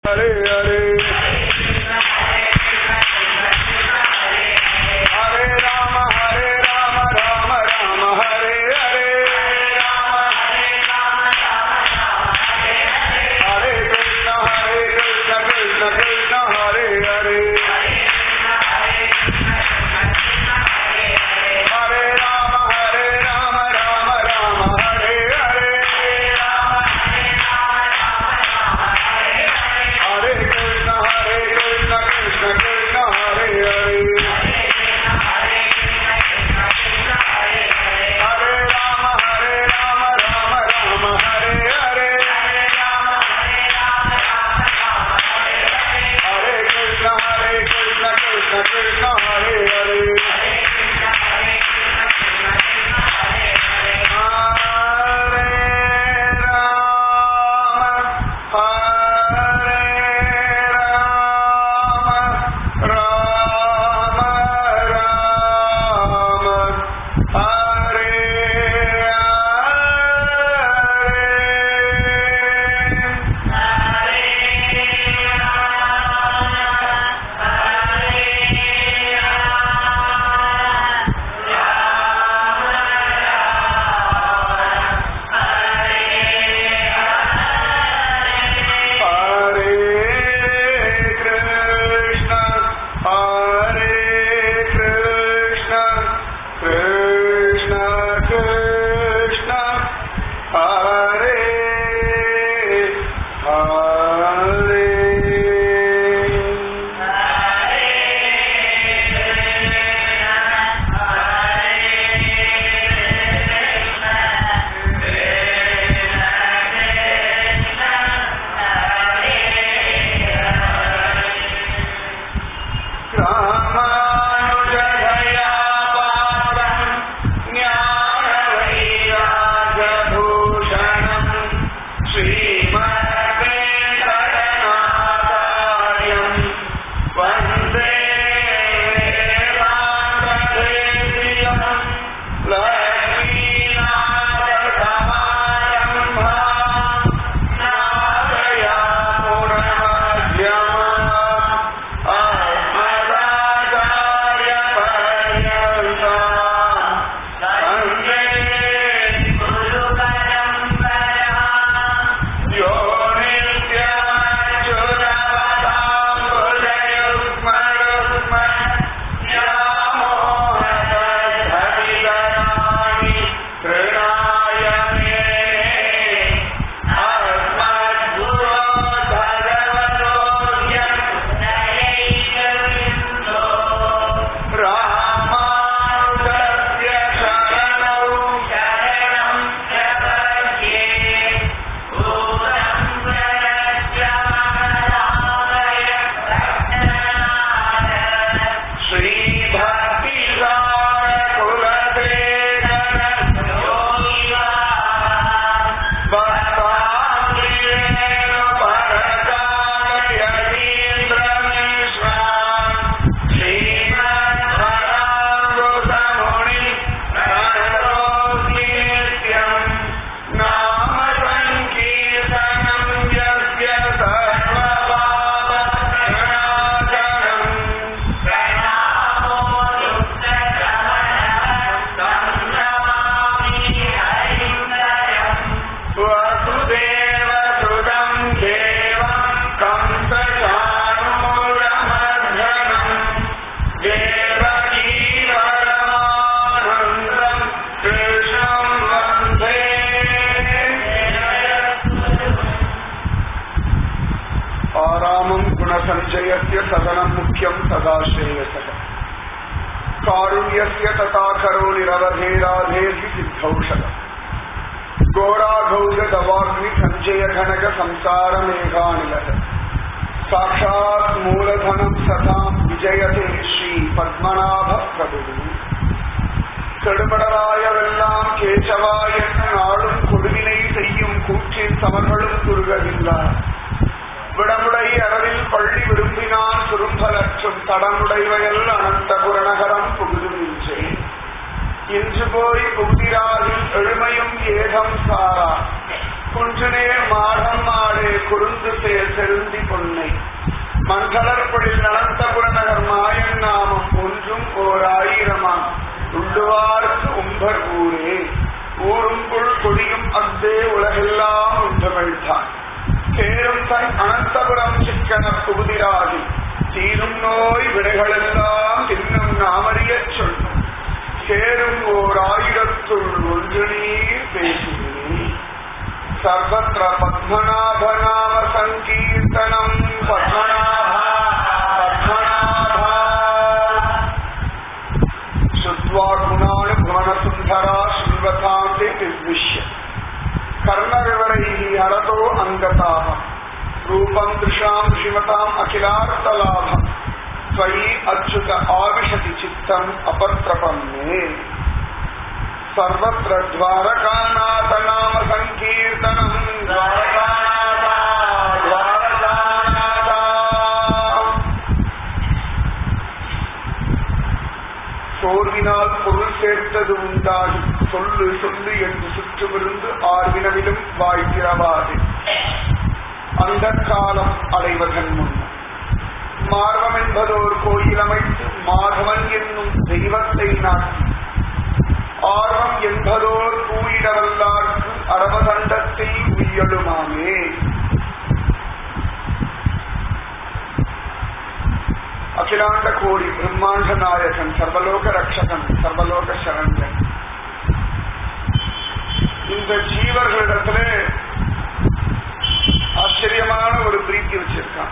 हरे हरे हरे राम हरे राम राम राम हरे हरे हरे कृष्ण हरे कृष्ण कृष्ण कृष्ण हरे हरे हरे राम हरे राम राम राम हरे हरे हरे कृष्ण हरे कृष्ण कृष्ण कृष्ण हरे हरे हरे राम हरे राम राम राम हरे हरे हरे कृष्ण हरे कृष्ण कृष्ण कृष्ण हरे हरे हरे राम हरे राम राम राम हरे हरे हरे कृष्ण हरे कृष्ण कृष्ण कृष्ण हरे हरे रामानुजदया पात्रम् ज्ञानवैराजभूषणम् श्रीमद्वेङ्कटनाथार्यम् वन्दे वेदान्तदेव्यम् लक्ष्मीनाथसमारम्भाम् नादयामुनमध्यमाम् रामानुजस्य शरणौ नाम सङ्कीर्तनं यस्य सर्वपापप्रणाशनम् वसुदेव सुतं देवं कंसचाणूरमर्दनम् देवकी परमानन्दं कृष्णं वन्दे आरामं गुणसञ्चयस्य सदनं मुख्यं सदा श्रेयसः कारुण्यस्य तथा करो निरवधेराधेर्हि सिद्धौषधम् घोराघौषधवाग्नि सञ्चय घनक संसारमेघानिलः साक्षात् मूलधनं सताम् विजयते श्री பத்மநாப பிரபு கெடுபடராயவெல்லாம் கேசவாய நாளும் கொடுவினை செய்யும் கூற்றின் சமர்களும் குறுகவில்லா விடமுடை அரவில் பள்ளி விரும்பினான் சுரும்பலற்றும் தடமுடைவயல் அனந்த புறநகரம் புகுதுமின்றே இன்று போய் புகுதிராவில் எழுமையும் ஏகம் சாரா குன்றுநேர் மாடம் மாடே குறுந்து சேர் செருந்தி பொன்னை மண்டலர்பொழில் அனந்தபுர நகர் மாயன் நாமம் ஒன்றும் ஓர் ஆயிரமாம் உள்ளுவார்க்கு உம்பர் ஊரே ஊரும் புல் கொடியும் அத்தே உலகெல்லாம் உண்டமிழ்தான் சேரும் தன் அனந்தபுரம் சிக்கன புகுதிராகி தீரும் நோய் வினைகளெல்லாம் இன்னும் நாமறியச் சொல்லும் சேரும் ஓர் ஆயிரத்துள் ஒன்று நீர் பேசுகிறேன் सर्वत्र पद्मनाभनाम सङ्कीर्तनम् पद्मनाभा पद्मनाभा श्रुत्वा गुणानुभवनसुन्दरा शृण्वतान्ते निर्विश्य कर्णविवरैः हरतो अङ्गताः रूपम् दृशाम् श्रीमताम् अखिलार्थलाभम् त्वयि अच्युत आविशति चित्तम् अपत्रपन्ने सर्वत्र द्वारकानाथ नाम सङ्कीर्तनम् द्वारकानाथ द्वारकानाथ சோர்வினால் பொருள் சேர்த்தது உண்டாகி சொல்லு சொல்லு என்று சுற்றுமிருந்து ஆர்வினவிலும் வாழ்கிறவாது அந்த காலம் அடைவதன் முன் மார்வம் என்பதோர் கோயில் அமைத்து மாதவன் என்னும் தெய்வத்தை நாட்டி ஆர்வம் என்பதோர் கூயிடவல்லார்க்கு அரவதண்டத்தில் உய்யலுமாமே அகிலாண்ட கோடி பிரம்மாண்ட நாயகன் சர்வலோக ரட்சகன் சர்வலோக சரண்யன் இந்த ஜீவர்களிடத்துல ஆச்சரியமான ஒரு பிரீத்தி வச்சிருக்கான்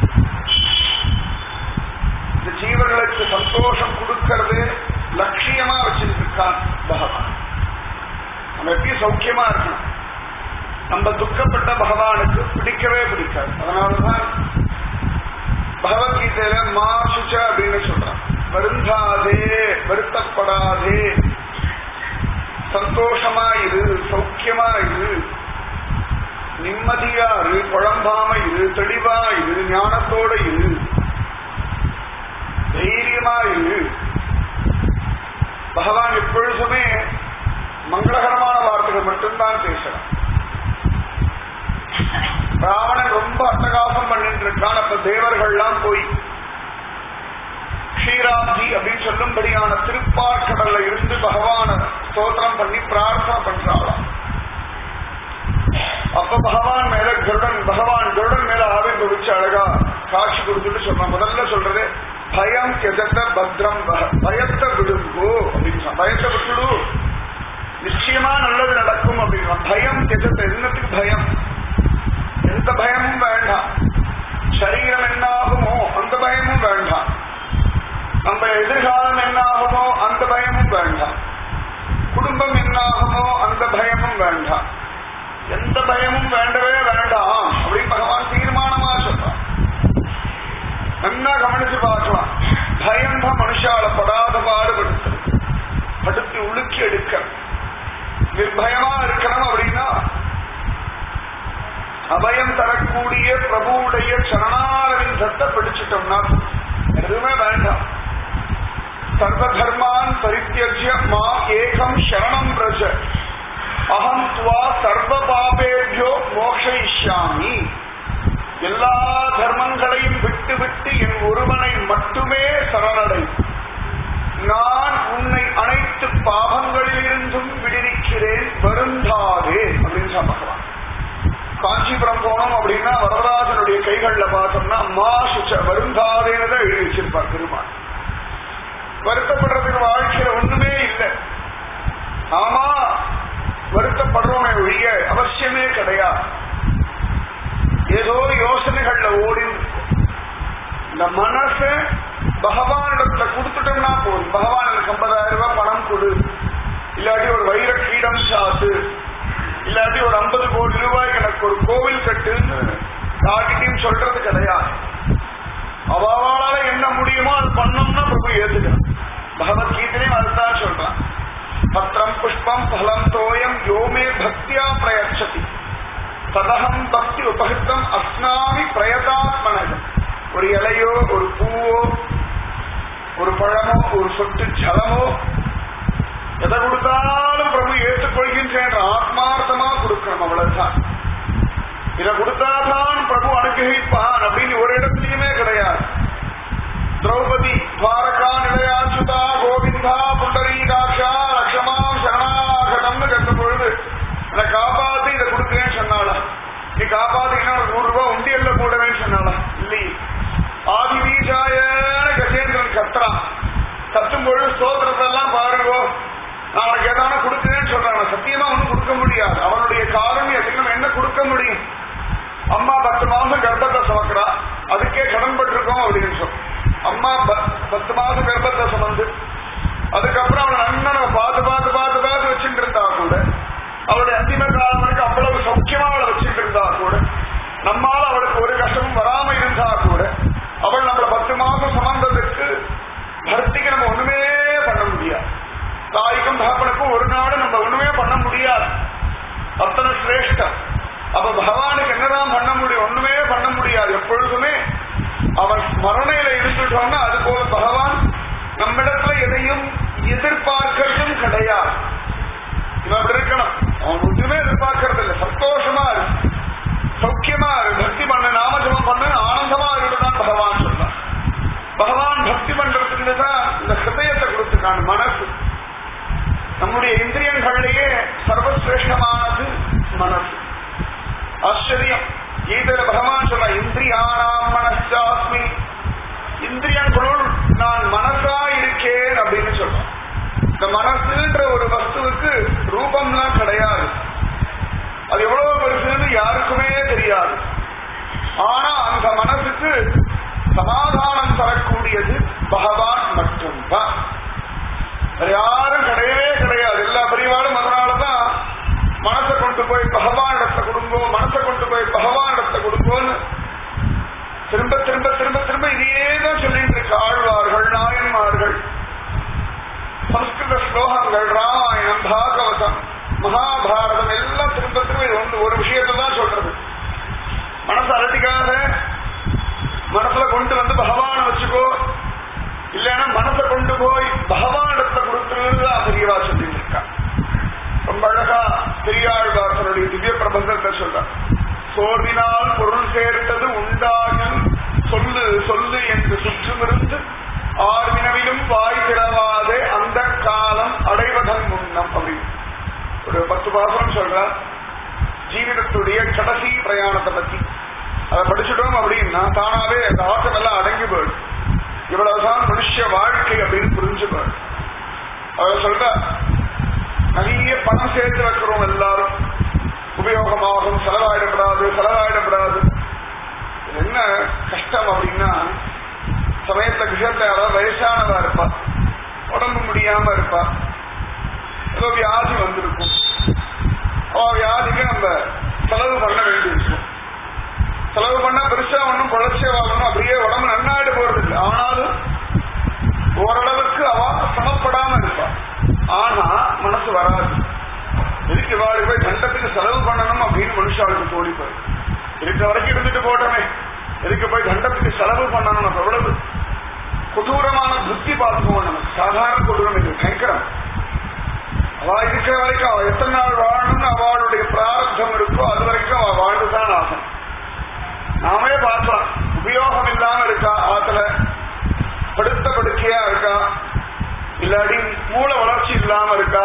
இந்த ஜீவர்களுக்கு சந்தோஷம் கொடுக்கறது லட்சியமா வச்சிருக்கான் பகவான் நம்ம எப்படி சௌக்கியமா இருக்கணும் நம்ம துக்கப்பட்ட பகவானுக்கு பிடிக்கவே பிடிக்காது அதனாலதான் பகவத்கீதையில மா சுச்ச அப்படின்னு சொல்றான் வருந்தாதே வருத்தப்படாதே சந்தோஷமா இரு சௌக்கியமா இரு நிம்மதியா இரு குழம்பாம இரு தெளிவா இரு ஞானத்தோட இரு தைரியமா இரு பகவான் எப்பொழுதுமே மங்களகரமான வார்த்தைகள் மட்டும்தான் பேசுறான் ராவணன் ரொம்ப அட்டகாசம் பண்ணிட்டு இருக்கான் அப்ப தேவர்கள்லாம் போய் ஸ்ரீராம்ஜி அப்படின்னு சொல்லும்படியான திருப்பாற்கடல்ல இருந்து பகவான ஸ்தோத்திரம் பண்ணி பிரார்த்தனை பண்றாளாம் அப்ப பகவான் மேல கருடன் பகவான் கருடன் மேல ஆவிர்வச்சு அழகா காட்சி கொடுத்துட்டு சொல்றான் முதல்ல சொல்றது பயம் கெஜத்த பத்ரம் வஹ. பயத்தை விடுங்கோ அப்படின்னு சொன்னான். பயத்தை விட்டுடு நிச்சயமா நல்லது நடக்கும் அப்படின்னா பயம் கெஜத்த என்னத்துக்கு பயம் எந்த பயமும் வேண்டாம் சரீரம் என்ன ஆகுமோ அந்த பயமும் வேண்டாம் நம்ம எதிர்காலம் என்ன ஆகுமோ அந்த பயமும் வேண்டாம் குடும்பம் என்ன ஆகுமோ அந்த பயமும் வேண்டாம் எந்த பயமும் வேண்டவே வேண்டாம் அப்படின்னு பகவான் தீர்மானமா சொல்றான் நல்லா கவனிச்சு பார்க்கலாம் பயம் தான் மனுஷால படாத பாடுபடுத்துறது படுத்தி உலுக்கி எடுக்க நிர்பயமா இருக்கணும் அப்படின்னா அபயம் தரக்கூடிய பிரபுவுடைய சரணாரவிந்தத்தை பிடிச்சிட்டோம்னா எதுவுமே வேண்டாம் சர்வ தர்மான் பரித்தியஜ்ய மா ஏகம் சரணம் பிரஜ அகம் துவா சர்வ பாபேபியோ மோக்ஷயிஷ்யாமி எல்லா தர்மங்களையும் விட்டு விட்டு என் ஒருவனை மட்டுமே சரணடை நான் உன்னை அனைத்து பாவங்களிலிருந்தும் விடுவிக்கிறேன் வருந்தாதே அப்படின்னு சொன்னான் காஞ்சிபுரம் போனோம் அப்படின்னா வரதராஜனுடைய கைகள்ல பார்த்தோம்னா மா சுச்ச வருந்தாதேன்னு தான் எழுதி வச்சிருப்பார் பெருமாள் வருத்தப்படுறதுக்கு வாழ்க்கையில ஒண்ணுமே இல்லை ஆமா வருத்தப்படுறோமே ஒழிய அவசியமே கிடையாது ஏதோ யோசனைகள்ல ஓடி இந்த மனச பகவானிடத்துல கொடுத்துட்டோம்னா போதும் பகவான் எனக்கு ஐம்பதாயிரம் ரூபாய் பணம் கொடு இல்லாட்டி ஒரு வைர கீடம் சாத்து இல்லாட்டி ஒரு ஐம்பது கோடி ரூபாய்க்கு எனக்கு ஒரு கோவில் கட்டுன்னு யார்கிட்டையும் சொல்றது கிடையாது அவாவால என்ன முடியுமோ அது பண்ணோம்னா பிரபு ஏத்துக்கிறான் பகவத்கீதையும் அதுதான் சொல்றான் பத்திரம் புஷ்பம் பலம் தோயம் யோமே பக்தியா பிரயச்சதி ததகம் பக்தி உபகிருத்தம் அஸ்னாமி பிரயதாத்மனகம் ஒரு இலையோ ஒரு பூவோ ஒரு பழமோ ஒரு சொட்டு ஜலமோ எதை கொடுத்தாலும் பிரபு ஏற்றுக்கொள்கின்றேன் ஆத்மார்த்தமா கொடுக்கணும் அவ்வளவுதான் இதை கொடுத்தாதான் பிரபு அனுகிரகிப்பான் அப்படின்னு ஒரு இடத்துலயுமே கிடையாது அதுக்கே கடன்பட்டிருக்கோம் அப்படின்னு சொல்லி அம்மா ப- பத்து மாசம் கர்ப்பத்தை சுமந்து அதுக்கப்புறம் அவளை நன்னா நம்ம பார்த்து பார்த்து பார்த்து பார்த்து வச்சுட்டு இருந்தா கூட அவளுடைய அந்திம காலம் வரைக்கும் அவ்வளவு சௌக்கியமா அவளை வச்சுட்டு இருந்தா கூட நம்மால அவளுக்கு ஒரு கஷ்டமும் வராம இருந்தா கூட அவள் நம்மள பத்து மாசம் சுமந்ததுக்கு பக்திக்கு நம்ம ஒண்ணுமே பண்ண முடியாது தாய்க்கும் தகப்பனுக்கும் ஒரு நாள் நம்ம ஒண்ணுமே பண்ண முடியாது அத்தனை சிரேஷ்டம் அப்ப பகவானுக்கு என்னதான் பண்ண முடியும் ஒண்ணுமே பண்ண முடியாது எப்பொழுதுமே அவன் ஸ்மரணையில இருந்துட்டோம்னா அது போல பகவான் நம்மிடத்துல எதையும் எதிர்பார்க்கறதும் கிடையாது இவன் அப்படி இருக்கணும் அவன் ஒன்றுமே எதிர்பார்க்கறது இல்லை சந்தோஷமா இருக்கு சௌக்கியமா இருக்கு பக்தி பண்ண நாமஜபம் பண்ண ஆனந்தமா இருக்குதான் பகவான் சொல்றான் பகவான் பக்தி பண்றதுக்கு தான் இந்த ஹிருதயத்தை கொடுத்துருக்கான் மனசு நம்முடைய இந்திரியங்கள்லயே சர்வசிரேஷ்டமானது மனசு ஆச்சரியம் கீதையில பகவான் சொல்ல இந்திரியானாம் மனசாஸ்மி இந்திரியங்களுள் நான் மனசா இருக்கேன் அப்படின்னு சொல்றான் இந்த மனசுன்ற ஒரு வஸ்துவுக்கு ரூபம்லாம் கிடையாது அது எவ்வளவு பெருசுன்னு யாருக்குமே தெரியாது ஆனா அந்த மனசுக்கு சமாதானம் தரக்கூடியது பகவான் மட்டும்தான் வேற யாரும் கிடையவே கிடையாது எல்லா பெரியவாளும் அதனாலதான் மனசை கொண்டு போய் பகவான் இடத்தை கொடுங்கோ மனசை கொண்டு போய் பகவான் இடத்தை கொடுங்கோன்னு திரும்ப திரும்ப திரும்ப திரும்ப இதையே தான் சொல்லிட்டு இருக்கு ஆழ்வார்கள் நாயன்மார்கள் சம்ஸ்கிருத ஸ்லோகங்கள் ராமாயணம் பாகவதம் மகாபாரதம் எல்லாம் திரும்ப திரும்ப இது ஒன்று ஒரு விஷயத்தை தான் சொல்றது மனசு அலட்டிக்காத மனசுல கொண்டு வந்து பகவானை வச்சுக்கோ இல்லைன்னா மனசை கொண்டு போய் பகவானிடத்தை கொடுத்துருன்னு பெரியவா சொல்லிட்டு இருக்கா ரொம்ப அழகா பெரியாழ்வாசனுடைய திவ்ய பிரபந்தத்தை சொல்றார் சோர்வினால் பொருள் சேர்த்தது உண்டாகும் சொல்லு சொல்லு என்று சுற்றுமிருந்து ஆர்வினவிலும் வாய் திறவாதே அந்த காலம் அடைவதன் முன்னம் அப்படின்னு ஒரு பத்து பாசனம் சொல்றார் ஜீவிதத்துடைய கடைசி பிரயாணத்தை பத்தி அதை படிச்சுட்டோம் அப்படின்னா தானாவே அந்த ஆட்டம் எல்லாம் அடங்கி போயிடும் இவ்வளவுதான் மனுஷ வாழ்க்கை அப்படின்னு புரிஞ்சு போயிடும் அவர் சொல்ற நிறைய பணம் சேர்த்து வைக்கிறோம் எல்லாரும் உபயோகமாகும் செலவாயிடப்படாது செலவாயிடப்படாது இது என்ன கஷ்டம் அப்படின்னா சமயத்துல கிஷத்துல யாராவது வயசானதா இருப்பா உடம்பு முடியாம இருப்பா ஏதோ வியாதி வந்திருக்கும் அவ வியாதிக்கு நம்ம செலவு பண்ண வேண்டியிருக்கும் செலவு பண்ணா பெருசா ஒன்றும் குழைச்சே வாங்கணும் அப்படியே உடம்பு நன்னாயிட போறது இல்லை ஆனாலும் ஓரளவுக்கு அவ சமப்படாம இருப்பா ஆனா மனசு வராது எதுக்கு இவாளுக்கு போய் தண்டத்துக்கு செலவு பண்ணணும் அப்படின்னு மனுஷாளுக்கு தோணி போய் இருக்கிற வரைக்கும் இருந்துட்டு போட்டோமே எதுக்கு போய் தண்டத்துக்கு செலவு பண்ணணும் நம்ம எவ்வளவு கொடூரமான புத்தி பார்த்துக்குவோம் நமக்கு சாதாரண கொடூரம் இது பயங்கரம் அவ இருக்கிற வரைக்கும் அவ எத்தனை நாள் வாழணும்னு அவளுடைய பிராரத்தம் இருக்கோ அது வரைக்கும் அவ வாழ்ந்துதான் ஆகும் நாமே பார்க்கலாம் உபயோகம் இல்லாம இருக்கா ஆத்துல படுத்த படுக்கையா இருக்கா இல்லாட்டி மூல வளர்ச்சி இல்லாம இருக்கா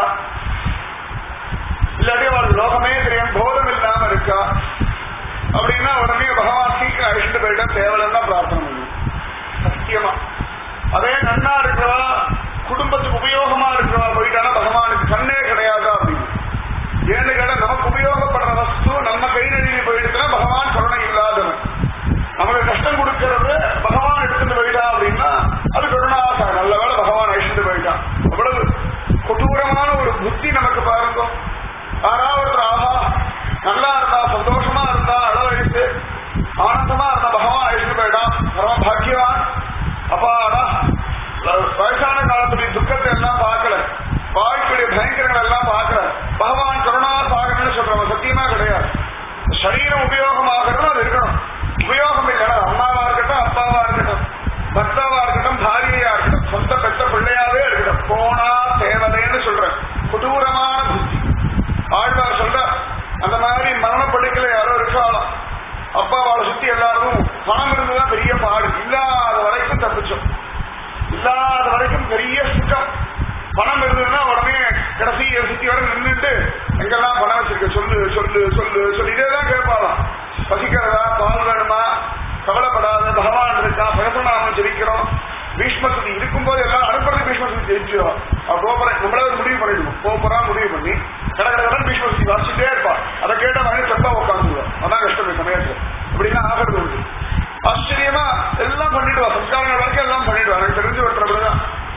இல்லாட்டி அவள் லோகமே தெரியும் போதம் இல்லாம இருக்கா அப்படின்னா உடனே பகவான் சீக்கிரம் அழிச்சுட்டு போயிட்டா தேவையில்லைன்னு தான் பிரார்த்தனை பண்ணும் சத்தியமா அதே நன்னா இருக்கிறவா குடும்பத்துக்கு உபயோகமா இருக்கிறவா போயிட்டானா பகவானுக்கு கண்ணே கிடையாது அப்படின்னு ஏன்னு கேட்டா நமக்கு உபயோகப்படுற வஸ்து நம்ம கை நழுவி போயிடுச்சுன்னா பகவான் கருணை இல்லாதவன் நமக்கு கஷ்டம் கொடுக்கறது பகவான் எடுத்துட்டு போயிட்டா அப்படின்னா அது கருணாசா நல்ல வேளை பகவான் அழிச்சுட்டு போயிட்டான் அவ்வளவு கொடூரமான ஒரு புத்தி நமக்கு பாருங்க யாராவது ஒருத்தர் ஆஹா நல்லா இருந்தா சந்தோஷமா இருந்தா அளவழித்து ஆனந்தமா இருந்தா பகவான் அழிச்சுட்டு போயிட்டான் பரம பாக்கியவான் அப்பாடா வயசான காலத்துடைய துக்கத்தை எல்லாம் பார்க்கல வாழ்க்கையுடைய பயங்கரங்கள் எல்லாம் பார்க்கல பகவான் கருணாசாகரன்னு சொல்றவங்க சத்தியமா கிடையாது சரீரம் உபயோகமாகிறது அது இருக்கணும் உபயோகம் இல்லைன்னா அம்மாவா இருக்கட்டும் அப்பாவா இருக்கட்டும் பர்த்தாவா இருக்கட்டும் பாரியையா இருக்கட்டும் சொந்த பெத்த பிள்ளையாவே இருக்கட்டும் போனா தேவதைன்னு சொல்றேன் கொடூரமான புத்தி ஆழ்வார் சொல்ற அந்த மாதிரி மரணப்படுக்கையில யாரோ இருக்காளாம் அப்பாவாளை சுத்தி எல்லாரும் பணம் இருந்துதான் பெரிய பாடு இல்லாத வரைக்கும் தப்பிச்சோம் இல்லாத வரைக்கும் பெரிய சுத்தம் பணம் இருந்ததுன்னா உடனே கடைசி சுத்தி வரை நின்றுட்டு எங்கெல்லாம் பணம் வச்சிருக்க சொல்லு சொல்லு சொல்லு சொல்லு இதே தான் கேட்பாளாம் பசிக்கிறதா பால் வேணுமா கவலைப்படாத பகவான் இருக்கா பிரசனாமம் ஜெயிக்கிறோம் பீஷ்மசுதி இருக்கும்போது எல்லாம் அனுப்புறது பீஷ்மசுதி ஜெயிச்சிடும் அவ போறேன் நம்மளே ஒரு முடிவு பண்ணிடுவோம் போறா முடிவு பண்ணி கடற்கடன் பீஷ்மசுதி வாசிச்சுட்டே இருப்பா அதை கேட்ட மாதிரி செப்பா உட்காந்துருவோம் அதான் கஷ்டம் இந்த சமயத்துல இப்படிலாம் ஆகிறது உண்டு ஆச்சரியமா எல்லாம் பண்ணிடுவா சம்ஸ்காரங்கள் வரைக்கும் எல்லாம் பண்ணிடுவா எனக்கு தெரிஞ்சு ஒருத்தர் அப்படிதான்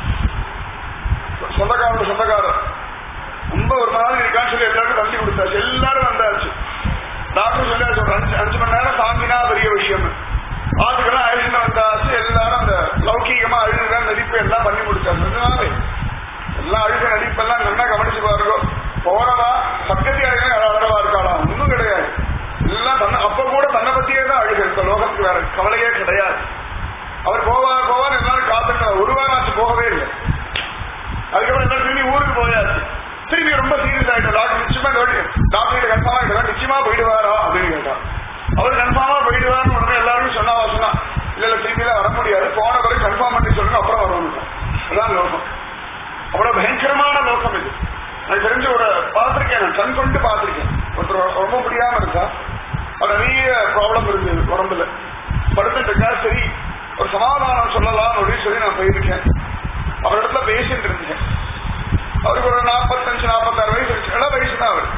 சொந்தக்காரர் சொந்தக்காரர் ரொம்ப ஒரு மாதிரி இருக்கான்னு சொல்லி எல்லாருக்கும் தள்ளி கொடுத்தாச்சு எல்லாரும் வந்தாச்சு டாக்டர் சொல்லியாச்சு ஒரு அஞ்சு அஞ்சு மணி நேரம் தாங்கினா பெரிய விஷயம் ஆட்டுக்கெல்லாம் அழுகின வந்தாச்சு எல்லாரும் அந்த லௌகீகமா அழுகுற நடிப்பு எல்லாம் பண்ணி முடிச்சாச்சு நிஜமாவே எல்லாம் அழுக நடிப்பெல்லாம் நல்லா கவனிச்சு பாருங்க போறவா பக்கத்தி அழகா அழகா இருக்காளா ஒன்றும் கிடையாது எல்லாம் தன்னை அப்ப கூட தன்னை பத்தியே தான் அழுக இந்த லோகத்துக்கு வேற கவலையே கிடையாது அவர் போவார் போவார் எல்லாரும் காத்துட்டார் ஒரு வாரம் ஆச்சு போகவே இல்லை அதுக்கப்புறம் எல்லாரும் திரும்பி ஊருக்கு போயாச்சு திரும்பி ரொம்ப சீரியஸ் ஆயிட்டோம் டாக்டர் நிச்சயமா இந்த வாட்டி டாக்டர் கன்ஃபார்மா ஆயிட்டா நிச்சயமா போயிடுவாரா அப்படின்னு கேட்டா அவர் கன்ஃபார்மா போயிடுவார்னு உடனே எல்லாரும் சொன்னா சொன்னா இல்ல இல்ல திரும்பி வர முடியாது போன பிறகு கன்ஃபார்ம் பண்ணி சொல்லுங்க அப்புறம் வரணும் அதான் லோகம் அவ்வளவு பயங்கரமான லோகம் இது நான் தெரிஞ்சு ஒரு பார்த்திருக்கேன் நான் கண் கொண்டு பார்த்திருக்கேன் ஒருத்தர் ரொம்ப முடியாம இருக்கா அவர் நிறைய ப்ராப்ளம் இருக்கு உடம்புல படுத்துட்டு இருக்கா சரி ஒரு சமாதானம் சொல்லலாம் அப்படின்னு சொல்லி நான் போயிருக்கேன் அவரிடத்துல பேசிட்டு இருந்தேன் அவருக்கு ஒரு நாற்பத்தஞ்சு நாற்பத்தாறு வயசு இருக்கு இள வயசு தான் அவருக்கு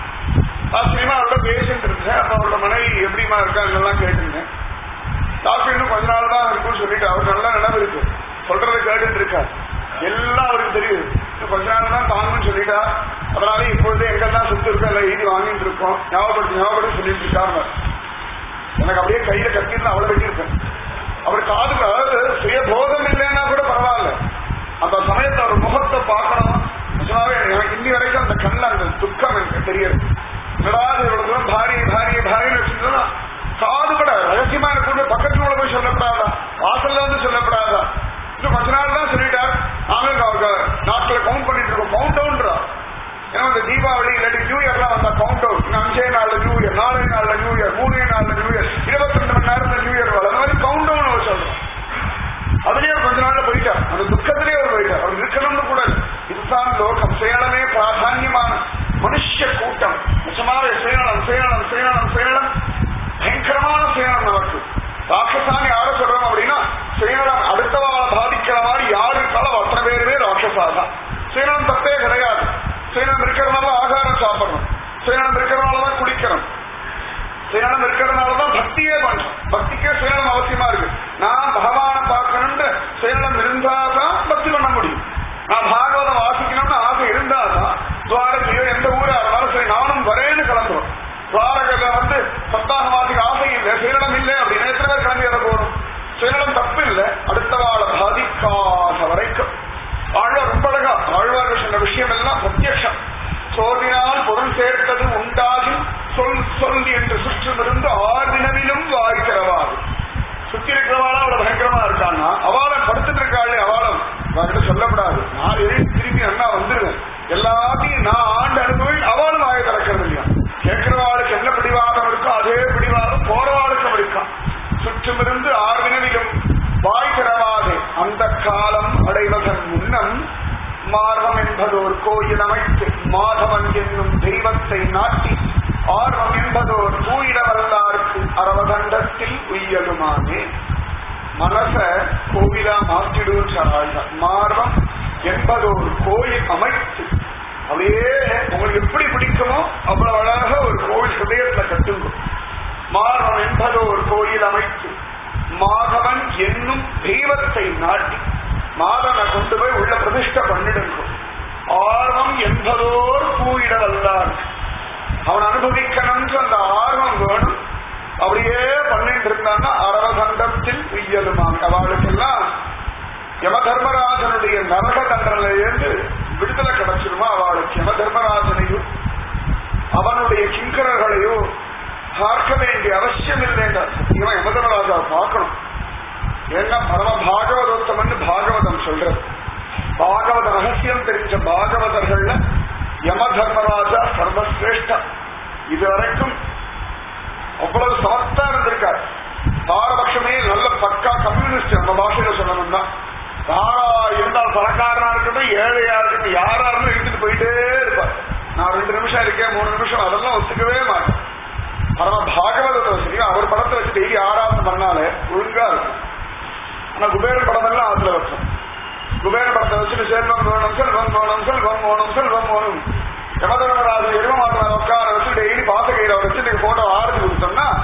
ஆச்சரியமா அவரோட பேசிட்டு இருந்தேன் அப்ப அவரோட மனைவி எப்படிமா இருக்காங்கலாம் கேட்டிருந்தேன் டாக்டர் இன்னும் கொஞ்ச நாள் தான் இருக்கும்னு சொல்லிட்டு அவருக்கு நல்ல நினைவு இருக்கு சொல்றதை கேட்டுட்டு இருக்காரு எல்லாம் அவருக்கு தெரியுது இன்னும் கொஞ்ச நாள் தான் தாங்கன்னு சொல்லிட்டா அதனால இப்பொழுது எங்கெல்லாம் சுத்து இருக்கோ எல்லாம் எழுதி வாங்கிட்டு இருக்கோம் ஞாபகப்படுத்தி ஞாபகப்படுத்தி சொல்லிட்டு இருக்காங்க எனக்கு அப்படியே கையில கட்டிட்டு அவ்வளவு வெட்டியிருக்கேன் அவர் காதுக்கு அதாவது சுயபோதம் இல்லைன்னா கூட பரவாயில்ல அந்த சமயத்தை அவர் முகத்தை பார்க்கணும் நிஜமாவே எனக்கு இன்னி வரைக்கும் அந்த கண்ணில் அந்த துக்கம் எனக்கு தெரியுது என்னடா இவ்வளவு தூரம் பாரிய பாரிய பாரிய வச்சுருந்தா காது கூட ரகசியமா இருக்கு பக்கத்துல உள்ள போய் சொல்லப்படாதா வாசல்ல வந்து சொல்லப்படாதா இன்னும் கொஞ்ச நாள் தான் சொல்லிட்டார் நாங்களும் அவருக்கு நாட்டில் கவுண்ட் பண்ணிட்டு இருக்கோம் கவுண்ட் டவுன்றா ஏன்னா இந்த தீபாவளி இல்லாட்டி நியூ இயர்லாம் வந்தா கவுண்ட் டவுன் இன்னும் அஞ்சே நாள்ல நியூ இயர் நாலே நாள்ல நியூ இயர் மூணே நாள்ல நியூ இயர் இருபத்தி ரெண்டு மணி நேரத்துல நியூ இயர் வரும் அந்த மாதிரி கவுண்ட் டவுன் அவர் சொல்றோம் அதுலயே கொஞ்ச நாள்ல போயிட்டார் அந்த துக்கத்திலேயே அவர் போயிட்டார் அவர் இருக்கணும்னு கூட இல்லை. இதுதான் லோகம் சேலமே பிராதான்யமான மனுஷ கூட்டம் நிஜமாவே சேலம் சேலம் சேலம் சேலம் பயங்கரமான சேலம் நமக்கு ராட்சசானி யார சொல்றோம் அப்படின்னா சேலம் அடுத்தவாளை பாதிக்கிற மாதிரி யாரு இருக்காலும் அத்தனை பேருமே ராட்சசா தான் சேலம் தப்பே கிடையாது சேலம் இருக்கிறதுனால ஆகாரம் சாப்பிடணும் சேலம் இருக்கிறதுனாலதான் குடிக்கணும் சேலம் இருக்கிறதுனாலதான் பக்தியே பண்றோம் பக்திக்கே சேலம் அவசியமா இருக்கு நான் பகவானை பார்க்கணும்னு சேலம் இருந்தாதான் பக்தி பண்ண முடியும் நான் பாகவதம் வாசிக்கணும்னு ஆசை இருந்தாதான் துவாரகையோ எந்த ஊரா இருந்தாலும் சரி நானும் வரேன்னு கிளம்புறோம் துவாரகையில வந்து சப்தாக வாசிக்க ஆசை இல்லை சேலம் இல்லை அப்படின்னு எத்தனை பேர் கிளம்பி வர போறோம் சேலம் தப்பு இல்லை அடுத்த வாழ பாதிக்காத வரைக்கும் ஆழ்வார் ரொம்ப அழகா ஆழ்வார் சொன்ன விஷயம் எல்லாம் பிரத்யக்ஷம் சோதினால் பொருள் சேர்த்தது உண்டாகி சொல் சொல் என்று சுற்றுமிருந்து ஆர்தினவிலும் வாய்க்கிறவாறு சுத்தி இருக்கிறவாளா அவளை பயங்கரமா இருக்கான்னா அவளை படுத்துட்டு இருக்காளே அவளும் அவகிட்ட சொல்லப்படாது நான் எழுதி திரும்பி அண்ணா வந்துருவேன் எல்லாத்தையும் நான் ஆண்டு அனுபவி அவளும் வாயை திறக்கிறது இல்லையா கேட்கிறவாளுக்கு என்ன பிடிவாதம் இருக்கோ அதே பிடிவாதம் போறவாளுக்கும் இருக்கான் சுற்றுமிருந்து ஆர்வினவிலும் வாய்கிறவாது அந்த காலம் அடைவதன் முன்னம் மார்வம் என்பதோர் கோயில் அமைத்து மாதவன் என்னும் தெய்வத்தை நாட்டி ஆர்வம் என்பதோர் தூயிடவல்லார்க்கு அரவகண்டத்தில் உய்யலுமானே மனச கோவிலா மாற்றிடுவாங்க மார்வம் என்பதோர் கோயில் அமைத்து அப்படியே உங்களுக்கு எப்படி பிடிக்குமோ அவ்வளவு அழகாக ஒரு கோவில் ஹிருதயத்துல கட்டுங்க மார்வம் என்பதோர் கோயில் அமைத்து மாதவன் என்னும் தெய்வத்தை நாட்டி மாதனை கொண்டு போய் உள்ள பிரதிஷ்ட பண்ணிடுங்க ஆர்வம் என்பதோர் பூயிட வல்லார் அவன் அனுபவிக்கணும்ன்ற அந்த ஆர்வம் வேணும் அப்படியே பண்ணிட்டு இருந்தான்னா அரவகண்டத்தில் உய்யலுமாங்க அவளுக்கெல்லாம் யம தர்மராஜனுடைய நரக தண்டனையிலிருந்து விடுதலை கிடைச்சிருமா அவளுக்கு யம தர்மராஜனையும் அவனுடைய கிங்கரர்களையோ பார்க்க வேண்டிய அவசியம் இல்லைங்க இவன் யம தர்மராஜா பார்க்கணும் ஏன்னா பரம பாகவதோத்தமன் பாகவதம் சொல்றது பாகவத ரகசியம் தெரிஞ்ச பாகவதர்கள்ல யம தர்மராஜா சர்வசிரேஷ்டா இதுவரைக்கும் அவ்வளவு சமத்தா இருந்திருக்கார் பாரபட்சமே நல்ல பக்கா கம்யூனிஸ்ட் நம்ம பாஷையில சொல்லணும்னா யாரா இருந்தால் பணக்காரனா இருக்கட்டும் ஏழையா இருக்கட்டும் யாரா இருந்தாலும் எடுத்துட்டு போயிட்டே இருப்பார் நான் ரெண்டு நிமிஷம் இருக்கேன் மூணு நிமிஷம் அதெல்லாம் ஒத்துக்கவே மாட்டேன் பரம பாகவதத்தை வச்சிருக்கேன் அவர் படத்தை வச்சு டெய்லி ஆராதனை பண்ணாலே ஒழுங்கா இருக்கும் ஆனா குபேரன் படம் எல்லாம் அதுல வைப்போம் குபேர படத்தை வச்சுட்டு செல்வம் வேணும் செல்வம் வேணும் செல்வம் வேணும் செல்வம் வேணும் யமதர்மராஜ எரும மாத்திரம் உட்கார வச்சு டெய்லி பாத்த கையில வச்சு நீங்க போட்டோ ஆரஞ்சு கொடுத்தோம்னா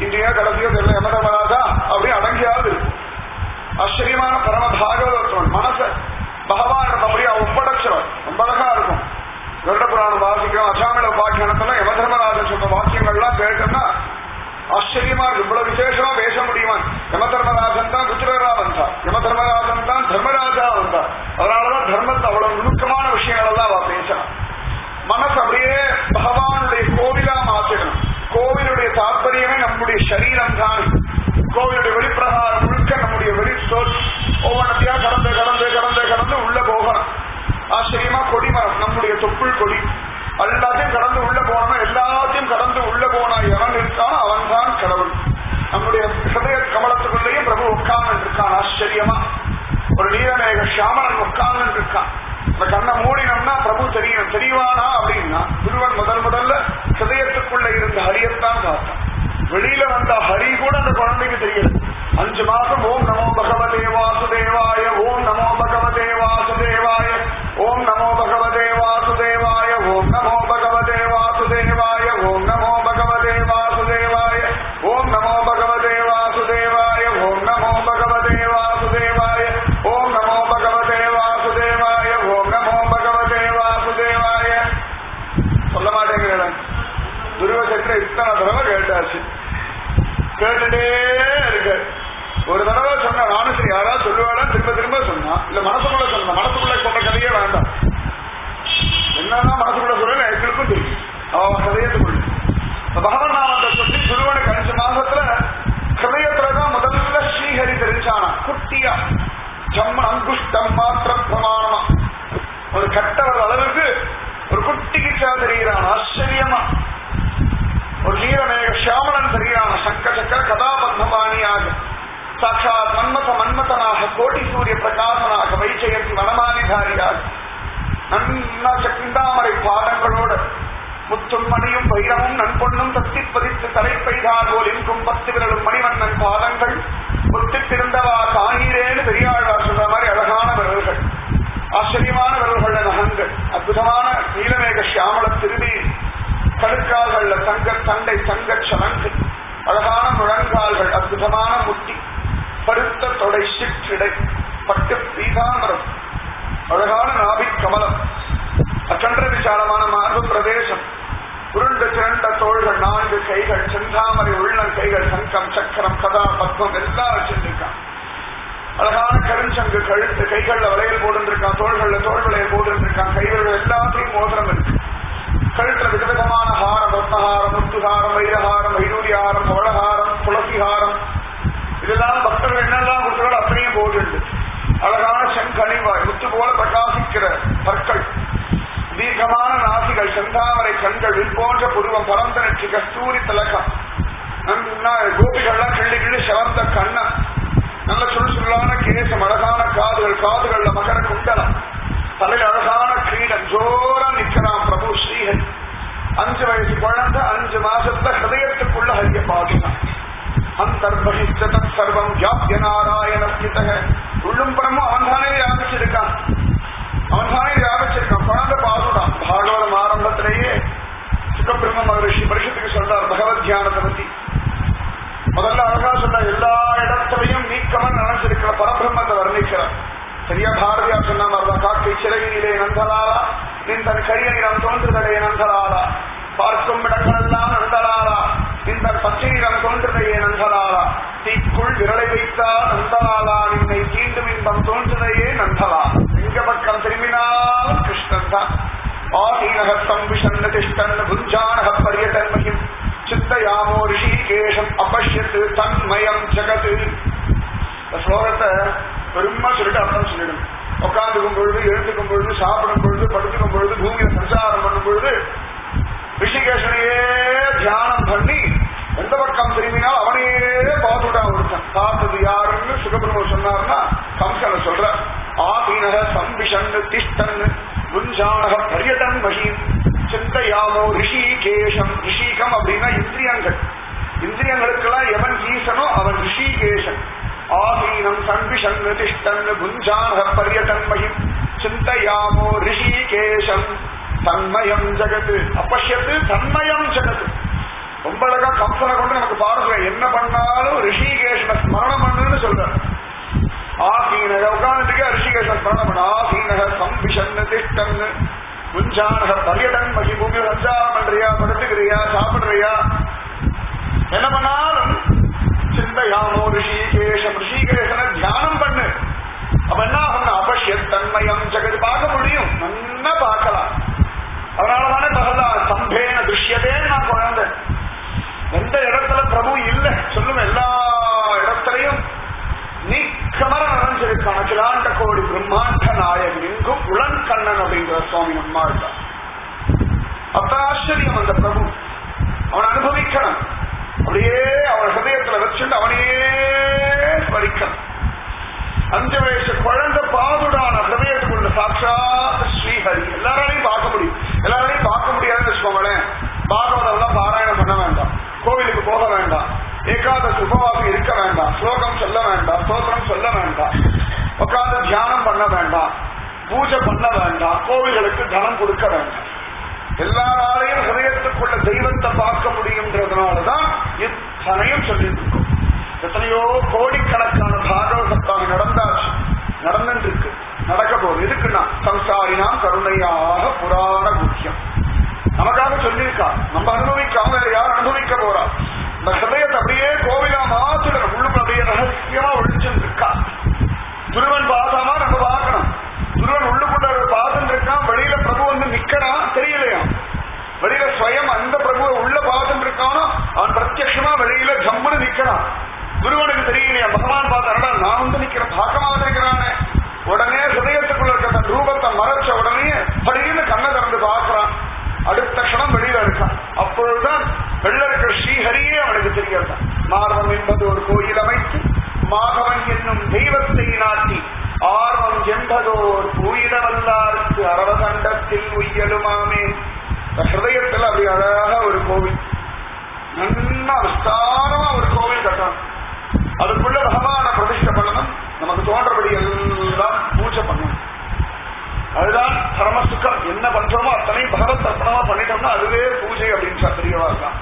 இன்றைய கடைசியோ தெரியல யமதமராஜா அப்படின்னு அடங்கியாவது இருக்கும் ஆச்சரியமான பரம பாகவதத்துவன் மனச பகவான் அப்படியே ஒப்படைச்சவன் ரொம்ப அழகா இருக்கும் கருட புராணம் வாசிக்கிறோம் அசாமில உபாக்கியானத்துல யமதர்மராஜன் சொல்ற வாக்கியங்கள்லாம் கேட்டோம்னா ஆச்சரியமா இருக்கு இவ்வளவு விசேஷமா பேச முடியுமா யம தர்மராஜன் தான் ருத்ரரா வந்தார் யம தர்மராஜன் தான் தர்மராஜா வந்தார் அதனாலதான் தர்மத்தை அவ்வளவு நுணுக்கமான விஷயங்கள் எல்லாம் அவ பேசலாம் மனசு அப்படியே பகவானுடைய கோவிலா மாத்திடணும் கோவிலுடைய தாற்பயமே நம்முடைய சரீரம் தான் கோவிலுடைய வெளிப்பிரகாரம் முழுக்க நம்முடைய வெளி சொல் ஒவ்வொன்றத்தையா கடந்து கடந்து கடந்து கடந்து உள்ள போகணும் ஆச்சரியமா கொடிமரம் நம்முடைய தொப்புள் கொடி எல்லாத்தையும் கடந்து உள்ள போனோம் எல்லாத்தையும் கடந்து உள்ள போனா எவன் இருக்கான் அவன் தான் கடவுள் நம்முடைய ஹிருதய கமலத்துக்குள்ளேயும் பிரபு உட்கார்ந்து இருக்கான் ஆச்சரியமா ஒரு நீலமேக சியாமலன் உட்கார்ந்து இருக்கான் அந்த கண்ணை மூடினோம்னா பிரபு தெரியும் தெரியவானா அப்படின்னா திருவன் முதல் முதல்ல ஹிருதயத்துக்குள்ள இருந்த ஹரியத்தான் பார்த்தான் வெளியில வந்த ஹரி கூட அந்த குழந்தைக்கு தெரியல அஞ்சு மாசம் ஓம் நமோ பகவதே வாசுதேவாய ஓம் நமோ பகவதே வாசுதேவாய ஓம் நமோ பகவதே வாசுதேவாய ஓம் நமோ பகவதே வாசுதேவாய ஓம் நமோ பகவதே வாசுதேவாய ஓம் நமோ பகவதே வாசுதேவாய ஓம் நமோ பகவதே வாசுதேவாய ஓம் நமோ பகவதே வாசுதேவாய ஓம் நமோ பகவதே வாசுதேவாய சொல்ல மாட்டேங்கிறேன் துருவசக்கர இத்தனை தடவை கேட்டாச்சு கேட்டுட்டே இருக்கு ஒரு தடவை சொன்ன நானும் சரி யாராவது சொல்லுவாடா திரும்ப திரும்ப சொன்னா இல்ல மனசுக்குள்ள சொன்ன மனசுக்குள்ள சொன்ன கதையே வேண்டாம் என்னன்னா மனசுக்குள்ள சொல்ல எங்களுக்கும் தெரியும் அவ ஹதயத்துக்குள்ள பகவன் நாமத்தை சொல்லி குருவனுக்கு அஞ்சு மாசத்துல ஹதயத்துலதான் முதல்ல ஸ்ரீஹரி தெரிஞ்சானா குட்டியா ஜம்ம அங்குஷ்டம் மாத்திர பிரமாணமா ஒரு கட்டவர் அளவுக்கு ஒரு குட்டி கிச்சா தெரிகிறான் ஆச்சரியமா ஒரு நீரமேக சியாமலன் தெரிகிறான் சக்க சக்கர கதாபந்தபாணியாக சாட்சாத் மன்மத மன்மதனாக கோடி சூரிய பிரகாசனாக வைஜெயந்தி வனமானிதாரியாக நன்னா சக்கிந்தாமரை பாதங்களோடு முத்தும் மணியும் வைரமும் நன்பொன்னும் தத்தி பதித்து தலைப்பெய்தார் போல் எங்கும் பத்து விரலும் மணிவண்ணன் பாதங்கள் ஒத்திருந்தவா காணீரேன்னு பெரியாழ்வார் சொல்ற மாதிரி அழகான விரல்கள் ஆச்சரியமான விரல்கள நகங்கள் அற்புதமான நீலமேக சியாமல திருநீர் கடுக்கால்கள்ல தங்க தண்டை தங்க சலங்கு அழகான முழங்கால்கள் அற்புதமான முட்டி பருத்த தொடை சிற்றிடை பட்டு பீதாமரம் அழகான நாபிக் கமலம் அச்சன்ற விசாலமான மார்பு பிரதேசம் உருண்டு திரண்ட தோள்கள் நான்கு கைகள் செந்தாமரை உள்ளன் கைகள் சங்கம் சக்கரம் கதா பத்மம் எல்லாம் வச்சிருக்கான் அழகான கருஞ்சங்கு கழுத்து கைகள்ல வளையல் போட்டுருக்கான் தோள்கள்ல தோல் வளையல் போட்டுருக்கான் கைகள் எல்லாத்தையும் மோதிரம் இருக்கு கழுத்துல விதவிதமான ஹாரம் ரத்னஹாரம் முத்துஹாரம் வைரஹாரம் வைடூரி ஹாரம் பவளஹாரம் துளசி ஹாரம் இதெல்லாம் பக்தர்கள் என்னெல்லாம் கொடுத்தாலும் அத்தனையும் போட்டு அழகான செங்கனிவாய் முத்து போல பிரகாசிக்கிற பற்கள் தீர்க்கமான நாசிகள் செந்தாமரை கண்கள் வில் போன்ற புருவம் பரந்த நெற்றி கஸ்தூரி திலகம் நன்னா கோபிகள்லாம் கிள்ளி கிள்ளி சிவந்த கண்ணம் நல்ல சுள் சுள்ளான கேசம் அழகான காதுகள் காதுகள்ல மகர குண்டலம் தலையில் அழகான கிரீடம் ஜோரா நிக்கிறான் பிரபு ஸ்ரீஹரி அஞ்சு வயசு குழந்தை அஞ்சு மாசத்துல ஹதயத்துக்குள்ள ஹரிய பாடுறான் அந்தர்பகிஷ்டதம் சர்வம் வியாபிய நாராயண ஸ்திதக உள்ளும் புறமும் அவன் தானே வியாபிச்சிருக்கான் அவன் தானே வியாபிச்சிருக்கான் குழந்தை பாடுறான் பாகவதம் ஆரம்பத்திலேயே சுகபிரம்ம மகரிஷி பரிஷத்துக்கு சொல்றார் பகவத் தியானத்தை பத்தி முதல்ல அழகா சொன்ன எல்லா இடத்துலையும் நீக்கமன் நினைச்சிருக்கிற பரபிரம்மத்தை வர்ணிக்கிறார் சரியா பாரதியா சொன்ன மாதிரிதான் காக்கை சிறகிலே நந்தலாரா நின் தன் கரியனிடம் தோன்றுதலே நந்தலாரா பார்க்கும் இடங்களெல்லாம் நந்தலாரா இந்த பச்சையிடம் தோன்றுதையே நந்தலாரா தீக்குள் விரலை வைத்தா நந்தலாலா நின்னை தீண்டும் இன்பம் தோன்றுதையே நந்தலா எங்க பக்கம் திரும்பினாலும் கிருஷ்ணன் தான் ஆதீனக சம்பிஷன் திஷ்டன் புஞ்சானக பரியதன் மகிம் சித்தயாமோ ரிஷிகேஷம் அபஷ்யத்து தன்மயம் ஜகது இந்த ஸ்லோகத்தை பெருமா சொல்லிட்டு அர்த்தம் சொல்லிடும் உட்காந்துக்கும் பொழுது எழுந்துக்கும் பொழுது சாப்பிடும் பொழுது படுத்துக்கும் பொழுது பூமியில சஞ்சாரம் பண்ணும் பொழுது ரிஷிகேஷனையே தியானம் பண்ணி எந்த பக்கம் திரும்பினால் அவனையே பார்த்துட்டான் ஒருத்தன் பார்த்தது யாருன்னு சுகபிரம சொன்னார்னா கம்சனை சொல்ற ஆதீனக சம்பிஷன் திஷ்டன் குஞ்சானக பரியடன் மகீன் சிந்தையாமோ ரிஷிகேஷம் ரிஷிகம் அப்படின்னா இந்திரியங்கள் இந்திரியங்களுக்கெல்லாம் எவன் ஈசனோ அவன் ரிஷிகேஷன் ஆதீனம் சன்விஷன் திஷ்டன் குஞ்சானக பரியடன் மகிம் சிந்தையாமோ ரிஷிகேஷம் தன்மயம் ஜகத் அப்பஷ்யத்து தன்மயம் ஜகத் ரொம்ப அழகா கம்சனை கொண்டு நமக்கு பாருங்க என்ன பண்ணாலும் ரிஷிகேஷனை ஸ்மரணம் பண்ணுன்னு சொல்றாரு ஆசீனக உட்கார்ந்துட்டு ரிஷிகேஷன் ஸ்மரணம் பண்ண ஆசீனக சம்பிஷன்னு திஷ்டன்னு முஞ்சானக பரியடன் மகி பூமி சஞ்சாரம் பண்றியா படுத்துக்கிறியா சாப்பிடுறியா என்ன பண்ணாலும் சிந்தையாமோ ரிஷிகேஷம் ரிஷிகேஷனை தியானம் பண்ணு அப்ப என்ன ஆகும் அபஷ்ய தன்மயம் ஜெகது பார்க்க முடியும் நல்லா பார்க்கலாம் அதனாலதானே பகலா சம்பேன துஷ்யதேன்னு நான் குழந்தை எந்த இடத்துல பிரபு இல்ல சொல்லும் எல்லா இடத்துலையும் நீக்கமர நிறைஞ்சிருக்கான் அகிலாண்ட கோடி பிரம்மாண்ட நாயகன் எங்கும் உளன்கண்ணன் அப்படிங்கிற சுவாமி நம்மாள் தான் அப்ப ஆச்சரியம் அந்த பிரபு அவன் அனுபவிக்கணும் அப்படியே அவன் ஹதயத்துல வச்சுட்டு அவனையே ஸ்மரிக்கணும் அஞ்சு வயசு குழந்தை பாதுடான ஹதயத்துக்குள்ள சாட்சாத் ஸ்ரீஹரி எல்லாராலையும் பார்க்க முடியும் எல்லாராலையும் பார்க்க முடியாதுன்னு வச்சுக்கோங்களேன் பாகவதம் எல்லாம் பாராயணம் பண்ண வேண்டாம் கோவிலுக்கு போக வேண்டாம் ஏகாதசி உபவாசம் இருக்க வேண்டாம் ஸ்லோகம் சொல்ல வேண்டாம் ஸ்தோத்திரம் சொல்ல வேண்டாம் உட்கார்ந்து தியானம் பண்ண வேண்டாம் பூஜை பண்ண வேண்டாம் கோவில்களுக்கு தனம் கொடுக்க வேண்டாம் எல்லாராலையும் ஹதயத்துக்குள்ள தெய்வத்தை பார்க்க முடியுன்றதுனாலதான் இத்தனையும் சொல்லிட்டு இருக்கோம் எத்தனையோ கோடிக்கணக்கான பாகவதத்தாங்க நடந்தாச்சு நடந்துட்டு இருக்கு நடக்க போகுது எதுக்குன்னா சம்சாரினாம் கருணையாக புராண குத்தியம் நமக்காக சொல்லியிருக்கா நம்ம அனுபவிக்காம வேற யார் அனுபவிக்க போறா இந்த ஹதயத்தை அப்படியே கோவிலா மாத்திடணும் உள்ளுக்கு அப்படியே ரகசியமா ஒழிச்சுட்டு இருக்கா துருவன் பார்த்தாமா நம்ம பார்க்கணும் துருவன் உள்ளுக்குள்ள பார்த்துட்டு இருக்கான் வெளியில பிரபு வந்து நிக்கிறான் தெரியலையா வெளியில ஸ்வயம் அந்த பிரபுவை உள்ள பார்த்துட்டு இருக்கானோ அவன் பிரத்யட்சமா வெளியில ஜம்முன்னு நிக்கிறான் குருவனுக்கு தெரியலையா பகவான் பார்த்தாரடா நான் வந்து நிக்கிறேன் பார்க்க மாட்டேங்கிறானே உடனே ஹிருதயத்துக்குள்ள இருக்க தன் ரூபத்தை மறைச்ச உடனே படின்னு கண்ணை திறந்து பார்க்கறான் அடுத்த க்ஷணம் வெளியில இருக்கான் அப்பொழுதுதான் வெள்ள இருக்கிற ஸ்ரீஹரியே அவனுக்கு தெரியறதான் மார்வம் என்பது ஒரு கோயில் அமைத்து மாதவன் என்னும் தெய்வத்தை நாட்டி ஆர்வம் என்பதோர் பூயிடவல்லாருக்கு அரவகண்டத்தில் உய்யலுமாமே இந்த ஹிருதயத்துல அப்படி அழகா ஒரு கோவில் நல்லா விஸ்தாரமா ஒரு கோவில் கட்டணும் அதுக்குள்ள பகவான பிரதிஷ்டை பண்ணணும் நமக்கு தோன்றபடி எல்லாம் பூஜை பண்ணணும் அதுதான் பரம சுகம் என்ன பண்றோமோ அத்தனை பகவத் அர்ப்பணமா பண்ணிட்டோம்னா அதுவே பூஜை அப்படின்னு தெரியவா இருக்கலாம்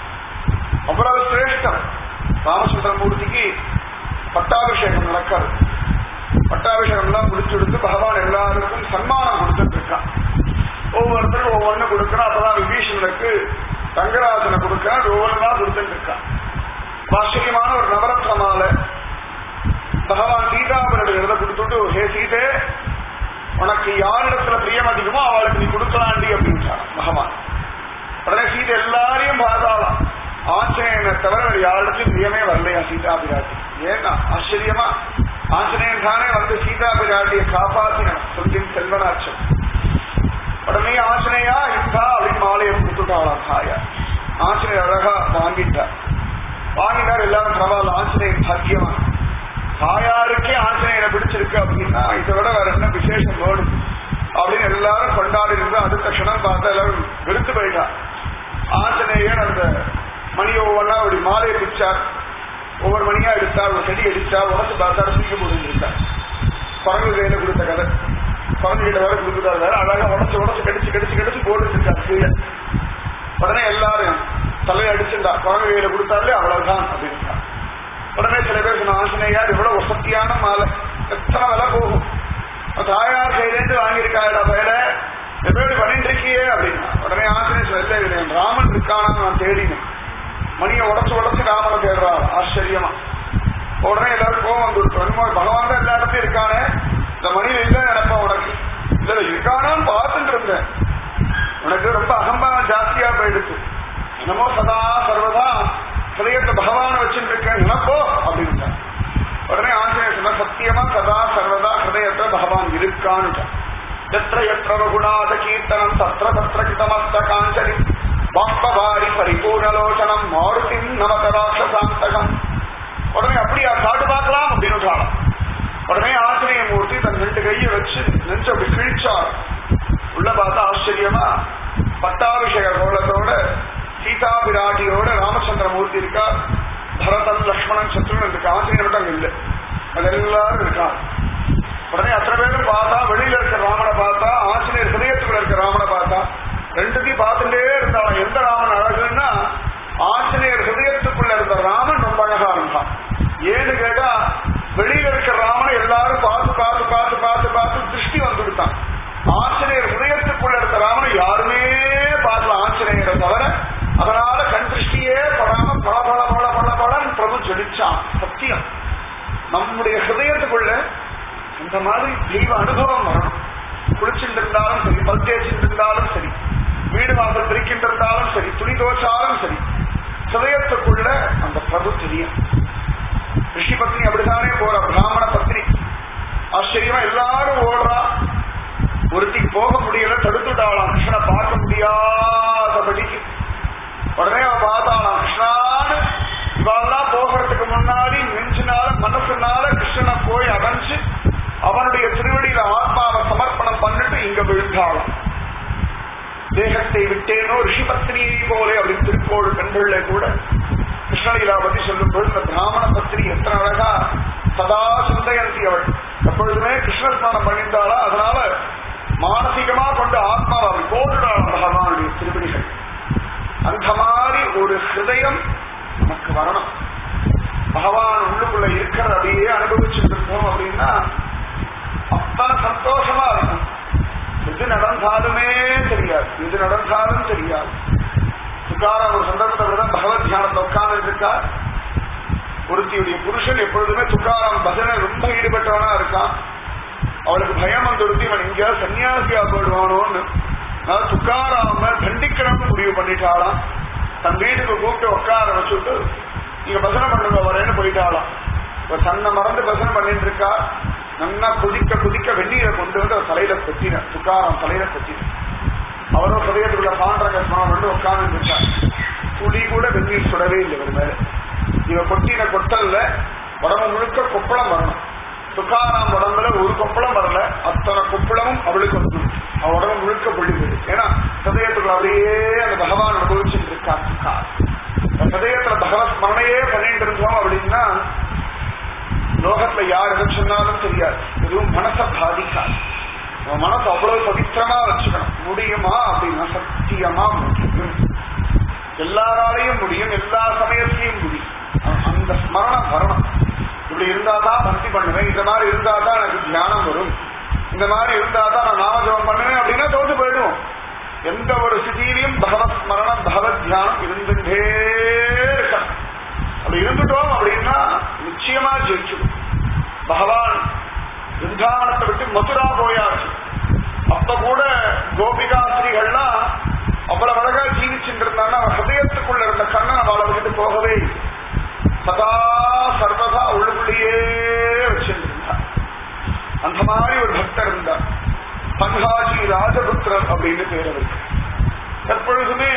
அவ்வளவு சிரேஷ்டம் ராமச்சந்திரமூர்த்திக்கு பட்டாபிஷேகம் நடக்காது பட்டாபிஷேகம் எல்லாம் முடிச்சுடுத்து பகவான் எல்லாருக்கும் சன்மானம் கொடுத்துட்டு இருக்கான் ஒவ்வொருத்தருக்கும் ஒவ்வொன்னு கொடுக்கறான் அப்பதான் விபீஷணனுக்கு தங்கராசனை கொடுக்கறான் ஒவ்வொன்றா கொடுத்துட்டு இருக்கான் ஆச்சரியமான ஒரு நவரத்ன மாலை பகவான் சீதாபுரம் எழுத கொடுத்துட்டு ஹே சீதே உனக்கு யாரிடத்துல பிரியம் அதிகமோ அவளுக்கு நீ கொடுக்கலாண்டி அப்படின்றான் பகவான் உடனே சீதை எல்லாரையும் பார்த்தாலாம் ஆஞ்சநேயனை தவிர வேறு யாரிடத்தையும் பிரியமே வரலையா சீதா பிராட்டி ஏன்னா ஆச்சரியமா ஆஞ்சநேயன் தானே வந்து சீதா பிராட்டியை காப்பாத்தினான் சொல்லின் செல்வனாச்சம் உடனே ஆஞ்சநேயா இந்தா அப்படின்னு மாலையை கொடுத்துட்டாளாம் தாயா ஆஞ்சநேயர் அழகா வாங்கிட்டார் வாங்கினார் எல்லாரும் பரவாயில்ல ஆஞ்சநேயன் பாக்கியமா தாயாருக்கே ஆஞ்சநேயனை பிடிச்சிருக்கு அப்படின்னா இதை விட வேற என்ன விசேஷம் வேணும் அப்படின்னு எல்லாரும் கொண்டாடி இருந்து அடுத்த க்ஷணம் பார்த்தா எல்லாரும் வெறுத்து போயிட்டா ஆஞ்சநேயன் அந்த மணியை ஒவ்வொன்றா அப்படி மாலையை பிடிச்சார் ஒவ்வொரு மணியா எடுத்தார் ஒரு செடி அடிச்சா உடச்சு பார்த்தாரு சீக்க முடிஞ்சிருக்கார் குரங்கு கையில கொடுத்த கதை குரங்கு கிட்ட வேற கொடுத்துட்டாரு வேற அழகா உடச்சு உடச்சு கடிச்சு கடிச்சு கடிச்சு போட்டு இருக்காரு கீழே உடனே எல்லாரும் தலையை அடிச்சுட்டா குரங்கு கையில கொடுத்தாலே அவ்வளவுதான் அப்படின்ட்டா உடனே சில பேர் சொன்ன ஆஞ்சநேயார் இவ்வளவு வசதியான மாலை எத்தனை விலை போகும் தாயார் கையிலேருந்து வாங்கியிருக்காடா பேர எப்படி பண்ணிட்டு இருக்கியே அப்படின்னா உடனே ஆஞ்சநேயர் சொல்ல இல்லை ராமன் இருக்கானா நான் தேடினேன் மணியை உடச்சு உடச்சு ராமனை தேடுறாரு ஆச்சரியமா உடனே எல்லாரும் கோவம் வந்துருச்சு பகவான் தான் எல்லா இடத்தையும் இருக்கானே இந்த மணியில இல்ல நினைப்பேன் உனக்கு இல்ல இருக்கானான்னு பார்த்துட்டு இருந்தேன் உனக்கு ரொம்ப அகம்பாவம் ஜாஸ்தியா போயிடுச்சு என்னமோ சதா சர்வதா ஹிரதயத்தை பகவான வச்சுட்டு இருக்கேன் நினைப்போ அப்படின்ட்டான் உடனே ஆஞ்சநேயர் சொன்ன சத்தியமா சதா சர்வதா ஹிரதயத்துல பகவான் இருக்கான்னு எத்திர எத்திர ரகுநாத கீர்த்தனம் தத்திர தத்திர கிருதமஸ்த காஞ்சலி பாப்பவாரி பரிபூர்ணலோச்சனம் மாருதிம் நவகராட்சசாந்தகம் உடனே அப்படியா காட்டு பார்க்கலாம் அப்படின்னு உடனே ஆஞ்சநேய மூர்த்தி தன் ரெண்டு கையை வச்சு நெஞ்சு அப்படி கிழிச்சார் உள்ள பார்த்தா ஆச்சரியமா பட்டாபிஷேக கோலத்தோட சீதா பிராட்டியோட ராமச்சந்திர மூர்த்தி இருக்கா பரதன் லக்ஷ்மணன் சத்ருன் இருக்கு ஆஞ்சநேயர் மட்டும் அங்க இல்லை அது எல்லாரும் இருக்கா உடனே அத்தனை பேரும் பார்த்தா வெளியில இருக்க ராமனை பார்த்தா ஆஞ்சநேயர் ஹிரதயத்துக்குள்ள இருக்க ராமனை பார்த்தா ரெண்டுத்தையும் பார்த்துட்டே இருந்தாலும் எந்த ராமன் அழகுன்னா ஆஞ்சநேயர் ஹிருதயத்துக்குள்ள இருந்த ராமன் ரொம்ப அழகா இருந்தான் ஏன்னு கேட்டா வெளியில இருக்கிற ராமனை எல்லாரும் பார்த்து பார்த்து பார்த்து பார்த்து பார்த்து திருஷ்டி வந்துவிட்டான் ஆஞ்சநேயர் ஹிருதயத்துக்குள்ள இருந்த ராமனை யாருமே பார்க்கல ஆஞ்சநேயரை தவிர அதனால கண் திருஷ்டியே படாம பல பல பல பல பலன் பிரபு ஜொலிச்சான் சத்தியம் நம்முடைய ஹிருதயத்துக்குள்ள இந்த மாதிரி தெய்வ அனுபவம் வரணும் குளிச்சுட்டு இருந்தாலும் சரி பல் தேய்ச்சிட்டு இருந்தாலும் சரி வீடு வாசல் பிரிக்கிட்டு இருந்தாலும் சரி துணி தோச்சாலும் சரி ஹிருதயத்துக்குள்ள அந்த பிரபு தெரியும் ரிஷி பத்னி அப்படித்தானே போற பிராமண பத்னி ஆச்சரியமா எல்லாரும் ஓடுறா ஒருத்திக்கு போக முடியல தடுத்துட்டாளாம் கிருஷ்ணனை பார்க்க முடியாதபடிக்கு உடனே அவ பார்த்தாளாம் கிருஷ்ணான்னு இவெல்லாம் போகிறதுக்கு முன்னாடி நெஞ்சினால மனசுனால கிருஷ்ணனை போய் அடைஞ்சு அவனுடைய திருவடியில ஆத்மாவை சமர்ப்பணம் பண்ணிட்டு இங்க விழுந்தாளாம் தேகத்தை விட்டேனோ ரிஷிபத்னியை போலே அப்படின்னு திருக்கோள் பெண்கள்ல கூட கிருஷ்ணலீலா பத்தி சொல்லும் பொழுது இந்த பிராமண பத்னி எத்தனை அழகா சதா சிந்தையந்தி அவள் எப்பொழுதுமே கிருஷ்ண ஸ்நானம் பண்ணிட்டாளா அதனால மானசீகமா கொண்டு ஆத்மாவை அவள் போட்டுடாள் பகவானுடைய திருவடிகள் அந்த மாதிரி ஒரு ஹிருதயம் நமக்கு வரணும் பகவான் உள்ளுக்குள்ள இருக்கிறத அப்படியே அனுபவிச்சுட்டு இருக்கோம் அப்படின்னா அப்ப சந்தோஷமா இருக்கும் எது நடந்தாலுமே தெரியாது எது நடந்தாலும் தெரியாது துக்காராம் ஒரு சந்தர்ப்பத்தில் தான் பகவத் தியானத்தை உட்கார்ந்து இருக்கார் ஒருத்தியுடைய புருஷன் எப்பொழுதுமே துக்காராம் பஜனை ரொம்ப ஈடுபட்டவனா இருக்கான் அவளுக்கு பயம் வந்து ஒருத்தி இவன் எங்கேயாவது சன்னியாசியா போயிடுவானோன்னு அதாவது துக்காராம தண்டிக்கணும்னு முடிவு பண்ணிட்டாளாம் தன் வீட்டுக்கு கூப்பிட்டு உட்கார வச்சுட்டு நீங்க பஜனை பண்ணுங்க வரேன்னு போயிட்டாளாம் ஒரு தன்னை மறந்து பஜனை பண்ணிட்டு இருக்கா நல்லா குதிக்க குதிக்க வெந்நீரை கொண்டு வந்து அவர் தலையில கொத்தின துக்காராம் தலையில கொத்தின அவரும் ஹதயத்துக்குள்ள பாண்டரங்க ஸ்நானம் வந்து உட்கார்ந்து இருக்கார் துளி கூட வெந்நீர் சுடவே இல்லை ஒரு மேல இவ கொட்டின கொட்டல்ல உடம்பு முழுக்க கொப்பளம் வரணும் துக்காராம் உடம்புல ஒரு கொப்பளம் வரல அத்தனை கொப்பளமும் அவளுக்கு வந்து அவ உடம்பு முழுக்க பொழிவுது ஏன்னா ஹதயத்துக்குள்ள அப்படியே அந்த பகவான் அனுபவிச்சுட்டு இருக்கா துக்கார் ஹதயத்துல பகவத் ஸ்மரணையே பண்ணிட்டு இருந்தோம் அப்படின்னா லோகத்துல யார் எதை சொன்னாலும் தெரியாது எதுவும் மனசை பாதிக்காது நம்ம மனசு அவ்வளவு பவித்திரமா வச்சுக்கணும் முடியுமா அப்படின்னா சத்தியமா முடியும் எல்லாராலையும் முடியும் எல்லா சமயத்திலையும் முடியும் அ- அந்த ஸ்மரணம் வரணும் இப்படி இருந்தாதான் பக்தி பண்ணுவேன் இந்த மாதிரி இருந்தாதான் எனக்கு தியானம் வரும் இந்த மாதிரி இருந்தாதான் நான் நாமஜபம் பண்ணுவேன் அப்படின்னா தோத்து போயிடுவோம் எந்த ஒரு ஸ்திதியிலையும் பகவத் ஸ்மரணம் பகவத் தியானம் இருந்துட்டே இருக்கணும் அப்படி இருந்துட்டோம் அப்படின்னா நிச்சயமா ஜெயிச்சிடும் பகவான் விருந்தாவனத்தை விட்டு மதுரா போயாச்சு அப்ப கூட கோபிகாஸ்திரிகள்லாம் அவ்வளவு அழகா ஜீவிச்சுட்டு இருந்தாங்க அவன் ஹதயத்துக்குள்ள இருந்த கண்ணன் அவளை விட்டு போகவே இல்லை. சதா சர்வதா உள்ளுக்குள்ளேயே வச்சிருந்தார் அந்த மாதிரி ஒரு பக்தர் இருந்தார் பன்ஹாஜி ராஜபுத்திரர் அப்படின்னு பேர் அவருக்கு எப்பொழுதுமே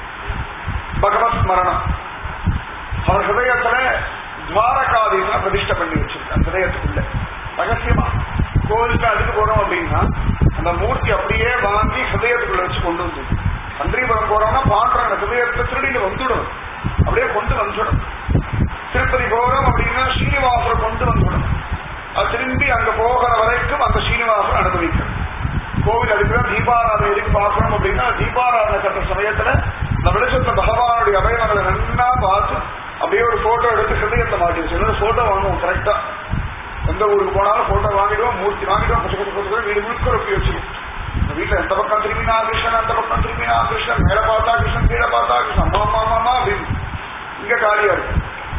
பகவத் ஸ்மரணம் அவர் ஹிருதயத்துல துவாரகாதீசனை பிரதிஷ்டை பண்ணி வச்சிருக்கார் ஹிருதயத்துக்குள்ள ரகசியமா கோவிலுக்கு அதுக்கு போறோம் அப்படின்னா அந்த மூர்த்தி அப்படியே வாங்கி ஹிருதயத்துக்குள்ள வச்சு கொண்டு வந்து பன்றிபுரம் போறோம்னா பாண்டுறாங்க ஹிருதயத்தை திருடிட்டு வந்துடும் அப்படியே கொண்டு வந்துடும் திருப்பதி போறோம் அப்படின்னா ஸ்ரீனிவாசரை கொண்டு வந்துடும் அது திரும்பி அங்க போகிற வரைக்கும் அந்த ஸ்ரீனிவாசன் அனுபவிக்கணும் கோவில் அதுக்குதான் தீபாராதனை எதுக்கு பார்க்கணும் அப்படின்னா தீபாராதனை கட்ட சமயத்துல இந்த வெளிச்சத்துல பகவானுடைய அவயவங்களை நன்னா பார்த்து அப்படியே ஒரு போட்டோ எடுத்து ஹிருதயத்தை மாட்டி வச்சு போட்டோ வாங்குவோம் கரெக்டா எந்த ஊருக்கு போனாலும் போட்டோ வாங்கிடுவோம் மூர்த்தி வாங்கிடுவோம் பச்சை பச்சை பச்சை வீடு முழுக்க ரொப்பி வச்சிருவோம் இந்த வீட்டுல எந்த பக்கம் திரும்பினா கிருஷ்ணன் அந்த பக்கம் திரும்பினா கிருஷ்ணன் மேல பார்த்தா கிருஷ்ணன் கீழே பார்த்தா கிருஷ்ணன் அம்மா அம்மா அம்மா, அம்மா அப்படின்னு இங்க காலியா இருக்கு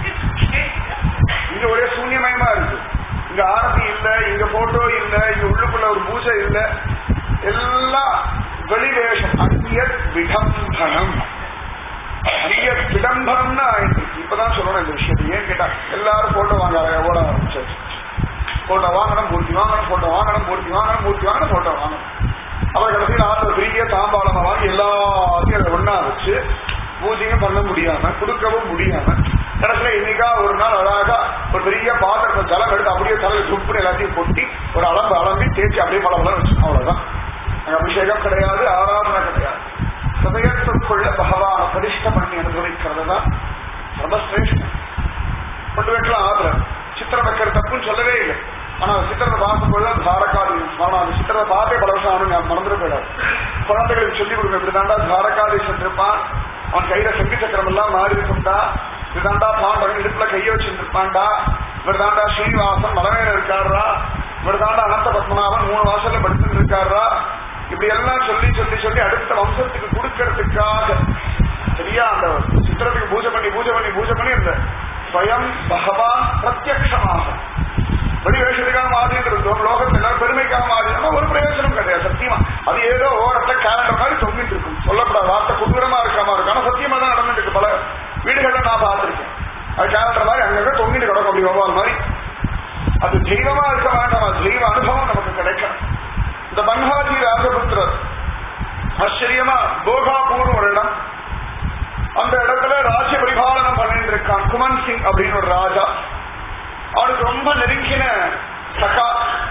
இங்க ஒரே சூன்யமயமா இருக்கு இங்க ஆரத்தி இல்ல இங்க போட்டோ இல்ல இங்க உள்ளுக்குள்ள ஒரு பூஜை இல்ல எல்லாம் வெளிவேஷம் அந்நிய விடம்பனம் அந்நிய விடம்பனம்னா ஆயிடுச்சு இப்பதான் சொல்லணும் இந்த விஷயத்தை ஏன் கேட்டா எல்லாரும் போட்டோ வாங்க ஓட ஆரம்பிச்சாச்சு போட்டோ வாங்கணும் மூர்த்தி வாங்கணும் போட்டோ வாங்கணும் மூர்த்தி வாங்கணும் மூர்த்தி வாங்கணும் போட்டோ வாங்கணும் அப்புறம் கடைசியில் ஆத்துல பெரிய தாம்பாளமா வாங்கி எல்லாத்தையும் அதை ஒண்ணா வச்சு பூஜையும் பண்ண முடியாம கொடுக்கவும் முடியாம கடைசியில இன்னைக்கா ஒரு நாள் அழகா ஒரு பெரிய பாத்திரத்தை ஜலம் எடுத்து அப்படியே தலையை துப்புன்னு எல்லாத்தையும் கொட்டி ஒரு அளம்பு அளம்பி தேய்ச்சி அப்படியே பல பலம் வச்சு அவ்வளவுதான் அங்க அபிஷேகம் கிடையாது ஆராதனை கிடையாது ஹதயத்துக்குள்ள பகவான பரிஷ்ட பண்ணி அனுபவிக்கிறது தான் சர்வசிரேஷ்டம் கொண்டு வைக்கலாம் ஆதரவு சித்திரம் வைக்கிற தப்புன்னு சொல்லவே இல்லை ஆனா அந்த சித்திரத்தை பார்க்கும்போது தாரகாதி ஆனா அந்த சித்திரத்தை பார்த்தே பல வருஷம் ஆனும் நான் மறந்துட போயிடாது குழந்தைகளுக்கு சொல்லிக் கொடுங்க இப்படி தாண்டா தாரகாதீசன் இருப்பான் அவன் கையில செங்கி சக்கரம் எல்லாம் மாறி இருக்கும்டா இதுதாண்டா பாண்டவன் இடுப்புல கைய வச்சிருப்பான்டா இவர் தாண்டா ஸ்ரீனிவாசன் மலமேல இருக்காருடா இவர் தாண்டா அனந்த பத்மநாபன் மூணு வாசல்ல படுத்துட்டு இருக்காருடா இப்படி எல்லாம் சொல்லி சொல்லி சொல்லி அடுத்த வம்சத்துக்கு கொடுக்கறதுக்காக சரியா அந்த சித்திரத்துக்கு பூஜை பண்ணி பூஜை பண்ணி பூஜை பண்ணி இந்த ஸ்வயம் பகவான் பிரத்யக்ஷமாக வெளி வேஷத்துக்காக மாறிட்டு இருந்தோம் லோகத்தில் எல்லாரும் பெருமைக்காக மாறி நம்ம ஒரு பிரயோஜனம் கிடையாது சத்தியமா அது ஏதோ ஓரத்தை கேலண்டர் மாதிரி தொங்கிட்டு இருக்கும் சொல்லக்கூடாது வார்த்தை குதூரமா இருக்காம இருக்கும் ஆனா சத்தியமா தான் நடந்துட்டு இருக்கு பல வீடுகள்ல நான் பார்த்திருக்கேன் அது கேலண்டர் மாதிரி அங்கங்க தொங்கிட்டு கிடக்கும் அப்படி வவ்வால் மாதிரி அது தெய்வமா இருக்க வேண்டாம் அது தெய்வ அனுபவம் நமக்கு கிடைக்கும் இந்த பன்ஹாஜி ராஜபுத்திரர் ஆச்சரியமா போகாபூர் ஒரு இடம் அந்த இடத்துல ராஜ்ய பரிபாலனம் பண்ணிட்டு இருக்கான் குமன் சிங் அப்படின்னு ஒரு ராஜா அவனுக்கு ரொம்ப நெருங்கின சகா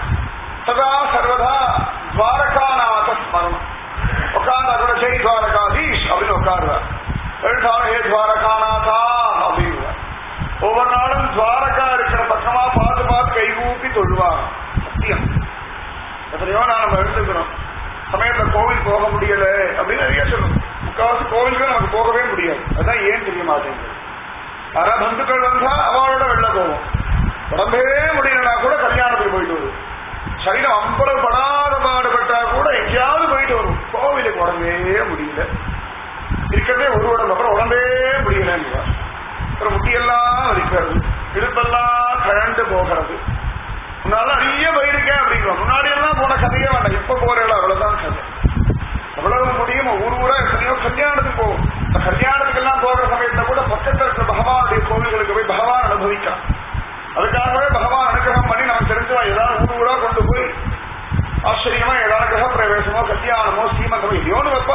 சதா சர்வதா துவாரகாநாத ஸ்மரணம் உட்கார்ந்து அதோட ஜெய் துவாரகாதீஷ் அப்படின்னு உட்காருவார் எழுதாலும் ஏ துவாரகாநாதா அப்படிங்குவார் ஒவ்வொரு நாளும் துவாரகா இருக்கிற பக்கமா பார்த்து பார்த்து கைகூப்பி தொழுவார் சத்தியம் எத்தனையோ நான் நம்ம எழுந்துக்கிறோம் சமயத்துல கோவில் போக முடியல அப்படின்னு நிறைய சொல்லணும் முக்காவாசி கோவிலுக்கு நமக்கு போகவே முடியாது அதான் ஏன் தெரிய மாட்டேங்குது யாரா பந்துக்கள் வந்தா அவளோட வெளில போவோம் உடம்பே முடியலனா கூட கல்யாணத்துக்கு போயிட்டு வரும் சரீரம் அம்பலம் படாத பாடுபட்டா கூட எங்கேயாவது போயிட்டு வரும் கோவிலுக்கு உடம்பே முடியல இருக்கிறதே ஒரு உடம்பு அப்புறம் உடம்பே முடியலன்னு அப்புறம் முட்டியெல்லாம் வலிக்கிறது இடுப்பெல்லாம் கழண்டு போகிறது முன்னால நிறைய போயிருக்கேன் அப்படிங்கிறோம் முன்னாடி எல்லாம் போன கதையே வேண்டாம் எப்ப போறேன் அவ்வளவுதான் கதை அவ்வளவு முடியும் ஊர் ஊரா எத்தனையோ கல்யாணத்துக்கு போகும் இந்த கல்யாணத்துக்கு எல்லாம் போகிற சமயத்துல கூட பக்கத்துல இருக்கிற பகவானுடைய கோவில்களுக்கு போய் பகவான் அனுபவிக்கலாம் அதுக்காகவே பகவான் அனுகிரகம் பண்ணி நமக்கு தெரிஞ்சவா ஏதாவது ஊர் ஊரா கொண்டு போய் ஆச்சரியமா ஏதாவது கிரக பிரவேசமோ கல்யாணமோ சீமந்தமோ எதையோன்னு வைப்பா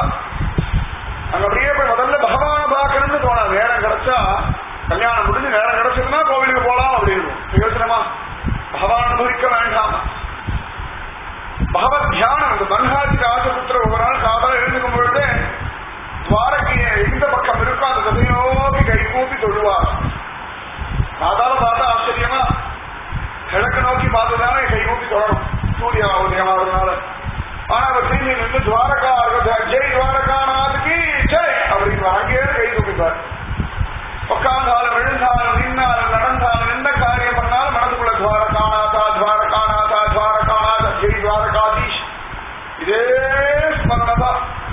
அங்க அப்படியே போய் முதல்ல பகவானை பார்க்கணும்னு தோணாது நேரம் கிடைச்சா கல்யாணம் முடிஞ்சு நேரம் கிடைச்சதுன்னா கோவிலுக்கு போலாம் அப்படின்னு யோசனமா பகவான் அனுபவிக்க வேண்டாமா பகவத் தியானம் இந்த பன்ஹாஜி ராஜபுத்திர ஒரு நாள் காதல எழுந்துக்கும் பொழுது துவாரகைய எந்த பக்கம் இருக்கோ அந்த திசையோக்கி கை கூப்பி தொழுவார் காதால பார்த்தா ஆச்சரியமா கிழக்கு நோக்கி பார்த்துதானே கை கூப்பி தொடரும் சூரிய உதயமாவதுனால ஆனா அவர் திரும்பி நின்று துவாரகா ஜெய் துவாரகாநாதுக்கு ஜெய் அப்படின்னு அங்கேயே கை கூப்பிப்பார் உட்கார்ந்தாலும் எழுந்தாலும் நின்னாலும் நடந்தாலும் எந்த காரியம் பண்ணாலும் மனதுக்குள்ள துவாரகாநாதா துவாரகாநாதா துவாரகாநாதா ஜெய் துவாரகாதீஷ் இதே ஸ்மரணதா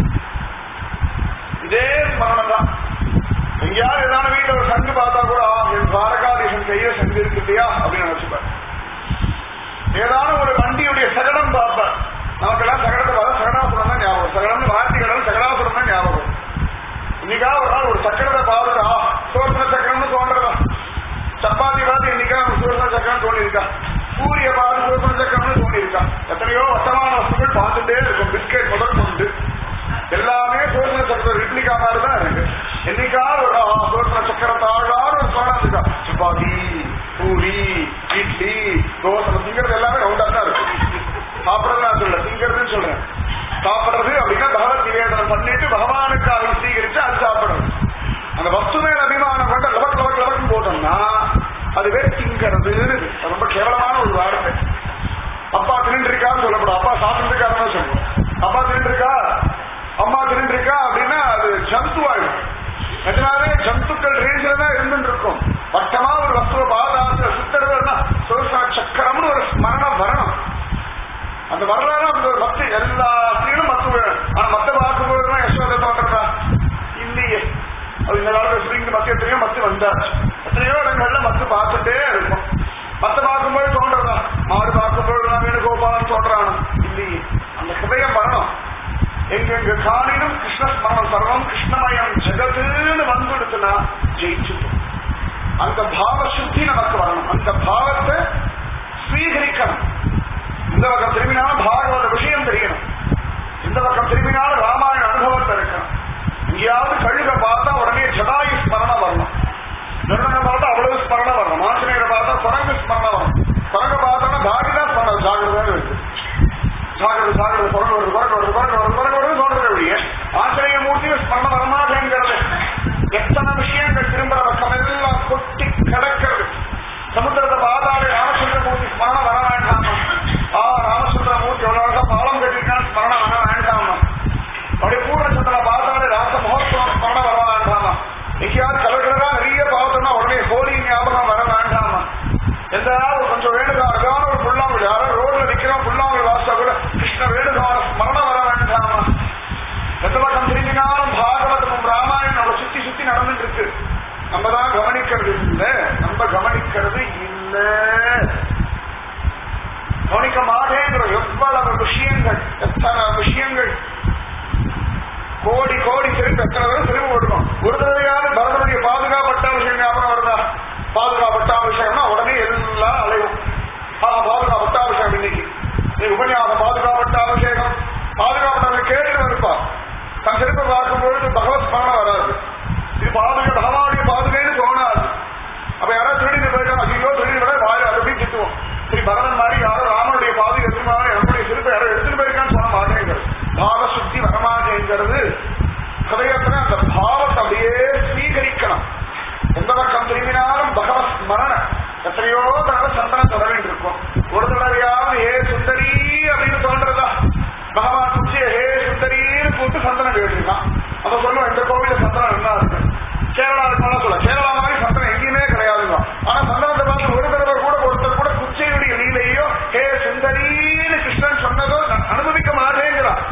இதே ஸ்மரணதா எங்கேயாவது ஏதாவது வீட்டுல ஒரு சங்கு பார்த்தா கூட ஆ, என் துவாரகாதீசன் கையில சங்கு இருக்கு இல்லையா அப்படின்னு நினைச்சுப்பார் ஏதாவது ஒரு வண்டியுடைய சகடம் பார்ப்பார் நமக்கெல்லாம் சகடத்தை பார்த்தா சகடாசுரம் தான் ஞாபகம் சகடம்னு வார்த்தை கடல் சகடாசுரம் தான் ஞாபகம் இன்னைக்கா ஒரு நாள் ஒரு சக்கரத்தை பார்த்துட்டா சோர்ண சக்கரம்னு தோன்றதா சப்பாத்தி பார்த்து இன்னைக்கா சோர்ண சக்கரம் தோணிருக்கா பூரிய பார்த்து சோர்ண சக்கரம்னு தோணிருக்கா எத்தனையோ வட்டமான வஸ்துக்கள் பார்த்துட்டே இருக்கும் பிஸ்கெட் முதல் கொண்டு எல்லாமே சோர்ண சக்கரம் இட்லிக்கா மாதிரி தான் இருக்கு என்னைக்காவது ஒரு ஆ, சோர்ண சக்கரம் தாழான ஒரு சோழா இருக்கா சப்பாத்தி பூரி இட்லி தோசை திங்கிறது எல்லாமே ரவுண்டா தான் இருக்கு சாப்பிடறது நான் சொல்ல திங்கிறதுன்னு சொல்றேன் சாப்பிடுறது அப்படின்னா பகவத் நிவேதனம் பண்ணிட்டு பகவானுக்காக சீகரிச்சு அது சாப்பிடுறது அந்த வஸ்து மேல அபிமானம் கொண்ட லவக் லவக் லவக்னு போட்டோம்னா அதுவே திங்கிறது ரொம்ப கேவலமான ஒரு வார்த்தை அப்பா தின்னுருக்கான்னு சொல்லப்படும் அப்பா சாப்பிட்டு இருக்காருன்னு சொல்லுவோம் அப்பா தின்னுருக்கா அம்மா தின்னுருக்கா அப்படின்னா அது ஜந்து ஆயிடும் நிஜமாவே ஜந்துக்கள் ரேஞ்சில தான் இருந்துட்டு இருக்கும் வட்டமா ஒரு வஸ்துவை பாதாச சுத்தரதுன்னா சோசா சக்கரம்னு ஒரு ஸ்மரணம் வரணும் அந்த வரலாறு அந்த ஒரு பக்தி எல்லா ஸ்திரீகளும் மத்து வேணும் ஆனா மத்த பார்க்கும்போது தான் யசோதை தோன்றதா இல்லையே அது இந்த காலத்துல ஸ்திரீங்க மத்திய எத்தனையோ மத்து வந்தாச்சு எத்தனையோ இடங்கள்ல மத்து பார்த்துட்டே இருக்கும் மத்த பார்க்கும்போது தோன்றதா மாடு பார்க்கும்போது நான் வேணுகோபாலன் தோன்றானு இல்லையே அந்த ஹிருதயம் வரணும் எங்கெங்க காணினும் கிருஷ்ண ஸ்மரணம் சர்வம் கிருஷ்ணமயம் ஜெகத்துன்னு வந்துடுத்துனா ஜெயிச்சுட்டோம் அந்த பாவ சுத்தி நமக்கு வரணும் அந்த பாவத்தை ஸ்வீகரிக்கணும் இந்த பக்கம் திரும்பினாலும் பாகவத விஷயம் தெரியணும் இந்த பக்கம் திரும்பினாலும் ராமாயண அனுபவத்தை இருக்கணும் எங்கேயாவது கழுக பார்த்தா உடனே ஜடாயு ஸ்மரணம் வரணும் நிர்ணய பார்த்தா அவ்வளவு ஸ்மரணம் வரணும் ஆஞ்சநேயரை பார்த்தா குரங்கு ஸ்மரணம் வரணும் குரங்க பார்த்தோம்னா தாடிதான் ஸ்மரணம் ஜாகிரதான் இருக்கு ஜாகிரத ஜாகிரத குரங்கு வருது குரங்கு வருது குரங்கு வருது குரங்கு வருது சொல்றது அப்படியே ஆஞ்சநேய மூர்த்தியும் ஸ்மரணம் வரமாட்டேங்கிறது எத்தனை விஷயங்கள் திரும்புற பக்கம் எல்லாம் கொட்டி கிடக்கிறது சமுத்திரத்தை பாதாளி ராமச்சந்திர மூர்த்தி ஸ்மரணம் வர வேண்டாமா ஆ ராமச்சந்திர மூர்த்தி எவ்வளவு அழகா பாலம் கட்டிருக்கான்னு ஸ்மரணம் வர வேண்டாமா அப்படி பூர்ணச்சந்திர பாதாளி ராச மகோத்சவம் ஸ்மரணம் வர வேண்டாமா கொஞ்சம் வேணுகான ஒரு புல்லாங்குழி யாரோ ரோட்ல நிக்கிறோம் புல்லாங்குழி வாசா கூட கிருஷ்ண வேணுகான ஸ்மரணம் வர வேண்டாமா எந்த பக்கம் திரும்பினாலும் பாகவதமும் ராமாயணம் நம்மளை சுத்தி சுத்தி நடந்துட்டு இருக்கு நம்ம தான் கவனிக்கிறது இல்ல நம்ம கவனிக்கிறது இல்ல கவனிக்க மாட்டேங்கிற எவ்வளவு விஷயங்கள் எத்தனை விஷயங்கள் கோடி கோடி திருப்பி எத்தனை தடவை திரும்ப ஓடுவோம் ஒரு தடவையாவது பரதனுடைய பாதுகாப்பட்ட விஷயம் ஞாபகம் வருதா பாதுகாப்பட்ட விஷயம்னா உடனே எல்லாம் அலையும் ஆ பாதுகாப்பட்ட விஷயம் இன்னைக்கு நீ உபன்யாசம் பாதுகாப்பட்ட அபிஷேகம் பாதுகாப்பட்ட கேட்டு வருப்பா தன் திருப்ப பார்க்கும்பொழுது பகவத் ஸ்மரணம் வராது இது பாதுகா பகவானுடைய பாதுகைன்னு தோணாது அப்ப யாராவது திருடிட்டு போயிட்டோம் ஐயோ திருடி விட வாய் அது அப்படி திட்டுவோம் சரி பரதன் மாதிரி யாரோ ராமனுடைய பாதுகை எடுத்துமாவே நம்முடைய சிறுப்பை யாரோ எடுத்துட்டு போயிருக்கான்னு சொல்ல மாட்டேங்கிறது பாவ சுத்தி வரமாட்டேங்கிறது ஹதயத்துல அந்த பாவத்தை அப்படியே ஸ்வீகரிக்கணும் எந்த பக்கம் திரும்பினாலும் பகவத் ஸ்மரண எத்தனையோ தடவை சந்தனம் தொடர்ந்து இருக்கும் ஒரு தடவையாவது ஏ சுந்தரி அப்படின்னு தோன்றதா பகவான் குச்சிய ஹே சுந்தரின்னு கூப்பிட்டு சந்தனம் கேட்டிருக்கான் அப்ப சொல்லுவோம் இந்த கோவில சந்தனம் என்ன இருக்கு கேரளா இருக்கணும் சொல்ல கேரளா மாதிரி சந்தனம் எங்கேயுமே கிடையாதுங்க ஆனா சந்தனத்தை பார்த்து ஒரு தடவை கூட ஒருத்தர் கூட குச்சையுடைய லீலையோ ஹே சுந்தரின்னு கிருஷ்ணன் சொன்னதோ நான் அனுபவிக்க மாட்டேங்கிறான்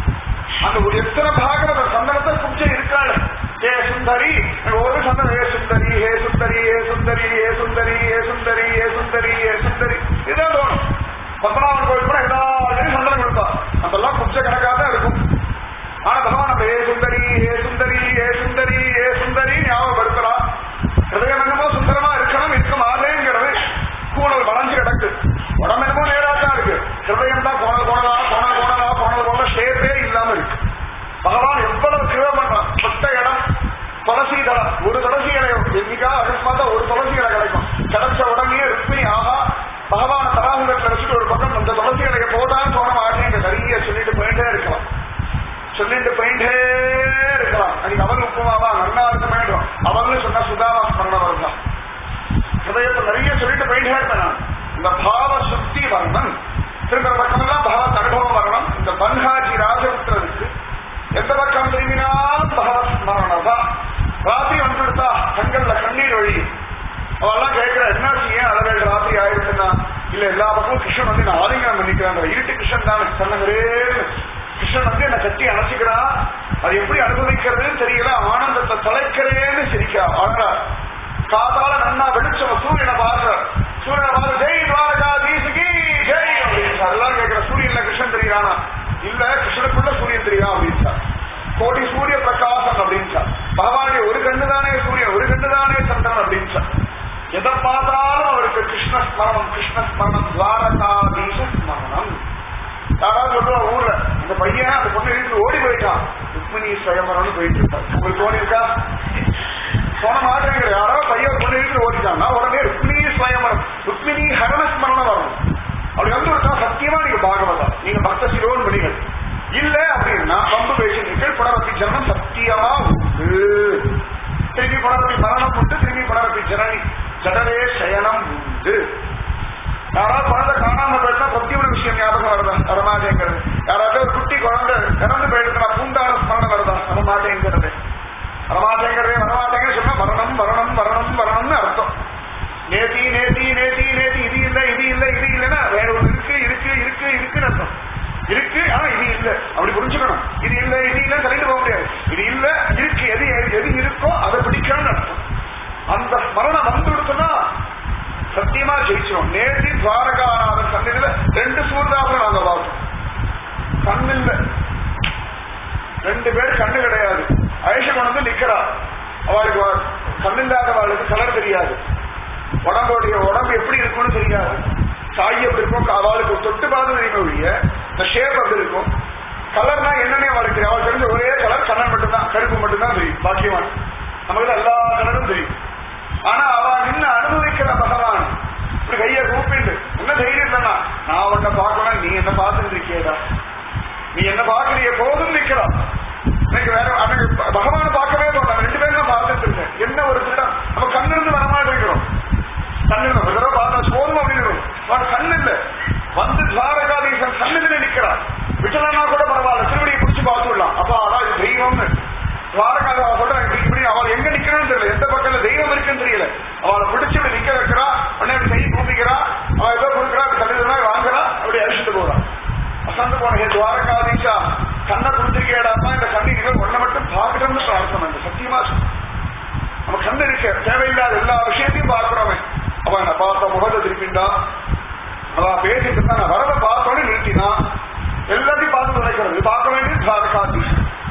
அந்த ஒரு எத்தனை பாகவத சந்தனத்தை குச்சை இருக்காள் ஏ சுந்தரி ஒரு சந்தனம் ஏ சுந்தரி ஹே சுந்தரி ஏ சுந்தரி ஏ சுந்தரி ஏ சுந்தரி ஏ சுந்தரி ஏ சுந்தரி இதான் தோணும் பத்மநாபன் கோயில் கூட எல்லாரும் சந்தனம் கொடுப்பா அதெல்லாம் குச்ச கணக்காக தான் இருக்கும் ஆனா பகவான் நம்ம ஏ சுந்தரி ஏ சுந்தரி ஏ சுந்தரி ஏ சுந்தரி ஞாபகப்படுத்தலாம் ஹிருதயம் என்னமோ சுந்தரமா இருக்கணும் இருக்க மாட்டேங்கிறது கூணல் வளைஞ்சு கிடக்கு உடம்பு என்னமோ நேரா தான் இருக்கு ஹிருதயம் தான் கோணல் கோணலா கோணல் கோணலா கோணல் கோணல ஷேப்பே இல்லாம இருக்கு பகவான் எவ்வளவு கிருவ பண்றான் மொத்த இடம் துளசி தளம் ஒரு துளசி இலை என்னைக்கா அகஸ்மாத்தா ஒரு துளசி இலை கிடைக்கும் கிடைச்ச உடனே ருக்மிணி ஆஹா பகவான தராசுரத்தில் வச்சுட்டு ஒரு பக்கம் இந்த துளசி இலையை போட்டான்னு தோண மாட்டேங்க நிறைய சொல்லிட்டு போயிட்டே இருக்கலாம் சொல்லிட்டு போயிட்டே இருக்கலாம் அன்னைக்கு அவன் உப்புமாவா நல்லா இருக்க வேண்டும் அவன்னு சொன்னா சுதாமா ஸ்மரணம் வரலாம் ஹதயத்தை நிறைய சொல்லிட்டு போயிட்டே இருப்பேன் நான். இந்த பாவ சுத்தி வரணும் திரும்ப பக்கமெல்லாம் பாவ அனுபவம் வரணும் இந்த பன்ஹாஜி ராஜபுத்திரருக்கு எந்த பக்கம் திரும்பினாலும் பகவ ஸ்மரணம் தான் ராத்திரி வந்துடுத்தா கண்கள்ல கண்ணீர் வழி அவெல்லாம் கேட்கிற என்னாச்சு ஏன் அழகு ராத்திரி ஆயிடுச்சுன்னா இல்ல எல்லா பக்கமும் கிருஷ்ணன் வந்து நான் ஆலிங்கனம் பண்ணிக்கிறாங்க இருட்டு கிருஷ்ணன் தானே சொன்னவரேன்னு கிருஷ்ணன் வந்து என்ன கட்டி அணைச்சிக்கிறான் அது எப்படி அனுபவிக்கிறதுன்னு தெரியல ஆனந்தத்தை தலைக்கிறேன்னு சிரிக்கா ஆடுறா காதால நன்னா வெளிச்சம் சூரியனை பாக்குற சூரியனை பார்த்து ஜெய் துவாரகா தீசுகி ஜெய் அப்படின்னு அதெல்லாம் கேட்கிற சூரியன்ல கிருஷ்ணன் தெரியுறானா இல்ல கிருஷ்ணனுக்குள்ள சூரியன் தெரியும் அப்படின்ட்டா கோடி சூரிய பிரகாசம் அப்படின்ட்டா பகவானுடைய ஒரு கண்ணு தானே சூரியன் ஒரு கண்ணு தானே சந்திரன் அப்படின்ட்டா எதை பார்த்தாலும் அவருக்கு கிருஷ்ண ஸ்மரணம் கிருஷ்ண ஸ்மரணம் துவாரகாதீச ஸ்மரணம் யாராவது சொல்லுவா ஊர்ல இந்த பையன் அந்த பொண்ணு வீட்டுக்கு ஓடி போயிட்டான் ருக்மிணி ஸ்வயம்பரம்னு போயிட்டு இருக்கா உங்களுக்கு தோணி இருக்கா போன மாட்டேங்கிற யாராவது பையன் ஒரு பொண்ணு வீட்டுக்கு ஓடிட்டான்னா உடனே ருக்மிணி ஸ்வயம்பரம் ருக்மிணி ஹரண ஸ்மரணம் வரணும் அப்படி வந்து விட்டா சத்தியமா நீங்க பாகவதா நீங்க பக்த சிரோன் மணிகள் இல்ல அப்படின்னா பம்பு பேசினீர்கள் புனரப்பி ஜனனம் சத்தியமா உண்டு திரும்பி புனரப்பி மரணம் உண்டு திரும்பி புனரப்பி ஜனனி ஜடரே சயனம் உண்டு யாராவது குழந்தை காணாம போயிட்டா பிரத்தியோட விஷயம் ஞாபகம் வருதா வரமாட்டேங்கிறது யாராவது ஒரு குட்டி குழந்தை இறந்து போயிடுச்சுனா பூண்டான ஸ்மரணம் வருதா வரமாட்டேங்கிறது வரமாட்டேங்கிறதே வரமாட்டேங்கிற சொன்னா மரணம் மரணம் மரணம் மரணம்னு அர்த்தம் நேத்தி நேத்தி நேத்தி நேத்தி இது இல்ல இது இல்ல இது இல்லைன்னா வேற ஒண்ணு இருக்கு இருக்கு இருக்கு இருக்குன்னு அர்த்தம் இருக்கு ஆனா இது இல்ல அப்படி புரிஞ்சுக்கணும் இது இல்ல இது இல்ல சொல்லிட்டு போக முடியாது இது இல்ல இருக்கு எது எது இருக்கோ அதை பிடிக்கணும்னு அர்த்தம் அந்த ஸ்மரணம் வந்து விடுச்சுன்னா சத்தியமா ஜெயிச்சிடும் நேத்தி துவாரகாநாதன் சந்நிதியில ரெண்டு சூர்தாசனம் நாங்க பார்த்தோம் கண்ணில்ல ரெண்டு பேர் கண்ணு கிடையாது ஐஷ கொண்டு வந்து நிக்கிறா அவளுக்கு கண்ணில்லாதவளுக்கு கலர் தெரியாது உடம்புடைய உடம்பு எப்படி இருக்கும்னு தெரியாது சாய் எப்படி இருக்கும் அவளுக்கு தொட்டு பார்த்து தெரியுமே ஒழிய இந்த ஷேப் அப்படி இருக்கும் கலர்னா என்னன்னே அவளுக்கு தெரியும் அவளுக்கு தெரிஞ்ச ஒரே கலர் கண்ணன் மட்டும்தான் கருப்பு மட்டும்தான் தெரியும் பாக்கியவான் நமக்கு எல்லா கலரும் தெரியும் ஆனா அவ நின்று அனுபவிக்கிற பகவான் இப்படி கைய கூப்பிட்டு என்ன தைரியம் இல்லைன்னா நான் உன்னை பார்க்கணும் நீ என்ன பார்த்துட்டு இருக்கியடா நீ என்ன பார்க்கறிய போதும் நிக்கிறான் எனக்கு வேற எனக்கு பகவானை பார்க்கவே தோணும் ரெண்டு பேரும் நான் பார்த்துட்டு இருக்கேன் என்ன ஒரு திட்டம் நம்ம கண்ணிருந்து வரமாட்டேங்கிறோம் கண்ணில் ஒரு தடவை பார்த்தா போதும் அப்படின்னு அவன் கண்ணு இல்ல வந்து துவாரகாதீசன் சன்னதில நிக்கிறான் விட்டலன்னா கூட பரவாயில்ல திருவடியை பிடிச்சு பார்த்துடலாம் அப்பா அதான் இது தெய்வம்னு துவாரகாத சொல்றேன் இப்படி இப்படி அவள் எங்க நிக்கணும்னு தெரியல எந்த பக்கத்துல தெய்வம் இருக்குன்னு தெரியல அவளை பிடிச்சு இப்படி நிக்க வைக்கிறா உடனே இப்படி கை கூப்பிக்கிறா அவ சத்தியமா சொல்றேன். நம்ம கண்ணு இருக்க தேவையில்லாத எல்லா விஷயத்தையும் பார்க்கிறோமே அவன் என்ன பார்த்த முகத்தை திருப்பிண்டா அவன் பேசிட்டு இருந்தா நான் வரத பார்த்தோன்னே நிறுத்தினா எல்லாத்தையும் பார்த்து நினைக்கிறது பார்க்க வேண்டியது துவாரகாதி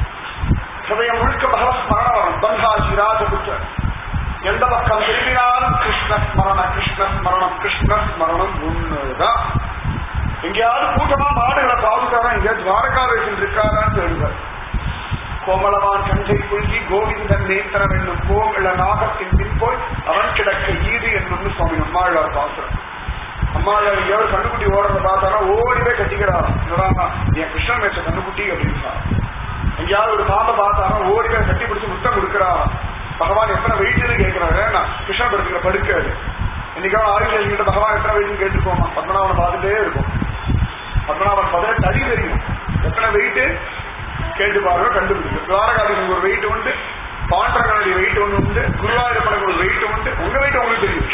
ஹதயம் முழுக்க பகவத் ஸ்மரண வரும் பந்தாஜி ராஜபுத்திரன் எந்த பக்கம் திரும்பினாலும் கிருஷ்ண ஸ்மரண கிருஷ்ண ஸ்மரணம் கிருஷ்ண ஸ்மரணம் ஒண்ணுதான் எங்கேயாவது கூட்டமா மாடுகளை பாதுகாரன் எங்க துவாரகாவேசன் இருக்காரான்னு தேடுவார் கோமளவான் கஞ்சை புல்கி கோவிந்தன் நேத்திரம் என்னும் கோவில நாகத்தின் பின்போய் அவன் கிடக்க ஈடு என்னும் சுவாமி அம்மாழ்வார் பாசுரம் அம்மாழ்வார் எங்கேயாவது கண்ணுக்குட்டி ஓடுறத பார்த்தாரா ஓடி போய் கட்டிக்கிறாராம் என்னடாமா என் கிருஷ்ணன் வச்ச கண்ணுக்குட்டி அப்படின்னு எங்கேயாவது ஒரு பாம்பை பார்த்தாரா ஓடி போய் கட்டி பிடிச்சு முத்தம் கொடுக்கிறாராம் பகவான் எத்தனை வெயிட்னு கேட்கிறாரு நான் கிருஷ்ணன் படுத்துக்கிற படுக்காது என்னைக்காவது ஆயுஷ் கிட்ட பகவான் எத்தனை வெயிட்னு கேட்டுக்கோமா பத்மநாபனை பார்த்துட்டே இருக்கும் பத்மநாபன் பதினெட்டு அடி தெரியும் எத்தனை வெயிட் கேட்டு பாருங்க கண்டுபிடிக்கும் துவாரகாதிக்கு ஒரு வெயிட் உண்டு பாண்டரங்கனுடைய வெயிட் ஒன்று உண்டு குருவாயூரப்பனுக்கு ஒரு வெயிட் உண்டு உங்க வெயிட் உங்களுக்கு தெரியும்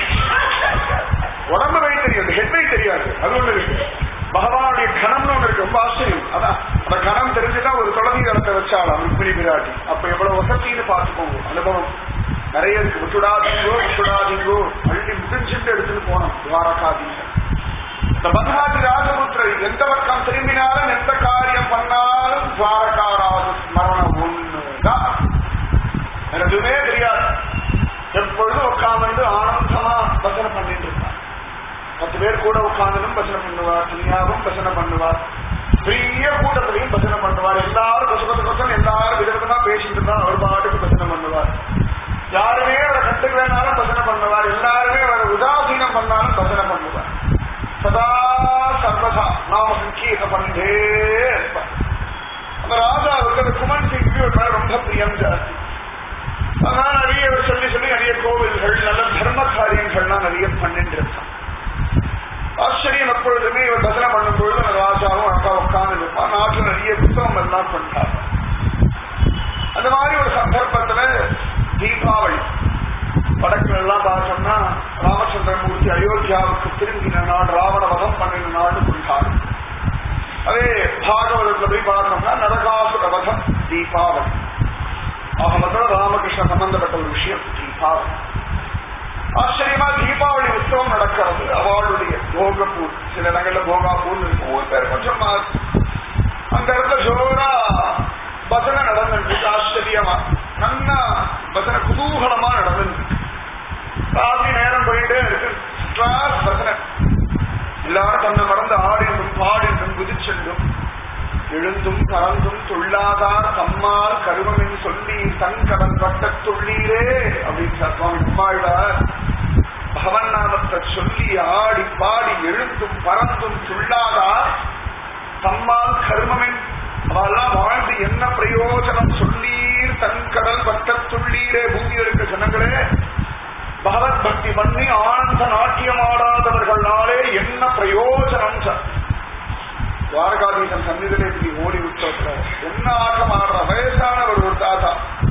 உடம்பு வெயிட் தெரியாது ஹெட் வெயிட் தெரியாது அது ஒண்ணு இருக்கு பகவானுடைய கணம்னு ஒண்ணு இருக்கு ரொம்ப ஆச்சரியம் அதான் அந்த கணம் தெரிஞ்சுதான் ஒரு தொலைவி இடத்தை வச்சாலாம் ருக்மிணி பிராட்டி அப்ப எவ்வளவு வசத்தின்னு பார்த்துக்கோங்க அனுபவம் நிறைய இருக்கு விட்டுடாதீங்கோ விட்டுடாதீங்கோ அள்ளி முடிஞ்சுட்டு எடுத்துட்டு போனோம் துவாரகாதீசன் இந்த பகவாதி ராஜபுத்திரர் எந்த பக்கம் திரும்பினாலும் எந்த காரியம் பண்ணாலும் துவாரகாராஜ ஸ்மரணம் ஒண்ணுதான் எனக்கு எதுவுமே தெரியாது எப்பொழுதும் உட்கார்ந்து ஆனந்தமா பஜனை பண்ணிட்டு இருப்பார் பத்து பேர் கூட உட்கார்ந்தும் பஜனை பண்ணுவார் தனியாகவும் பஜனை பண்ணுவார் பெரிய கூட்டத்திலையும் பஜனை பண்ணுவார் எல்லாரும் கொசு கொசு கொசன் எல்லாரும் விதவிதமா பேசிட்டு இருந்தா அவர் பாட்டுக்கு பஜனை பண்ணுவார் யாருமே அவரை கண்டுக்கலனாலும் பஜனை பண்ணுவார் எல்லாருமே அவரை உதாசீனம் பண்ணாலும் பஜனை பண்ணுவார் சதா சர்வதா நாம சங்கீதம் பண்ணிட்டே இருப்பார் அந்த ராஜாவுக்கு அந்த குமன் சிங்கு ஒரு மேல ரொம்ப பிரியம் ஜாஸ்தி அதனால நிறைய அவர் சொல்லி சொல்லி நிறைய கோவில்கள் நல்ல தர்ம காரியங்கள்லாம் நிறைய பண்ணிட்டு இருக்கான் ஆச்சரியம் எப்பொழுதுமே இவர் பஜனை பண்ணும் பொழுது அந்த ராஜாவும் அக்கா உட்கார்ந்து இருப்பான் நாட்டில் நிறைய புத்தகம் எல்லாம் பண்ணிட்டார் அந்த மாதிரி ஒரு சந்தர்ப்பத்துல தீபாவளி வடக்குல எல்லாம் பார்த்தோம்னா ராமச்சந்திரமூர்த்தி அயோத்தியாவுக்கு திரும்பின நாள் ராவண வதம் பண்ணின நாள்னு கொண்டாடு அதே பாகவதத்துல போய் பார்த்தோம்னா நரகாசுர வதம் தீபாவளி ஆக மொத்தம் ராமகிருஷ்ண சம்பந்தப்பட்ட ஒரு விஷயம் தீபாவளி ஆச்சரியமா தீபாவளி உற்சவம் நடக்கிறது அவளுடைய போகப்பூர் சில இடங்கள்ல போகாப்பூர் இருக்கும் ஒரு பேர் கொஞ்சம் மாறி. அந்த இடத்துல ஜோரா பஜனை நடந்துருக்கு ஆச்சரியமா நல்லா பஜனை குதூகலமா நடந்துருக்கு ராத்திரி நேரம் போயிட்டே இருக்கு கிளாஸ் பஜனை எல்லாரும் தன்னை மறந்து ஆடின்றும் பாடின்றும் குதிச்சென்றும் எழுந்தும் கலந்தும் துள்ளாதார் தம்மால் கருவமின் சொல்லி தன் கடன் வட்டத் துள்ளீரே அப்படின்னு சுவாமி உம்மாழ்வார் பகவன் நாமத்தை சொல்லி ஆடி பாடி எழுந்தும் பறந்தும் துள்ளாதார் தம்மால் கருமமின் அவெல்லாம் வாழ்ந்து என்ன பிரயோஜனம் சொல்லீர் தன் கடல் வட்டத் துள்ளீரே பூமியில் இருக்க ஜனங்களே பகவத் பக்தி பண்ணி ஆனந்த நாட்டியம் ஆடாதவர்களாலே என்ன பிரயோஜனம் சார் துவாரகாதீசன் சன்னிதிலே இப்படி ஓடி விட்டோம் என்ன ஆட்டம் ஆடுற வயசானவர் ஒரு தாத்தா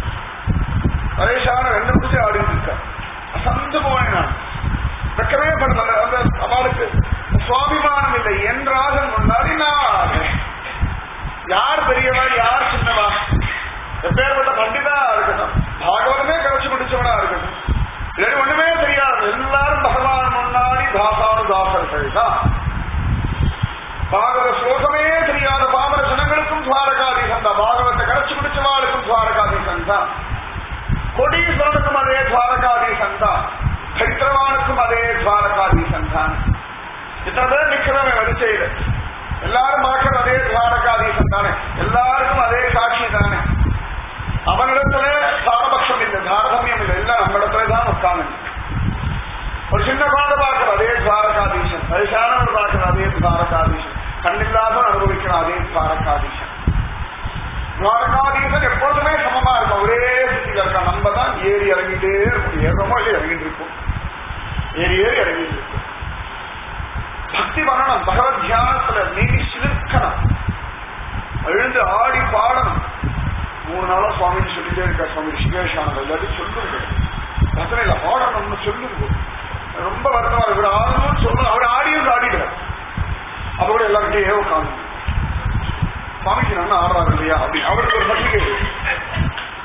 வயசான ரெண்டு பிடிச்சி ஆடிட்டு இருக்க அசந்து போனேன் நான் வெக்கமே பண்ணல அந்த அவளுக்கு சுவாபிமானம் இல்லை என் ராஜன் முன்னாடி நான் ஆடுறேன். யார் பெரியவா யார் சின்னவா எப்பேற்பட்ட பண்டிதா இருக்கட்டும் பாகவதமே கரைச்சு முடிச்சவனா இருக்கட்டும் இல்லாட்டி ஒண்ணுமே தெரியாது எல்லாரும் பகவான் முன்னாடி தாசானு தாசர்கள் தான் பாகவத ஸ்லோகமே தெரியாத பாமர ஜனங்களுக்கும் துவாரகாதீசன் தான் பாகவத்தை கரைச்சு பிடிச்சவாளுக்கும் துவாரகாதீசன் தான் கொடீஸ்வரனுக்கும் அதே துவாரகாதீசன் தான் சைத்திரவானுக்கும் அதே துவாரகாதீசன் தான் இத்தனை பேர் நிக்கிறவங்க வரிசையில எல்லாரும் பார்க்கறது அதே துவாரகாதீசன் தானே எல்லாருக்கும் அதே சாட்சி தானே அவனிடத்துல பாரபட்சம் இல்லை தாரதமியம் இல்லை எல்லாம் நம்ம இடத்துல தான் உட்கார்ந்து ஒரு சின்ன குழந்தை பார்க்கிற அதே துவாரகாதீசன் வயசானவர் பார்க்கிற அதே துவாரகாதீசன் கண்ணில்லாத அனுபவிக்கிற அதே துவாரகாதீசன் துவாரகாதீசன் எப்பொழுதுமே சமமா இருக்கும் ஒரே சுத்தில இருக்க நம்ம தான் ஏறி இறங்கிட்டே இருக்கும் ஏறமோ இல்லை இறங்கிட்டு இருக்கும் ஏறி ஏறி இறங்கிட்டு இருக்கும் பக்தி பண்ணணும் பகவத் தியானத்துல நீதி சிலிர்க்கணும் எழுந்து ஆடி பாடணும் மூணு நாளா சுவாமி சொல்லிட்டே இருக்கா சுவாமி ரிஷிகேஷானது எல்லாத்தையும் சொல்லுங்க பசனையில பாடணும்னு சொல்லுங்க ரொம்ப வருத்தமா இவர் ஆடணும்னு சொல்லணும் அவர் ஆடியும் ஆடிக்கிறார் அப்ப கூட எல்லார்கிட்டயே உட்காந்து சுவாமிக்கு நல்லா ஆடுறாரு இல்லையா அப்படி அவருக்கு ஒரு பத்திரிகை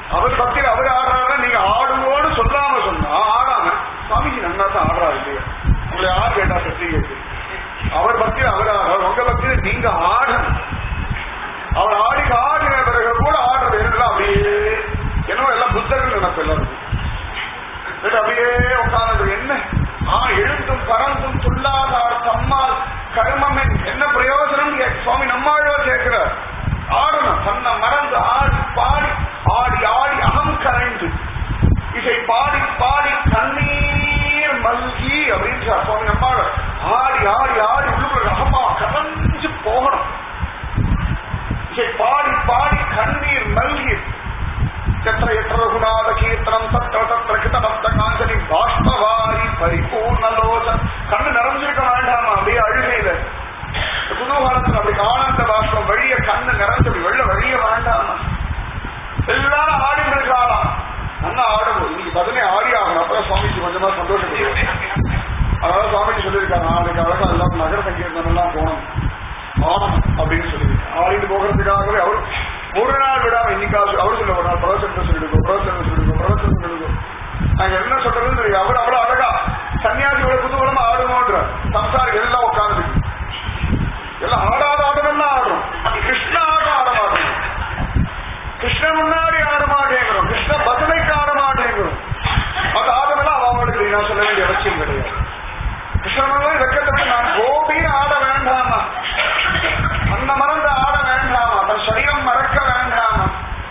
அவர் பக்தியில் அவர் ஆடுறாரு நீங்க ஆடுவோன்னு சொல்லாம சொன்னா ஆடாம சுவாமிஜி நன்னா தான் ஆடுறாரு இல்லையா உங்களை யார் கேட்டா சர்டிபிகேட் அவர் பக்தியில் அவர் ஆடுறாரு உங்க பக்தியில் நீங்க ஆடணும் அவர் ஆடி ஆடின பிறகு கூட ஆடுறது எல்லாம் அப்படியே என்னவோ எல்லாம் புத்தர்கள் நினைப்பு எல்லாருக்கும் இது அப்படியே உட்கார்ந்து என்ன ஆ எழுந்தும் பறந்தும் துள்ளாதார் தம்மால் கர்மமென் என்ன பிரயோஜனம் கே- சுவாமி நம்மாழ்வார் கேட்கிறார் ஆடணும் தன்னை மறந்து ஆடி பாடி ஆடி ஆடி அகம் கரைந்து இசை பாடி பாடி கண்ணீர் மல்கி அப்படின்னு சுவாமி நம்மாழ்வார் ஆடி ஆடி ஆடி உள்ளுக்குள்ள அகமா கரைஞ்சு போகணும் இசை பாடி பாடி கண்ணீர் மல்கி எത്ര എത്ര രഘുനാഥ കീർത്തനം തത്ര തത്ര കിതഭക്ത കാഞ്ചലി ബാഷ്പവാരി പരിപൂർണലോച കണ്ണ് നിറഞ്ഞിരിக்க வேண்டாமா அப்படியே அழுகையில குதூகலத்தில் அப்படி ஆனந்த பாஷ்பம் வழிய கண்ணு நிறைஞ்சு வெள்ள வழிய வேண்டாமா எல்லாரும் ஆடி இருக்காளாம் நல்லா ஆடணும் இன்னைக்கு பதினே ஆடி ஆகணும் அப்புறம் சுவாமிஜி கொஞ்சமா சந்தோஷப்படுவோம் அதனால சுவாமிஜி சொல்லியிருக்காங்க நாளைக்கு அழகா எல்லாம் நகர சங்கீர்த்தனம் எல்லாம் போகணும் ஆமாம் அப்படின்னு சொல்லியிருக்காங்க ஆடிட்டு போகிறதுக்காகவே அவர் ஒரு நாள் விடாம இன்னைக்காவது அவர் சொல்ல ஒரு நாள் பிரவசனத்தை சொல்லிடுவோம் பிரவசனத்தை சொல்லிடுவோம் பிரவசனத்தை சொல்லிடுவோம் நாங்க என்ன சொல்றதுன்னு தெரியும் அவர் அவ்வளவு அழகா சன்னியாசியோட குதூகலமா ஆடுவோன்ற சம்சாரி எல்லாம் உட்கார்ந்து எல்லாம் ஆடாத ஆடணும்னா ஆடுறோம் கிருஷ்ண ஆட்டம் ஆட மாட்டோம் கிருஷ்ணன் முன்னாடி ஆட மாட்டேங்கிறோம் கிருஷ்ண பஜனைக்கு ஆட மாட்டேங்கிறோம் அது ஆடமெல்லாம் அவங்களுக்கு நான் சொல்ல வேண்டிய அவசியம் கிடையாது கிருஷ்ணன் வெக்கத்தை நான் கோபின்னு ஆட வேண்டாமா அந்த மறந்து ஆட வேண்டாமா தன் சரீரம் மறக்க வேண்டாமா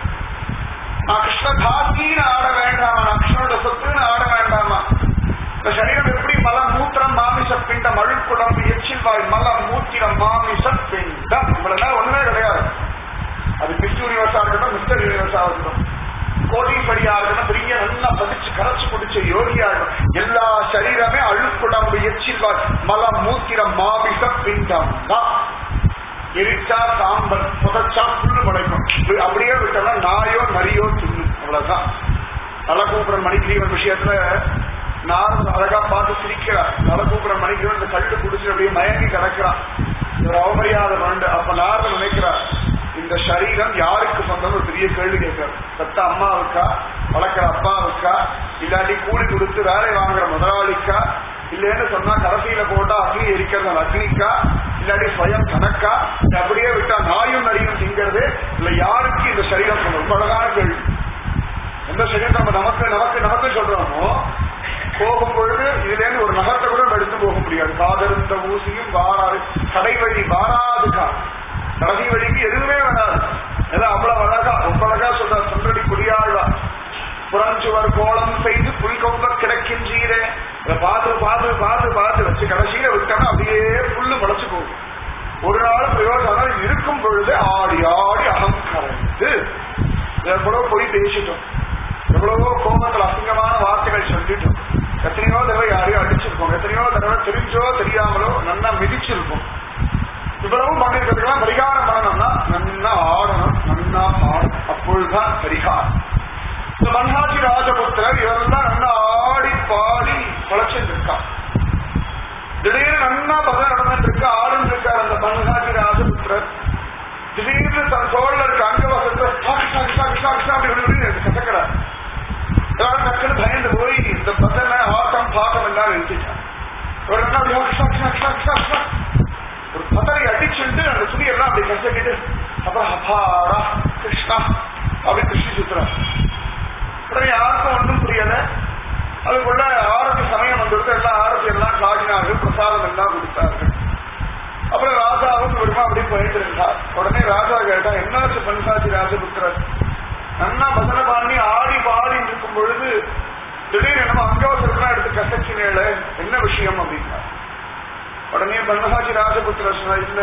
நான் கிருஷ்ணதாசின்னு ஆட வேண்டாமா நான் கிருஷ்ணனோட சொத்துன்னு ஆட வேண்டாமா இந்த சரீரம் எப்படி மலம் மூத்திரம் மாமிச பிண்டம் அழுக்குடம்பு எச்சில் வாய் மலம் மூத்திரம் மாமிச பிண்டம் இவ்வளவு நேரம் ஒண்ணுமே கிடையாது அது மிஸ் யூனிவர்ஸா இருக்கட்டும் மிஸ்டர் யூனிவர்ஸா இருக்கட்டும் கோடீஸ்வரியா இருக்கட்டும் பெரிய நல்லா பதிச்சு கரைச்சு குடிச்ச யோகியா இருக்கட்டும் எல்லா சரீரமே அழுக்குடம்பு எச்சில் வாய் மலம் மூத்திரம் மாமிச பிண்டம் தான் எரிச்சா சாம்பல் புதைச்சா புல்லு முளைக்கும் இது அப்படியே விட்டோம்னா நாயோ நரியோ தின்னும் அவ்வளவுதான் நலகூபுரன் மணிகிரீவன் விஷயத்துல நாரதன் அழகா பார்த்து சிரிக்கிறார் நலகூபுரன் மணிகிரீவன் இந்த கல்லு குடிச்சு அப்படியே மயங்கி கிடக்கிறான் இவர் அவமரியாதை வேண்டு அப்ப நாரதன் நினைக்கிறார் இந்த சரீரம் யாருக்கு சொந்தம் ஒரு பெரிய கேள்வி கேட்கிறார் பெத்த அம்மாவுக்கா வளர்க்கிற அப்பாவுக்கா இல்லாட்டி கூலி கொடுத்து வேலை வாங்குற முதலாளிக்கா இல்லைன்னு சொன்னா கடைசியில போட்டா அக்னி எரிக்கிறது அந்த அக்னிக்கா இல்லாட்டி ஸ்வயம் கணக்கா இல்ல அப்படியே விட்டா நாயும் நரியும் திங்கிறது இல்ல யாருக்கு இந்த சரீரம் சொந்தம் ரொம்ப அழகான கேள்வி எந்த சரீரம் நம்ம நமக்கு நமக்கு நமக்கு சொல்றோமோ போகும் பொழுது இதுல இருந்து ஒரு நகரத்தை கூட நம்ம எடுத்து போக முடியாது காதருந்த ஊசியும் வாராது கடை வழி வாராதுக்கா கடைசி வழிக்கு எதுவுமே வராது எல்லாம் அவ்வளவு அழகா ரொம்ப அழகா சொல்ற சுந்தரடி குடியாழ்வா புறஞ்சுவர் கோலம் செய்து புல் கொம்ப கிடக்கின்றீரே இதை பார்த்து பார்த்து பார்த்து பார்த்து வச்சு கடைசியில விட்டோம்னா அப்படியே புல்லு முளைச்சு போகும் ஒரு நாள் பிரயோஜனம் இருக்கும் பொழுது ஆடி ஆடி அகம் கரைந்து எவ்வளவு போய் பேசிட்டோம் எவ்வளவோ கோபத்தில் அசிங்கமான வார்த்தைகள் சொல்லிட்டோம் எத்தனையோ தடவை யாரையோ அடிச்சிருக்கோம் எத்தனையோ தடவை தெரிஞ்சோ தெரியாமலோ நல்லா மிதிச்சிருக்கோம் இவ்வளவும் பண்ணிருக்கிறதுக்கெல்லாம் பரிகாரம் பண்ணணும்னா நன்னா ஆடணும் நன்னா ஆடணும் அப்பொழுதுதான் பரிகாரம் இந்த மன்ஹாஜி ராஜபுத்திரர் இவரெல்லாம் நல்லா ஆடி பாடி பழச்சிட்டு இருக்கான் திடீர்னு நன்னா பதம் நடந்துட்டு இருக்கு ஆடுன்னு இருக்கார் அந்த மன்ஹாஜி ராஜபுத்திரர் திடீர்னு தன் தோல்ல இருக்க அங்கவசத்துல சாக்கு சாக்கு சாக்கு சாக்கு சாக்கு அப்படி இப்படின்னு கசக்கிறார் எல்லாரும் டக்குன்னு பயந்து போய் இந்த பதனை ஆட்டம் பாட்டம் எல்லாம் நிறுத்திட்டான் இவர் என்ன அப்படி சாக்கு சாக்கு சாக்கு சாக்கு சாக்கு சாக்கு ஒரு பதரை அடிச்சுட்டு அந்த துணியெல்லாம் அப்படி கசக்கிட்டு அப்புறம் அப்பாடா கிருஷ்ணா அப்படி கிருஷ்ண சுத்துறான் உடனே யாருக்கும் ஒன்றும் புரியல அதுக்குள்ள ஆரத்தி சமயம் வந்துட்டு எல்லாம் ஆரத்தி எல்லாம் காட்டினார்கள் பிரசாதம் எல்லாம் கொடுத்தார்கள் அப்புறம் ராஜாவும் இவருமா அப்படி போயிட்டு இருந்தார் உடனே ராஜா கேட்டா என்னாச்சு பன்சாச்சி ராஜபுத்திரர் நன்னா பசன பண்ணி ஆடி பாடி இருக்கும் பொழுது திடீர்னு நம்ம அங்கவசரம்லாம் எடுத்து கசச்சினேல என்ன விஷயம் அப்படின்னா உடனே பன்மசாச்சி ராஜபுத்திரர் சொன்னா இல்ல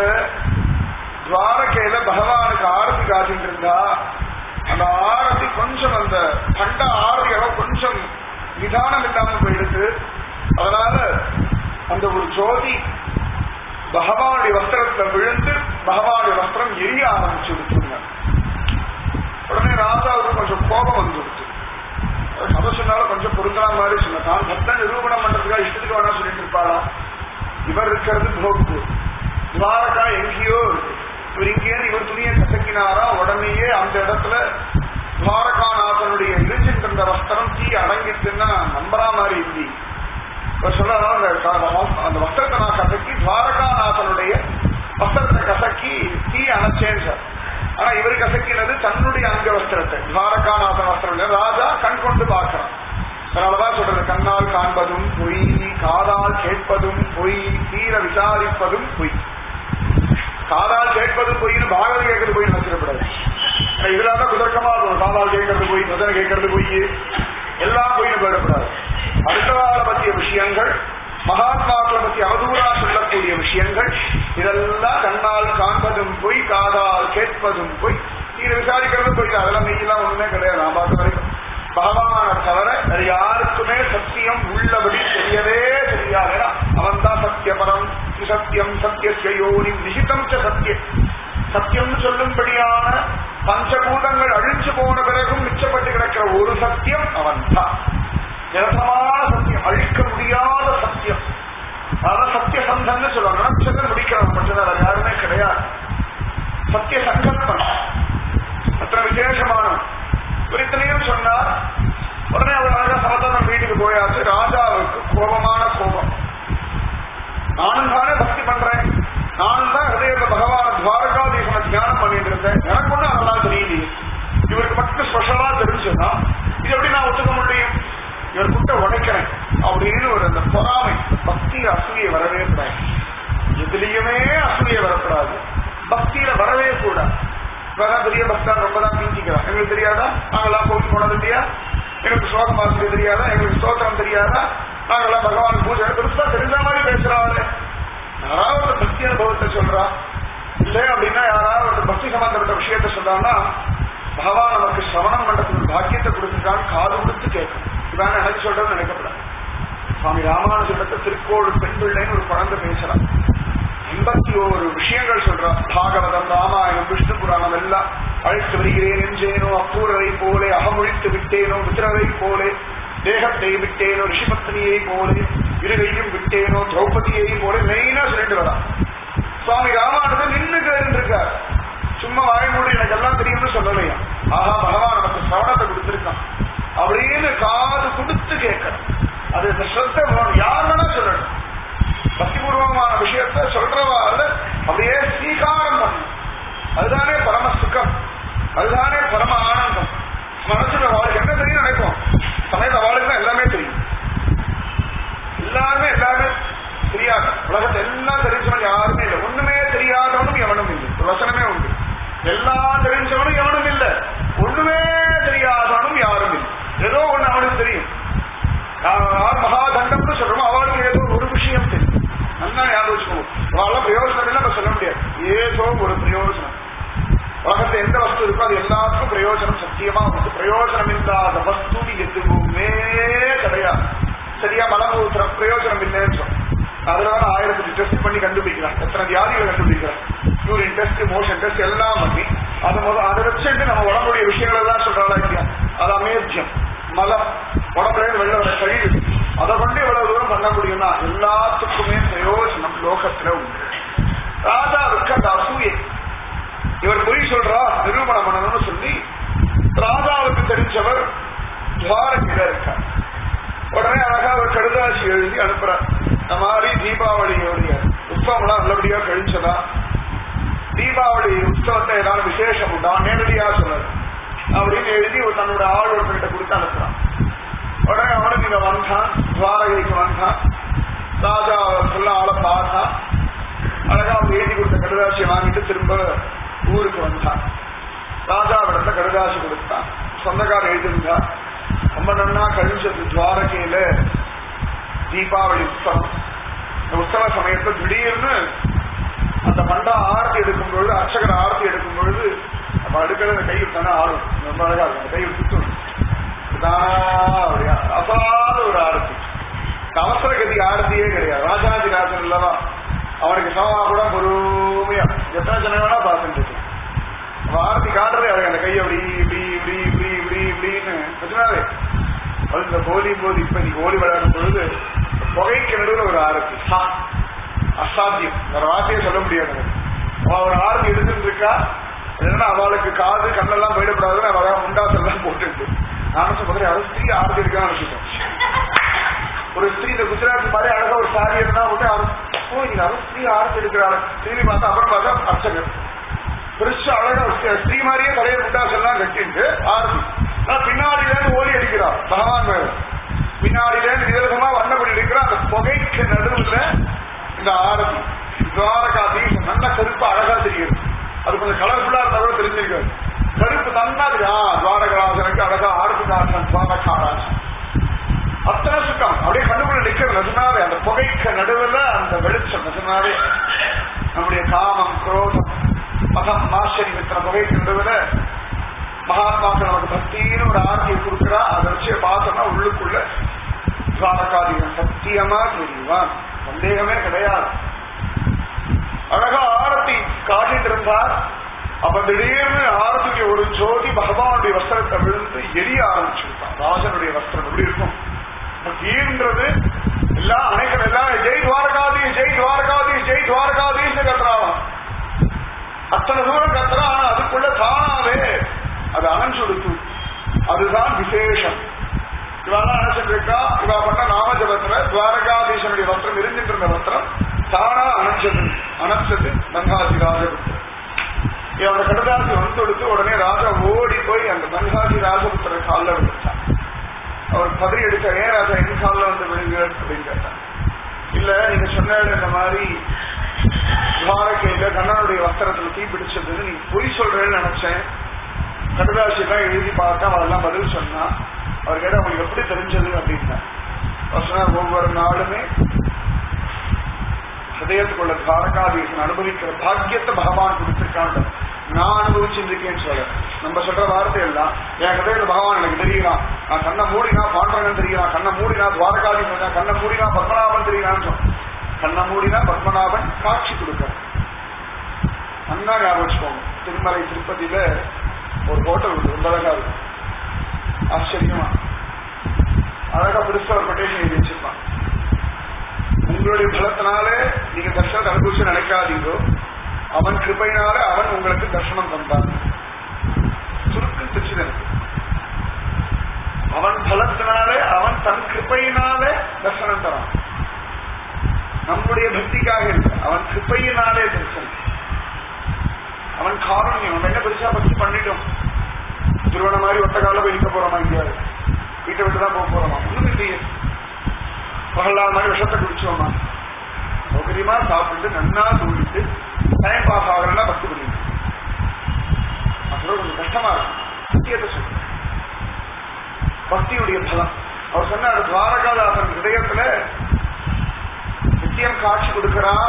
துவாரகையில பகவானுக்கு ஆரத்தி காட்டிட்டு இருந்தா அந்த ஆரத்தி கொஞ்சம் அந்த பண்ட ஆரதி அளவு கொஞ்சம் நிதானம் இல்லாம போயிடுது அதனால அந்த ஒரு ஜோதி பகவானுடைய வஸ்திரத்துல விழுந்து பகவானுடைய வஸ்திரம் எரிய ஆரம்பிச்சு விட்டுருங்க உடனே ராஜாவுக்கு கொஞ்சம் கோபம் வந்துடுச்சு கதை சொன்னாலும் கொஞ்சம் பொருந்தா மாதிரி சொன்ன தான் பக்தன் நிரூபணம் பண்றதுக்காக இஷ்டத்துக்கு வேணா சொல்லிட்டு இருப்பாளா இவர் இருக்கிறது போக்கு துவாரகா எங்கேயோ இருக்கு இவர் இங்கேயிருந்து இவர் துணியை கசக்கினாரா உடனேயே அந்த இடத்துல துவாரகாநாதனுடைய இடிஞ்சிட்டு இருந்த வஸ்திரம் தீ அடங்கிட்டுன்னா நம்புறா மாதிரி இல்லை இப்ப சொல்றாங்க அந்த க- அந்த வஸ்திரத்தை நான் கசக்கி துவாரகாநாதனுடைய வஸ்திரத்தை கசக்கி தீ அணைச்சேன் சார் ஆனா இவர் கசக்கினது தன்னுடைய அங்க வஸ்திரத்தை துவாரகாநாதன் வஸ்திரம் இல்ல. ராஜா கண் கொண்டு பார்க்கிறான் அதனாலதான் சொல்றது கண்ணால் காண்பதும் பொய் காதால் கேட்பதும் பொய் தீர விசாரிப்பதும் பொய் காதால் கேட்பதும் பொய்னு பாகவத கேட்கறது பொய் நினைச்சிடக்கூடாது ஆனா இதுலதான் குதர்க்கமா இருக்கும் காதால் கேட்கறது பொய் முதல கேட்கறது பொய் எல்லாம் பொய்னு போயிடக்கூடாது அடுத்தவாளை பற்றிய விஷயங்கள் மகாத்மாக்களை பற்றி அவதூறா சொல்லக்கூடிய விஷயங்கள் இதெல்லாம் கண்ணால் காண்பதும் பொய் காதால் கேட்பதும் பொய் இது விசாரிக்கிறதும் பொய் தான். அதெல்லாம் மெய்யெல்லாம் ஒண்ணுமே கிடையாது நான் பார்த்த வரைக்கும் பகவானை தவிர வேற யாருக்குமே சத்தியம் உள்ளபடி தெரியவே தெரியாது ஏன்னா அவன் தான் சத்தியபரம் சத்தியம் சத்திய யோனி நிஷிதம் ச சத்தியம் சத்தியம்னு சொல்லும்படியான பஞ்சபூதங்கள் அழிஞ்சு போன பிறகும் மிச்சப்பட்டு கிடக்கிற ஒரு சத்தியம் அவன் தான் நிரந்தரமான சத்தியம் அழிக்க முடியாத சத்தியம் அதான் சத்திய சந்தன்னு சொல்லுவாங்க நினைச்சதை முடிக்கிறவன் மட்டும்தான் வேற யாருமே கிடையாது சத்திய சங்கல்பம் அத்தனை விசேஷமானவன் இவர் இத்தனையும் சொன்னார் உடனே அவர் அழகா சமதனம் வீட்டுக்கு போயாச்சு ராஜாவுக்கு கோபமான கோபம் நானும் தானே பக்தி பண்றேன் நானும் தான் ஹிருதயத்துல பகவான துவாரகாதீசனை தியானம் பண்ணிட்டு இருந்தேன் எனக்கு ஒண்ணும் அதெல்லாம் தெரியலையே இவருக்கு மட்டும் ஸ்பெஷலா தெரிஞ்சுன்னா இது எப்படி நான் ஒத்துக்க முடியும் இவர் குட்ட உடைக்கிறேன் அப்படின்னு ஒரு அந்த பொறாமை பக்தி அசூயை வரவே கூடாது எதுலயுமே அசூயை வரக்கூடாது பக்தியில வரவே கூடாது இவதான் பெரிய பக்தா ரொம்ப தான் பீச்சிக்கிறான் எங்களுக்கு தெரியாதா நாங்கெல்லாம் கோவில் போனது இல்லையா எங்களுக்கு ஸ்லோகம் வாசிக்க தெரியாதா எங்களுக்கு ஸ்தோத்திரம் தெரியாதா நாங்கெல்லாம் பகவான் பூஜை பெருசா தெரிஞ்ச மாதிரி பேசுறாரு யாராவது ஒரு பக்தி அனுபவத்தை சொல்றா இல்ல அப்படின்னா யாராவது ஒரு பக்தி சம்பந்தப்பட்ட விஷயத்த சொல்றான்னா பகவான் நமக்கு சிரவணம் பண்றதுக்கு ஒரு பாக்கியத்தை கொடுத்துட்டான்னு காது கொடுத்து கேட்கும் இதான் எனக்கு சொல்றது நினைக்கப்படாது சுவாமி ராமானுஜத்தை திருக்கோள் பெண் பிள்ளைன்னு ஒரு குழந்தை பேசுறான் எண்பத்தி ஓரு விஷயங்கள் சொல்றான் பாகவதம் ராமாயணம் விஷ்ணு புராணம் எல்லாம் அழைத்து வருகிறேன் என்றேனோ அப்பூரரை போலே அகமொழித்து விட்டேனோ மித்திரரை போலே தேகத்தை விட்டேனோ ரிஷிபத்னியை போலே இருகையும் விட்டேனோ திரௌபதியை போல மெயினா சொல்லிட்டு வரான் சுவாமி ராமானுஜன் நின்று கேட்டுருக்கார் சும்மா வாய்மூடி எனக்கு எல்லாம் தெரியும்னு சொல்லலையா ஆஹா பகவான் நமக்கு சவணத்தை கொடுத்திருக்கான் அப்படின்னு காது கொடுத்து கேட்கணும் அது இந்த ஸ்ரத்த வேணும். யார் வேணா சொல்லணும் பக்திபூர்வமான விஷயத்த சொல்றவாள் அப்படியே ஸ்வீகாரம் பண்ணும் அதுதானே பரம சுகம் அதுதானே பரம ஆனந்தம் மனசுல வாழ்க்கை என்ன தெரியும் நினைக்கும் சமயத்த வாழ்க்கை தான் எல்லாமே தெரியும் எல்லாருமே எல்லாருமே தெரியாது உலகத்தை எல்லாம் தெரிஞ்சவன் யாருமே இல்லை ஒண்ணுமே தெரியாதவனும் எவனும் இல்லை ஒரு வசனமே உண்டு எல்லாம் தெரிஞ்சவனும் எவனும் இல்லை ஒண்ணுமே தெரியாதவனும் யாரும் இல்லை ஏதோ ஒண்ணு அவனுக்கு தெரியும் யார் மகாதண்டம்னு சொல்றோமோ அவளுக்கு ஏதோ ஒரு விஷயம் தெரியும் நல்லா ஞாபகம் வச்சுக்கணும் அவளால் பிரயோஜனம் இல்லை நம்ம சொல்ல முடியாது ஏதோ ஒரு பிரயோஜனம் உலகத்துல எந்த வஸ்து இருக்கோ அது எல்லாத்துக்கும் பிரயோஜனம் சத்தியமா உண்டு பிரயோஜனம் இல்லாத வஸ்து எதுவுமே கிடையாது சரியா மலமூத்திரம் பிரயோஜனம் இல்லைன்னு சொல்றோம் அதுலதான் ஆயிரத்தி டெஸ்ட் பண்ணி கண்டுபிடிக்கிறான் எத்தனை வியாதிகளை கண்டுபிடிக்கிறான் யூரின் டெஸ்ட் மோஷன் டெஸ்ட் எல்லாம் பண்ணி அதை முதல் அதை வச்சுட்டு நம்ம உடம்புடைய விஷயங்கள் எல்லாம் சொல்றாளா இல்லையா அது அமேத்தியம் மலம் உடம்புல இருந்து வெளில வர கழிவு அதை கொண்டு எவ்வளவு தூரம் பண்ண முடியும்னா எல்லாத்துக்குமே பிரயோஜனம் லோகத்துல உண்டு ராஜாவுக்கு அந்த அசூயை இவர் பொய் சொல்றா நிரூபணம் பண்ணணும்னு சொல்லி ராஜாவுக்கு தெரிஞ்சவர் துவாரகில இருக்கார் உடனே அழகா அவர் கடுதாசி எழுதி அனுப்புறார் இந்த மாதிரி தீபாவளியோடைய உற்சவம்லாம் நல்லபடியா கழிச்சதா தீபாவளி உற்சவத்தை ஏதாவது விசேஷம் உண்டா நேரடியா சொன்னது அப்படின்னு எழுதி ஒரு தன்னோட ஆள் ஒருத்தர்கிட்ட கொடுத்து அனுப்புறான் உடனே அவனுக்கு இங்க வந்தான் துவாரகைக்கு வந்தான் ராஜா சொல்ல ஆளை பார்த்தான் அழகா அவங்க எழுதி கொடுத்த கடுதாசியை வாங்கிட்டு திரும்ப ஊருக்கு வந்தான் ராஜாவிடத்துல கடுதாசி கொடுத்தான் சொந்தக்காரர் எழுதியிருந்தா ரொம்ப நன்னா கழிச்சது துவாரகையில தீபாவளி உற்சவம் இந்த உற்சவ சமயத்துல திடீர்னு அந்த மண்டா ஆரத்தி எடுக்கும் பொழுது அர்ச்சகர் ஆரத்தி எடுக்கும் பொழுது அப்ப அடுக்கிறது அந்த கையில் தானே ஆடும் ரொம்ப அழகா இருக்கும் அந்த கையில் சுத்தம் அசாத ஒரு ஆரத்தி இந்த அவசர கதி ஆரத்தியே கிடையாது ராஜாதி ராஜன் இல்லவா அவனுக்கு சமமா கூட பொறுமையா எத்தனை ஜன வேணா பார்த்துட்டு இருக்கு அவன் ஆரத்தி காட்டுறதே அவன் அந்த கையை அப்படி இப்படி இப்படி இப்படி இப்படி இப்படின்னு நிஜமாவே அது இந்த கோலி போது இப்ப நீ கோலி விளையாடும் பொழுது புகைக்கு நடுவில் ஒரு ஆரத்தி ஹா, அசாத்தியம் வேற வார்த்தையே சொல்ல முடியாது அவன் ஒரு ஆரத்தி எடுத்துட்டு இருக்கா என்னன்னா அவளுக்கு காது கண்ணெல்லாம் போயிடக்கூடாதுன்னு அவ முண்டாசெல்லாம் போட்டுட்டு நானும் சொல்றேன் அவள் ஸ்திரீ ஆறு இருக்கான்னு நினைச்சிட்டோம் ஒரு ஸ்திரீ இந்த குஜராத் மாதிரி அழகா ஒரு சாரி இருந்தா விட்டு அவன் ஓ நீங்க அவள் ஸ்திரீ ஆறு எடுக்கிறாள் திரும்பி பார்த்தா அப்புறம் பார்த்தா அர்ச்சகர் பெருசா அழகா ஸ்ரீ- ஸ்ரீ மாதிரியே தலையை முண்டாசெல்லாம் கட்டிட்டு ஆரத்தி ஆனா பின்னாடில இருந்து ஓடி அடிக்கிறார் பகவான் மேல பின்னாடில இருந்து விதவிதமா வண்ணப்படி அடிக்கிறா அந்த புகைக்கு நடுவுல இந்த ஆரத்தி துவாரகாதீசம் நல்ல கருப்பு அழகா தெரியுது அது கொஞ்சம் கலர்ஃபுல்லா இருந்தா கூட தெரிஞ்சிருக்காது கருப்பு நன்னா தெரியும் ஆ, துவாரகாசனுக்கு அழகா ஆரத்திதாசன் துவாரகாராசன் அத்தனை சுத்தம் அப்படியே கண்ணுக்குள்ள நிக்கிறது நிஜமாவே அந்த புகைக்கு நடுவுல அந்த வெளிச்சம் நிஜமாவே நம்முடைய காமம் குரோதம் மதம் ஆச்சரியம் இத்தனை புகைக்கு நடுவுல மகாத்மாக்கள் நமக்கு பக்தின்னு ஒரு ஆர்த்தியை கொடுக்குறா அதை வச்சு பார்த்தோம்னா உள்ளுக்குள்ள துவாரகாதீனம் சத்தியமா தெரியுவான் சந்தேகமே கிடையாது அழகா ஆரத்தி காட்டிட்டு இருந்தார் அப்ப திடீர்னு ஆரத்திக்கு ஒரு ஜோதி பகவானுடைய வஸ்திரத்தை விழுந்து எரிய ஆரம்பிச்சுட்டான் ராஜனுடைய வஸ்திரம் எப்படி இருக்கும் ஈன்றது எல்லாம் அனைகள் எல்லாம் ஜெய் துவாரகாதி ஜெய் துவாரகாதி ஜெய் துவாரகாதீஸ் கட்டுறான் அத்தனை தூரம் கத்துறான் ஆனா அதுக்குள்ள தானாவே அது அணைஞ்சுடுத்து அதுதான் விசேஷம் இவெல்லாம் நினைச்சிட்டு இருக்கா இவ பண்ண நாம ஜபத்துல துவாரகாதீசனுடைய வஸ்திரம் இருந்துட்டு இருந்த வஸ்திரம் தானா அணைஞ்சது அணைச்சது மன்ஹாசி ராஜபுத்திரன் இவனோட கடதாசி வந்து கொடுத்து உடனே ராஜா ஓடி போய் அந்த மன்ஹாசி ராஜபுத்திர காலில் விழுந்தான் அவர் பதறி எடுக்க ஏன் ராஜா என் காலில் வந்து விழுங்க அப்படின்னு கேட்டான் இல்ல நீங்க சொன்ன இந்த மாதிரி துவாரகையில கண்ணனுடைய வஸ்திரத்துல தீ பிடிச்சதுன்னு நீ பொய் சொல்றேன்னு நினைச்சேன் கடுதாசி எல்லாம் எழுதி பார்த்தா அவெல்லாம் பதில் சொன்னா அவர் கேட்டா உங்களுக்கு எப்படி தெரிஞ்சது அப்படின்னா அவர் சொன்னார் ஒவ்வொரு நாளுமே ஹதயத்துக்குள்ள துவாரகாதீசன் அனுபவிக்கிற பாக்கியத்தை பகவான் கொடுத்திருக்கான் நான் அனுபவிச்சிருக்கேன்னு சொல்ல நம்ம சொல்ற வார்த்தை எல்லாம் என் ஹதயத்துல பகவான் எனக்கு தெரியலாம் நான் கண்ணை மூடினா பாண்டவன் தெரியலாம் கண்ணை மூடினா துவாரகாதீசன் கண்ணை மூடினா பத்மநாபன் தெரியலான்னு சொன்னேன் கண்ணை மூடினா பத்மநாபன் காட்சி கொடுக்கிறார் அண்ணா ஞாபகம் வச்சுக்கோங்க திருமலை திருப்பதியில ஒரு ஹோட்டல் உண்டு ரொம்ப அழகா இருக்கும் ஆச்சரியமா அழகா பெருசா ஒரு கொட்டேஷன் எழுதி வச்சிருப்பான் உங்களுடைய பலத்தினாலே நீங்க தர்ஷனத்தை அனுபவிச்சு நினைக்காதீங்கோ அவன் கிருபையினால அவன் உங்களுக்கு தர்ஷனம் தந்தான் சுருக்கு தெரிச்சுது எனக்கு அவன் பலத்தினாலே அவன் தன் கிருபையினாலே தர்சனம் தரான் நம்முடைய பக்திக்காக இல்லை அவன் கிருப்பையினாலே தரிசனம் அவன் காரணியம் நம்ம என்ன பெருசா பக்தி பண்ணிட்டோம் திருவண்ண மாதிரி ஒத்த கால போய் நிக்க போறோமா எங்கேயாவது வீட்டை விட்டு தான் போக போறோமா ஒண்ணும் இல்லையே பகலாத மாதிரி விஷத்தை குடிச்சோமா சௌகரியமா சாப்பிட்டு நன்னா தூங்கிட்டு டைம் பாஸ் ஆகலன்னா பக்தி பண்ணிட்டு அப்புறம் கொஞ்சம் கஷ்டமா இருக்கும் சத்தியத்தை சொல்றேன் பக்தியுடைய பலம் அவர் சொன்னார் துவாரகாதாசன் ஹிருதயத்துல நித்தியம் காட்சி கொடுக்கிறான்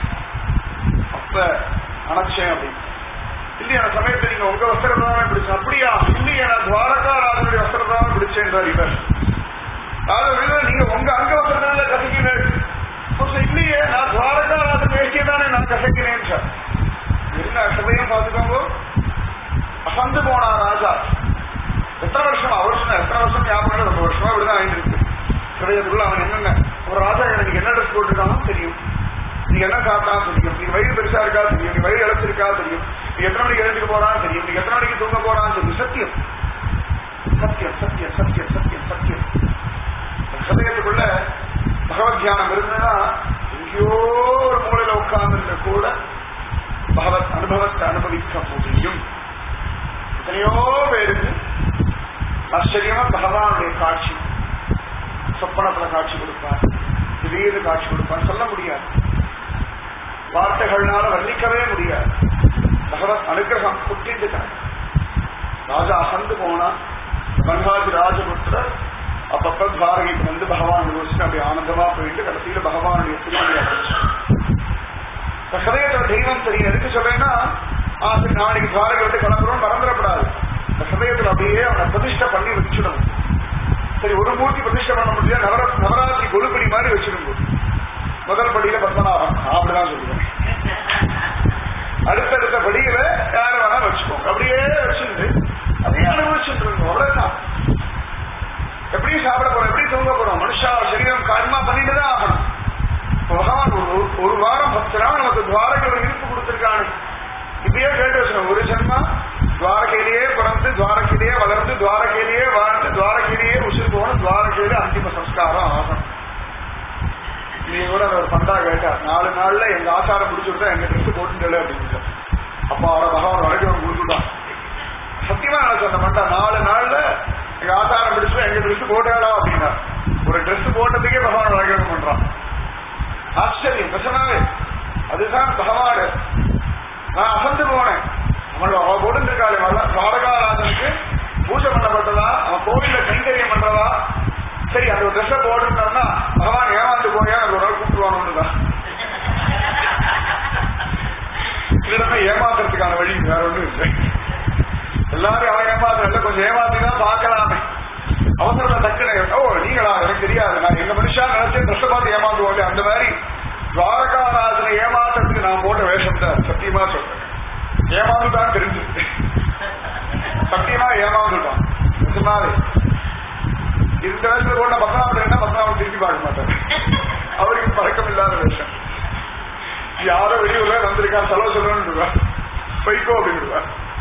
அப்ப அணைச்சேன் அப்படின்னு இல்லையா அந்த சமயத்துல நீங்க உங்க வஸ்திரம் தானே பிடிச்சேன் அப்படியா இல்லையா நான் துவாரகா ராஜனுடைய வஸ்திரம் தானே பிடிச்சேன்றார் இவர் அதாவது நீங்க உங்க அங்க வஸ்திரத்துல கசக்கினேன் இல்லையே நான் துவாரகா ராஜன் வேஷ்டியை தானே நான் கசக்கினேன் சார் என்ன சமயம் பார்த்துக்கோங்க அசந்து போனா ராஜா எத்தனை வருஷம் அவர் சொன்ன எத்தனை வருஷம் ஞாபகம் இல்லை, ரொம்ப வருஷமா இப்படிதான் ஆயிருக்கு ஹிரதயத்துக்குள்ள அவன் என்னென்ன ஒரு ராஜா எனக்கு என்ன ட்ரெஸ் போட்டுருக்கானோ தெரியும் நீ என்ன சாப்பிட்டா தெரியும் நீ வயிறு பெருசா இருக்கா தெரியும் நீ வயிறு இழைச்சிருக்கா தெரியும் நீ எத்தனை மணிக்கு எழுந்துக்கு போறான்னு தெரியும் நீ எத்தனை மணிக்கு தூங்க போறான்னு தெரியும் சத்தியம் சத்தியம் சத்தியம் சத்தியம் சத்தியம் சத்தியம் ஹிரதயத்துக்குள்ள பகவத் தியானம் இருந்ததுன்னா எங்கேயோ ஒரு மூலையில உட்கார்ந்து கூட பகவத் அனுபவத்தை அனுபவிக்க முடியும் எத்தனையோ பேருக்கு ஆச்சரியமா பகவானுடைய காட்சி சொப்பனத்துல காட்சி கொடுப்பார் திடீர்னு காட்சி கொடுப்பார் சொல்ல முடியாது வார்த்தைகள்னால வர்ணிக்கவே முடியாது பகவத் அனுகிரகம் புட்டிட்டுட்டார் ராஜா அசந்து போனா கங்காஜி ராஜபுத்திரர் அப்பப்ப துவாரகைக்கு வந்து பகவான் யோசிச்சு அப்படி ஆனந்தமா போயிட்டு கடைசியில பகவானுடைய திருமணி அடைச்சு ஹதயத்துல தெய்வம் தெரியும் எதுக்கு சொல்றேன்னா ஆ சரி நாளைக்கு துவாரகை விட்டு கிளம்புறோம் மறந்துடப்படாது இந்த ஹதயத்துல அப்படியே அவனை பிரதிஷ்டை பண்ணி வச்சிடணும் சரி ஒரு மூர்த்தி பிரதிஷ்டை பண்ண முடியாது நவர நவராத்திரி கொழுப்படி மாதிரி வச்சிருங்க முதல் படியில பத்மநாபன் அப்படிதான் சொல்லுவேன் அடுத்தடுத்த படியில யார வேணா வச்சுக்கோங்க அப்படியே வச்சிருந்து அதையே அனுபவிச்சுட்டு இருக்கோம் அவ்வளவுதான் எப்படி சாப்பிட போறோம் எப்படி தூங்க போறோம் மனுஷா சரீரம் காரியமா பண்ணிட்டு தான் ஆகணும் பகவான் ஒரு ஒரு வாரம் பத்து நாள் நமக்கு துவாரக ஒரு இருப்பு கொடுத்திருக்கானு இப்படியே கேட்டு வச்சுக்கணும் ஒரு ஜென்மா துவாரகையிலேயே பிறந்து துவாரகையிலேயே வளர்ந்து துவாரகையிலேயே வாழ்ந்து துவாரகையிலேயே உசுர் போகணும் துவாரகையிலே அந்திம சம்ஸ்காரம் ஆகணும் நீ கூட அந்த ஒரு பண்டா கேட்டா நாலு நாள்ல எங்க ஆச்சாரம் முடிச்சு விட்டா எங்க ட்ரெஸ் போட்டுட்டே அப்படின்னு அப்பா அவட பகவான் வரைக்கும் கொடுத்துட்டான் சத்தியமா எனக்கு அந்த மண்டா நாலு நாள்ல எங்க ஆச்சாரம் முடிச்சு எங்க ட்ரெஸ் போட்டாளா அப்படின்னா ஒரு ட்ரெஸ் போட்டதுக்கே பகவான் வரைக்கும் பண்றான் ஆச்சரியம் நிஜமாவே அதுதான் பகவான் நான் அசந்து போனேன் அவன் அவ போட்டுருக்காளே துவாரகாராஜனுக்கு பூஜை பண்ணப்பட்டதா அவன் கோவில்ல கைங்கரியம் பண்றதா சரி அந்த ஒரு ட்ரெஸ்ஸை போட்டுட்டோம்னா பகவான் ஏமாந்து போயா எனக்கு ஒரு நாள் கூப்பிடுவானு தான் இல்லைன்னா ஏமாத்துறதுக்கான வழி வேற ஒண்ணும் இல்லை எல்லாரும் அவன் ஏமாத்துறதுல கொஞ்சம் ஏமாத்தி தான் பார்க்கலாமே அவசரமா டக்குனு ஓ நீங்களா எனக்கு தெரியாது நான் எங்க மனுஷா நினைச்சு ட்ரெஸ் பார்த்து ஏமாந்துவோம் அந்த மாதிரி துவாரகாராஜனை ஏமாத்துறதுக்கு நான் போட்ட வேஷம் தான் சத்தியமா சொல்றேன் ஏமாந்துதான் தெரிஞ்சு சத்தியமா ஏமாந்துட்டான் நிஜமாவே இந்த வயசுல போன பத்மாவன் என்ன பத்மாவன் திருப்பி பார்க்க மாட்டார் அவருக்கு பழக்கம் இல்லாத வேஷம் யாரோ வெளியூர்ல வந்திருக்கா செலவு சொல்லணும்னு போய்க்கோ அப்படின்னு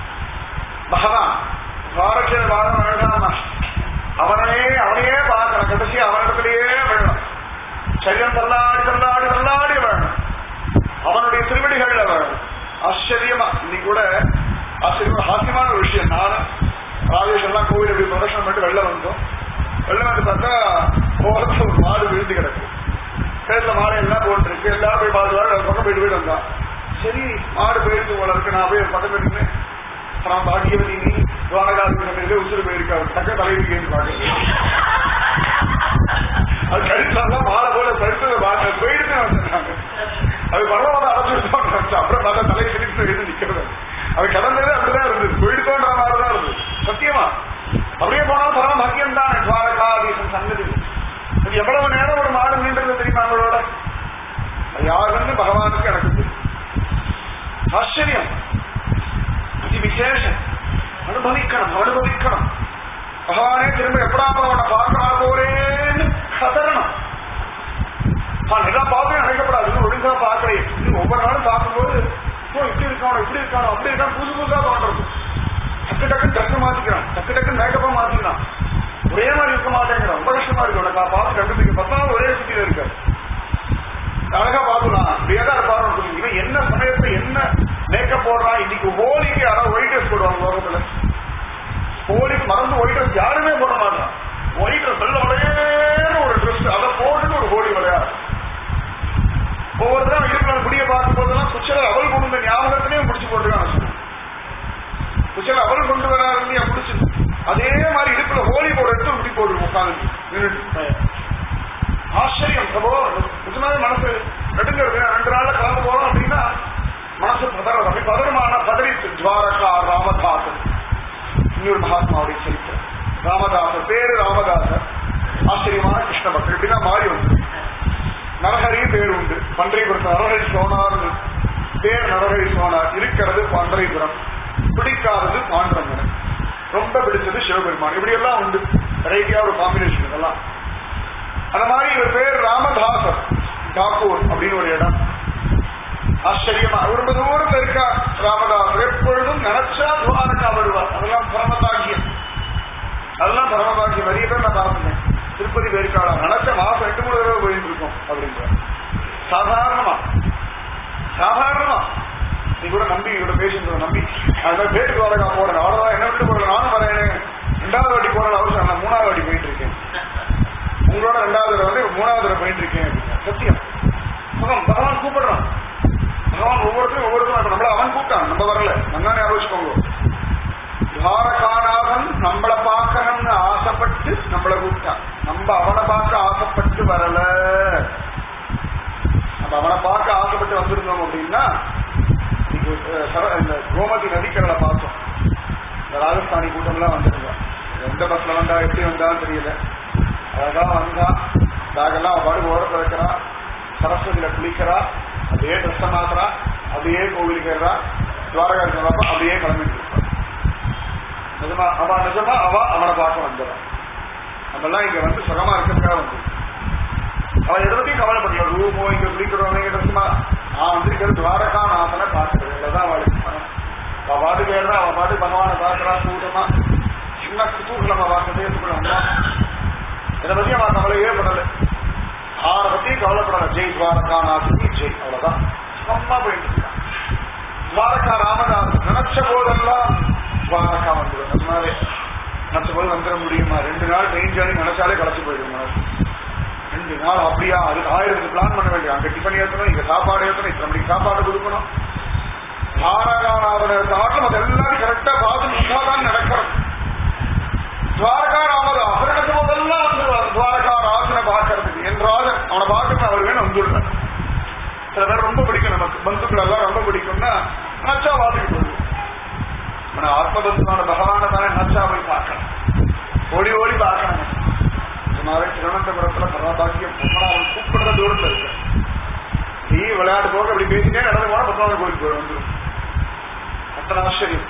பகவான் வாரத்தில் வாரம் வேண்டாமா அவனே அவனையே பார்க்கணும் கடைசி அவனிடத்திலேயே வேணும் சரீரம் தள்ளாடி தள்ளாடி தள்ளாடி வேணும் அவனுடைய திருவடிகள்ல வேணும் ஆச்சரியமா இன்னைக்கு கூட ஆச்சரியமா ஹாஸ்யமான ஒரு விஷயம் நானும் ராஜேஷ் எல்லாம் கோவில் இப்படி பிரதர்ஷனம் பண்ணிட்டு வெளில வந்தோம் வெளில வந்து பார்த்தா போகத்துல ஒரு மாடு விழுந்து கிடக்கு பேர்ல மாடு எல்லாம் போட்டுருக்கு எல்லாரும் போய் பார்த்துவாரு அது பக்கம் போயிட்டு போயிட்டு வந்தான் சரி மாடு போயிருக்கு போல இருக்கு நான் போய் பக்கம் போயிட்டு நான் பாக்கியவதி நீ துவாரகாதி உசுறு போயிருக்காரு தக்க தலைவிக்கு பாக்குறது அது கழிச்சாலும் மாலை போல படுத்து போயிட்டு வந்தாங்க அது பரவாயில்ல அடைச்சிருந்தோம் அப்புறம் பார்த்தா தலை திருப்பி எழுதி நிக்கிறது அது கடந்தது அப்படிதான் இருந்தது போயிடுத்தோன்ற மாதிரிதான் இருந்தது சத்தியமா அப்படியே போனாலும் பரவ பாக்கியம் தான் துவாரகாதீசன் சன்னதி இது எவ்வளவு நேரம் ஒரு மாடு நீண்டது தெரியுமா அவங்களோட அது யாருன்னு பகவானுக்கு எனக்கு தெரியும் ஆச்சரியம் அதி விசேஷம் அனுபவிக்கணும் அனுபவிக்கணும் பகவானே திரும்ப எப்படா அவனை பார்க்கறா போறேன்னு கதறணும் எல்லாம் பார்க்கவே நினைக்கப்படாது ஒழுங்கா பார்க்கல இது ஒவ்வொரு நாளும் பார்க்கும்போது ஓ இப்படி இருக்கானோ இப்படி இருக்கானோ அப்படி இருக்கான் புதுசு புதுசா தோன்றது டக்கு டக்குன்னு ட்ரெஸ் மாத்திக்கிறான் டக்கு டக்குன்னு மேக்கப்பா மாத்திக்கிறான் ஒரே மாதிரி இருக்க மாட்டேங்கிறான் ரொம்ப கஷ்டமா இருக்கு உனக்கு பார்த்து கண்டுபிடிக்க பத்தாவது ஒரே சுத்தியில இருக்காரு அழகா பாத்துக்கலாம் அப்படியே தான் இருப்பாரு இவன் என்ன சமயத்துல என்ன மேக்கப் போடுறான் இன்னைக்கு ஹோலிக்கு யாராவது ஒயிட் ட்ரெஸ் போடுவாங்க லோகத்துல ஹோலிக்கு மறந்து ஒயிட் ட்ரெஸ் யாருமே போட மாட்டான் ஒயிட் ட்ரெஸ் வெள்ள விளையேன்னு ஒரு ட்ரெஸ் அதை போட்டுட்டு ஒரு ஹோலி விளையாடு ஒவ்வொருத்தரும் இருக்கிற குடிய பார்க்கும் போதெல்லாம் குச்சல அவள் கொண்டு வந்த ஞாபகத்திலையும் முடிச்சு போட்டுருக்காங்க குச்சல அவள் கொண்டு வராருன்னு முடிச்சு அதே மாதிரி இடுப்புல ஹோலி போட எடுத்து முடி போட்டு உட்காந்து நின்றுட்டு ஆச்சரியம் பிரபோ நிஜமாவே மனசு நடுங்கிறது ரெண்டு நாள்ல கலந்து போறோம் அப்படின்னா மனசு பதறது அப்படி பதறுமான பதறிச்சு துவாரகா ராமதாசன் இன்னொரு மகாத்மாவுடைய சரித்திரம் ராமதாசர் பேரு ராமதாசர் ஆச்சரியமான கிருஷ்ண பக்தர் இப்படின்னா மாறி உண்டு நரஹரி பேர் உண்டு பன்றைபுரத்து நரஹரி சோனார் பேர் நரஹரி சோனார் இருக்கிறது பன்றைபுரம் பிடிக்காதது பாண்டரங்கன் ரொம்ப பிடிச்சது சிவபெருமான் இப்படி எல்லாம் உண்டு வெரைட்டியா ஒரு காம்பினேஷன் இதெல்லாம் அந்த மாதிரி இவர் பேர் ராமதாசர் டாக்கூர் அப்படின்னு ஒரு இடம் ஆச்சரியமா ரொம்ப தூரத்துல இருக்கா ராமதாசர் எப்பொழுதும் நினைச்சா துவாரகா வருவார் அதெல்லாம் பரமபாகியம் அதெல்லாம் பரமபாகியம் நிறைய பேர் நான் பார்த்துட்டேன் திருப்பதி போயிருக்காளா நினைச்ச மாசம் ரெண்டு மூணு தடவை போயிட்டு இருக்கோம் அப்படின்ற சாதாரணமா சாதாரணமா நீ கூட நம்பி கூட பேசிட்டு நம்பி அது மாதிரி பேட்டு துவாரகா போறேன் அவ்வளவுதான் என்ன விட்டு போறேன் நானும் வரேன் ரெண்டாவது வாட்டி போறது அவசியம் நான் மூணாவது வாட்டி போயிட்டு இருக்கேன் உங்களோட ரெண்டாவது தடவை வந்து மூணாவது தடவை போயிட்டு இருக்கேன் அப்படின்னா சத்தியம் பகவான் பகவான் கூப்பிடுறான் பகவான் ஒவ்வொருத்தரும் ஒவ்வொருத்தரும் நம்மள அவன் கூப்பிட்டான் நம்ம வரல நல்லா ஞாபகம் துவாரகாநாதன் நம்மள பார்க்கணும்னு ஆசைப்பட்டு நம்மள கூப்பிட்டான் நம்ம அவனை பார்க்க ஆசைப்பட்டு வரல நம்ம அவனை பார்க்க ஆசைப்பட்டு வந்திருந்தோம் அப்படின்னா இந்த கோமதி நதிக்கடலை பார்த்தோம் இந்த ராஜஸ்தானி கூட்டம்லாம் வந்திருந்தோம் எந்த பஸ்ல வந்தா எப்படி வந்தான்னு தெரியல அழகா வந்தா பேகெல்லாம் அவன் பாடு ஓரத்தில் வைக்கிறா சரஸ்வதியில குளிக்கிறா அப்படியே ட்ரெஸ்ஸை மாத்துறா அப்படியே கோவிலுக்கு ஏறா துவாரகா இருக்கிறப்ப அப்படியே கிளம்பிட்டு இருக்கா நிஜமா அவ நிஜமா அவ அவனை பார்க்க வந்துடுறான் நம்ம எல்லாம் இங்க வந்து சுகமா இருக்கிறதுக்காக வந்து அவன் எதை பத்தியும் கவலைப்படல ரூமோ இங்க குளிக்கிறோம் ட்ரெஸ்மா நான் வந்திருக்கிறது துவாரகா நாசனை பார்க்கறது தான் அவளுக்கு அவ பாட்டுக்கு ஏறா அவ பாட்டு பகவானை பார்க்கறா கூட்டமா சின்ன குதூகலமா பார்க்கறதே இருக்குள்ள அம்மா இதை பத்தி அவன் கவலையே படல ஆரை பத்தி கவலைப்படல ஜெய் துவாரகா நாசி ஜெய் அவ்வளவுதான் சும்மா போயிட்டு இருக்கான் துவாரகா ராமதாஸ் நினைச்ச போதெல்லாம் துவாரகா வந்துடும் அதனாலே நினைச்ச போது வந்துட முடியுமா ரெண்டு நாள் ட்ரெயின் ஜேர்னி நினைச்சாலே களைச்சு போயிடும் மனசு. ரெண்டு நாள் அப்படியா அதுக்கு ஆயிரத்துக்கு பிளான் பண்ண வேண்டிய அங்க டிஃபன் ஏற்றணும் இங்க சாப்பாடு ஏற்றணும் இத்தனை மணிக்கு சாப்பாடு கொடுக்கணும் தாரகாராவன காட்டிலும் அது எல்லாரும் கரெக்டா பார்த்து முன்னாதான் நடக்கிறது துவாரகா ராமர் அவரிடத்து போதெல்லாம் வந்துருவார் துவாரகா ராசனை பார்க்கறதுக்கு என் ராஜன் அவனை பார்க்கறது அவர் வேணும் வந்துடுறார் சில பேர் ரொம்ப பிடிக்கும் நமக்கு பந்துக்கள் எல்லாம் ரொம்ப பிடிக்கும்னா நச்சா வாதிக்கு போடுவோம் ஆனா ஆத்மபந்துவான பகவான தானே நச்சா போய் பார்க்கணும் ஓடி ஓடி பார்க்கணும் இந்த மாதிரி திருவனந்தபுரத்துல பரமபாக்கியம் பொம்மனாவன் கூப்பிடுற தூரத்துல இருக்கு நீ விளையாட்டு போக அப்படி பேசிட்டே நடந்து போனா பத்தாவது கோயிலுக்கு போய் வந்துடும் அத்தனை ஆச்சரியம்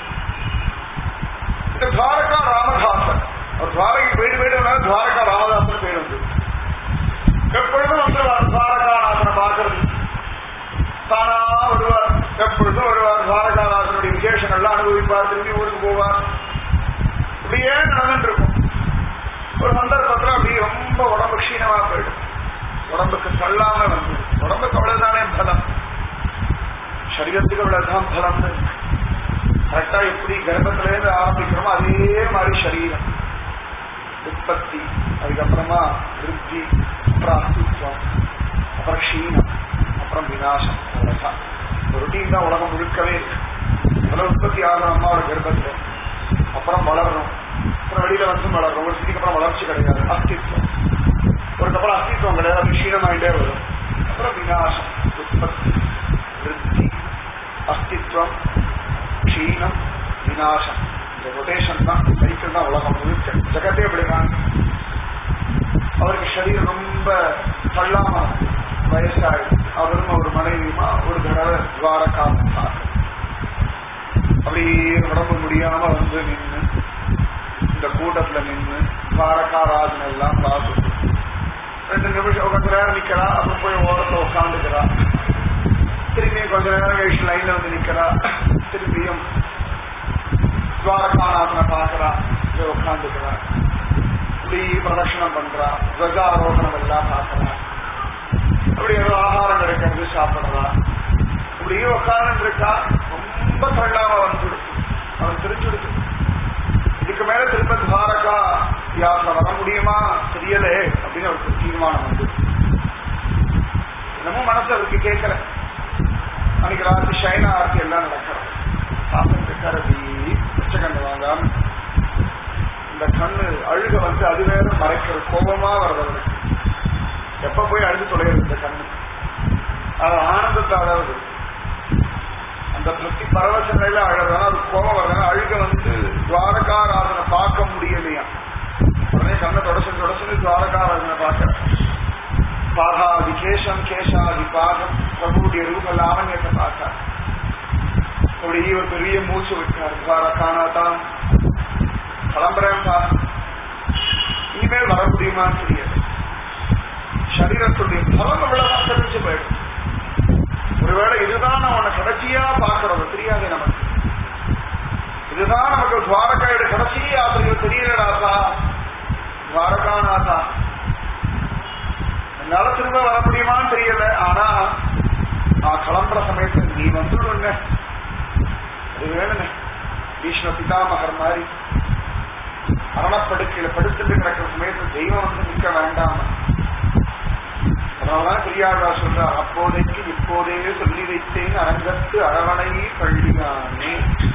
இந்த துவாரகா ராமதாசன் அவர் துவாரகை போயிட்டு போயிட்டு வந்தாலும் துவாரகா ராமதாசன் பேர் வந்து எப்பொழுதும் வந்துருவார் துவாரகாநாதனை பார்க்கறது தானா வருவார் எப்பொழுதும் வருவார் துவாரகாநாதனுடைய விசேஷங்கள்லாம் அனுபவிப்பார் திரும்பி ஊருக்கு போவார் இப்படியே நடந்துட்டு இருக்கும் ஒரு சந்தர்ப்பத்துல அப்படியே ரொம்ப உடம்பு க்ஷீணமா போயிடும் உடம்புக்கு தள்ளாம வந்து உடம்புக்கு அவ்வளவுதானே பலம் சரீரத்துக்கு அவ்வளவுதான் பலம் கரெக்டா எப்படி கர்ப்பத்துல இருந்து ஆரம்பிக்கிறோமோ அதே மாதிரி சரீரம் உற்பத்தி அதுக்கப்புறமா விருத்தி அப்புறம் அஸ்தித்வம் அப்புறம் க்ஷீணம் அப்புறம் விநாசம் அவ்வளவுதான் ரொட்டீன் தான் உலகம் முழுக்கவே இருக்கு முதல்ல உற்பத்தி ஆகணும் அம்மாவோட கர்ப்பத்துல அப்புறம் வளரணும் அப்புறம் வெளியில வந்து வளரணும் ஒரு சிட்டிக்கு அப்புறம் வளர்ச்சி கிடையாது அஸ்தித்வம் ஒரு அப்புறம் அஸ்தித்வம் கிடையாது அது க்ஷீணமாயிட்டே வரும் அப்புறம் விநாசம் உற்பத்தி விருத்தி அஸ்தித்வம் க்ஷீணம் விநாசம் இந்த ரொட்டேஷன் தான் சைக்கிள் தான் உலகம் முழுக்க ஜெகத்தே அப்படிதான் அவருக்கு சரீரம் ரொம்ப தள்ளாம வயசாகி அவரும் ஒரு மனைவியுமா ஒரு தடவை துவாரகா வந்தார். அப்படியே உடம்பு முடியாம வந்து நின்று இந்த கூட்டத்துல நின்று துவாரகா ராஜன் எல்லாம் பார்த்து ரெண்டு நிமிஷம் கொஞ்ச நேரம் நிக்கிறா அப்புறம் போய் ஓரத்துல உட்காந்துக்கிறா திரும்பியும் கொஞ்ச நேரம் கழிச்சு லைன்ல வந்து நிக்கிறா திரும்பியும் துவாரகாநாதனை பார்க்கறா போய் உட்காந்துக்கிறா இப்படி பிரதட்சணம் பண்றா துவஜாரோகணம் எல்லாம் பார்க்கறா அப்படி ஏதோ ஆகாரம் கிடைக்கிறது சாப்பிடுறா இப்படியே உட்கார்ந்து இருக்கா ரொம்ப தள்ளாம வந்துடுச்சு அவன் திருச்சுடுச்சு இதுக்கு மேல திரும்ப துவாரகா யாத்திரை வர முடியுமா தெரியலே அப்படின்னு அவருக்கு தீர்மானம் வந்து என்னமோ மனசு அவருக்கு கேட்கல அன்னைக்கு ராத்திரி ஷைனா ஆர்த்தி எல்லாம் நடக்கிறது பார்த்துட்டு இருக்காரு அப்படி பிச்சைக்கண்டு வாங்காம இந்த கண்ணு அழுக வந்து அது வேற மறைக்கிற கோபமா வருது அவருக்கு எப்ப போய் அழுது தொலைகிறது இந்த கண்ணு அது ஆனந்தத்தை அழகுது அந்த திருப்தி பரவச நிலையில அழகுதான் அது கோபம் வருதுன்னா அழுக வந்து துவாரகாராதனை பார்க்க முடியலையா உடனே கண்ணை தொடச்சு தொடச்சு துவாரகாராதனை பார்க்கிறேன் பாகாதி கேசம் கேசாதி பாகம் பிரபுடைய ரூப லாவண்யத்தை பார்த்தார் அப்படி ஒரு பெரிய மூச்சு விட்டார் துவாரகானா தான் கிளம்புறேன் பா இனிமேல் வர முடியுமான்னு தெரியல சரீரத்துடைய பலம் அவ்வளவுதான் தெரிஞ்சு போயிடும் ஒருவேளை இதுதான் அவனை கடைசியா பார்க்கறது தெரியாது நமக்கு இதுதான் நமக்கு துவாரகாயோட கடைசி யாத்திரைகள் தெரியலடாப்பா துவாரகாநாதா என்னால திரும்ப வர முடியுமான்னு தெரியல ஆனா நான் கிளம்புற சமயத்துல நீ வந்துடுங்க அது வேணுங்க பீஷ்ம பிதாமகர் மாதிரி மரணப்படுக்கையில படுத்துட்டு கிடக்கிற சமயத்துல தெய்வம் வந்து நிற்க வேண்டாம் அதனாலதான் பெரியாழ்வா சொல்றார் அப்போதைக்கு இப்போதே சொல்லி வைத்தேன் அரங்கத்து அரவணை பள்ளியானே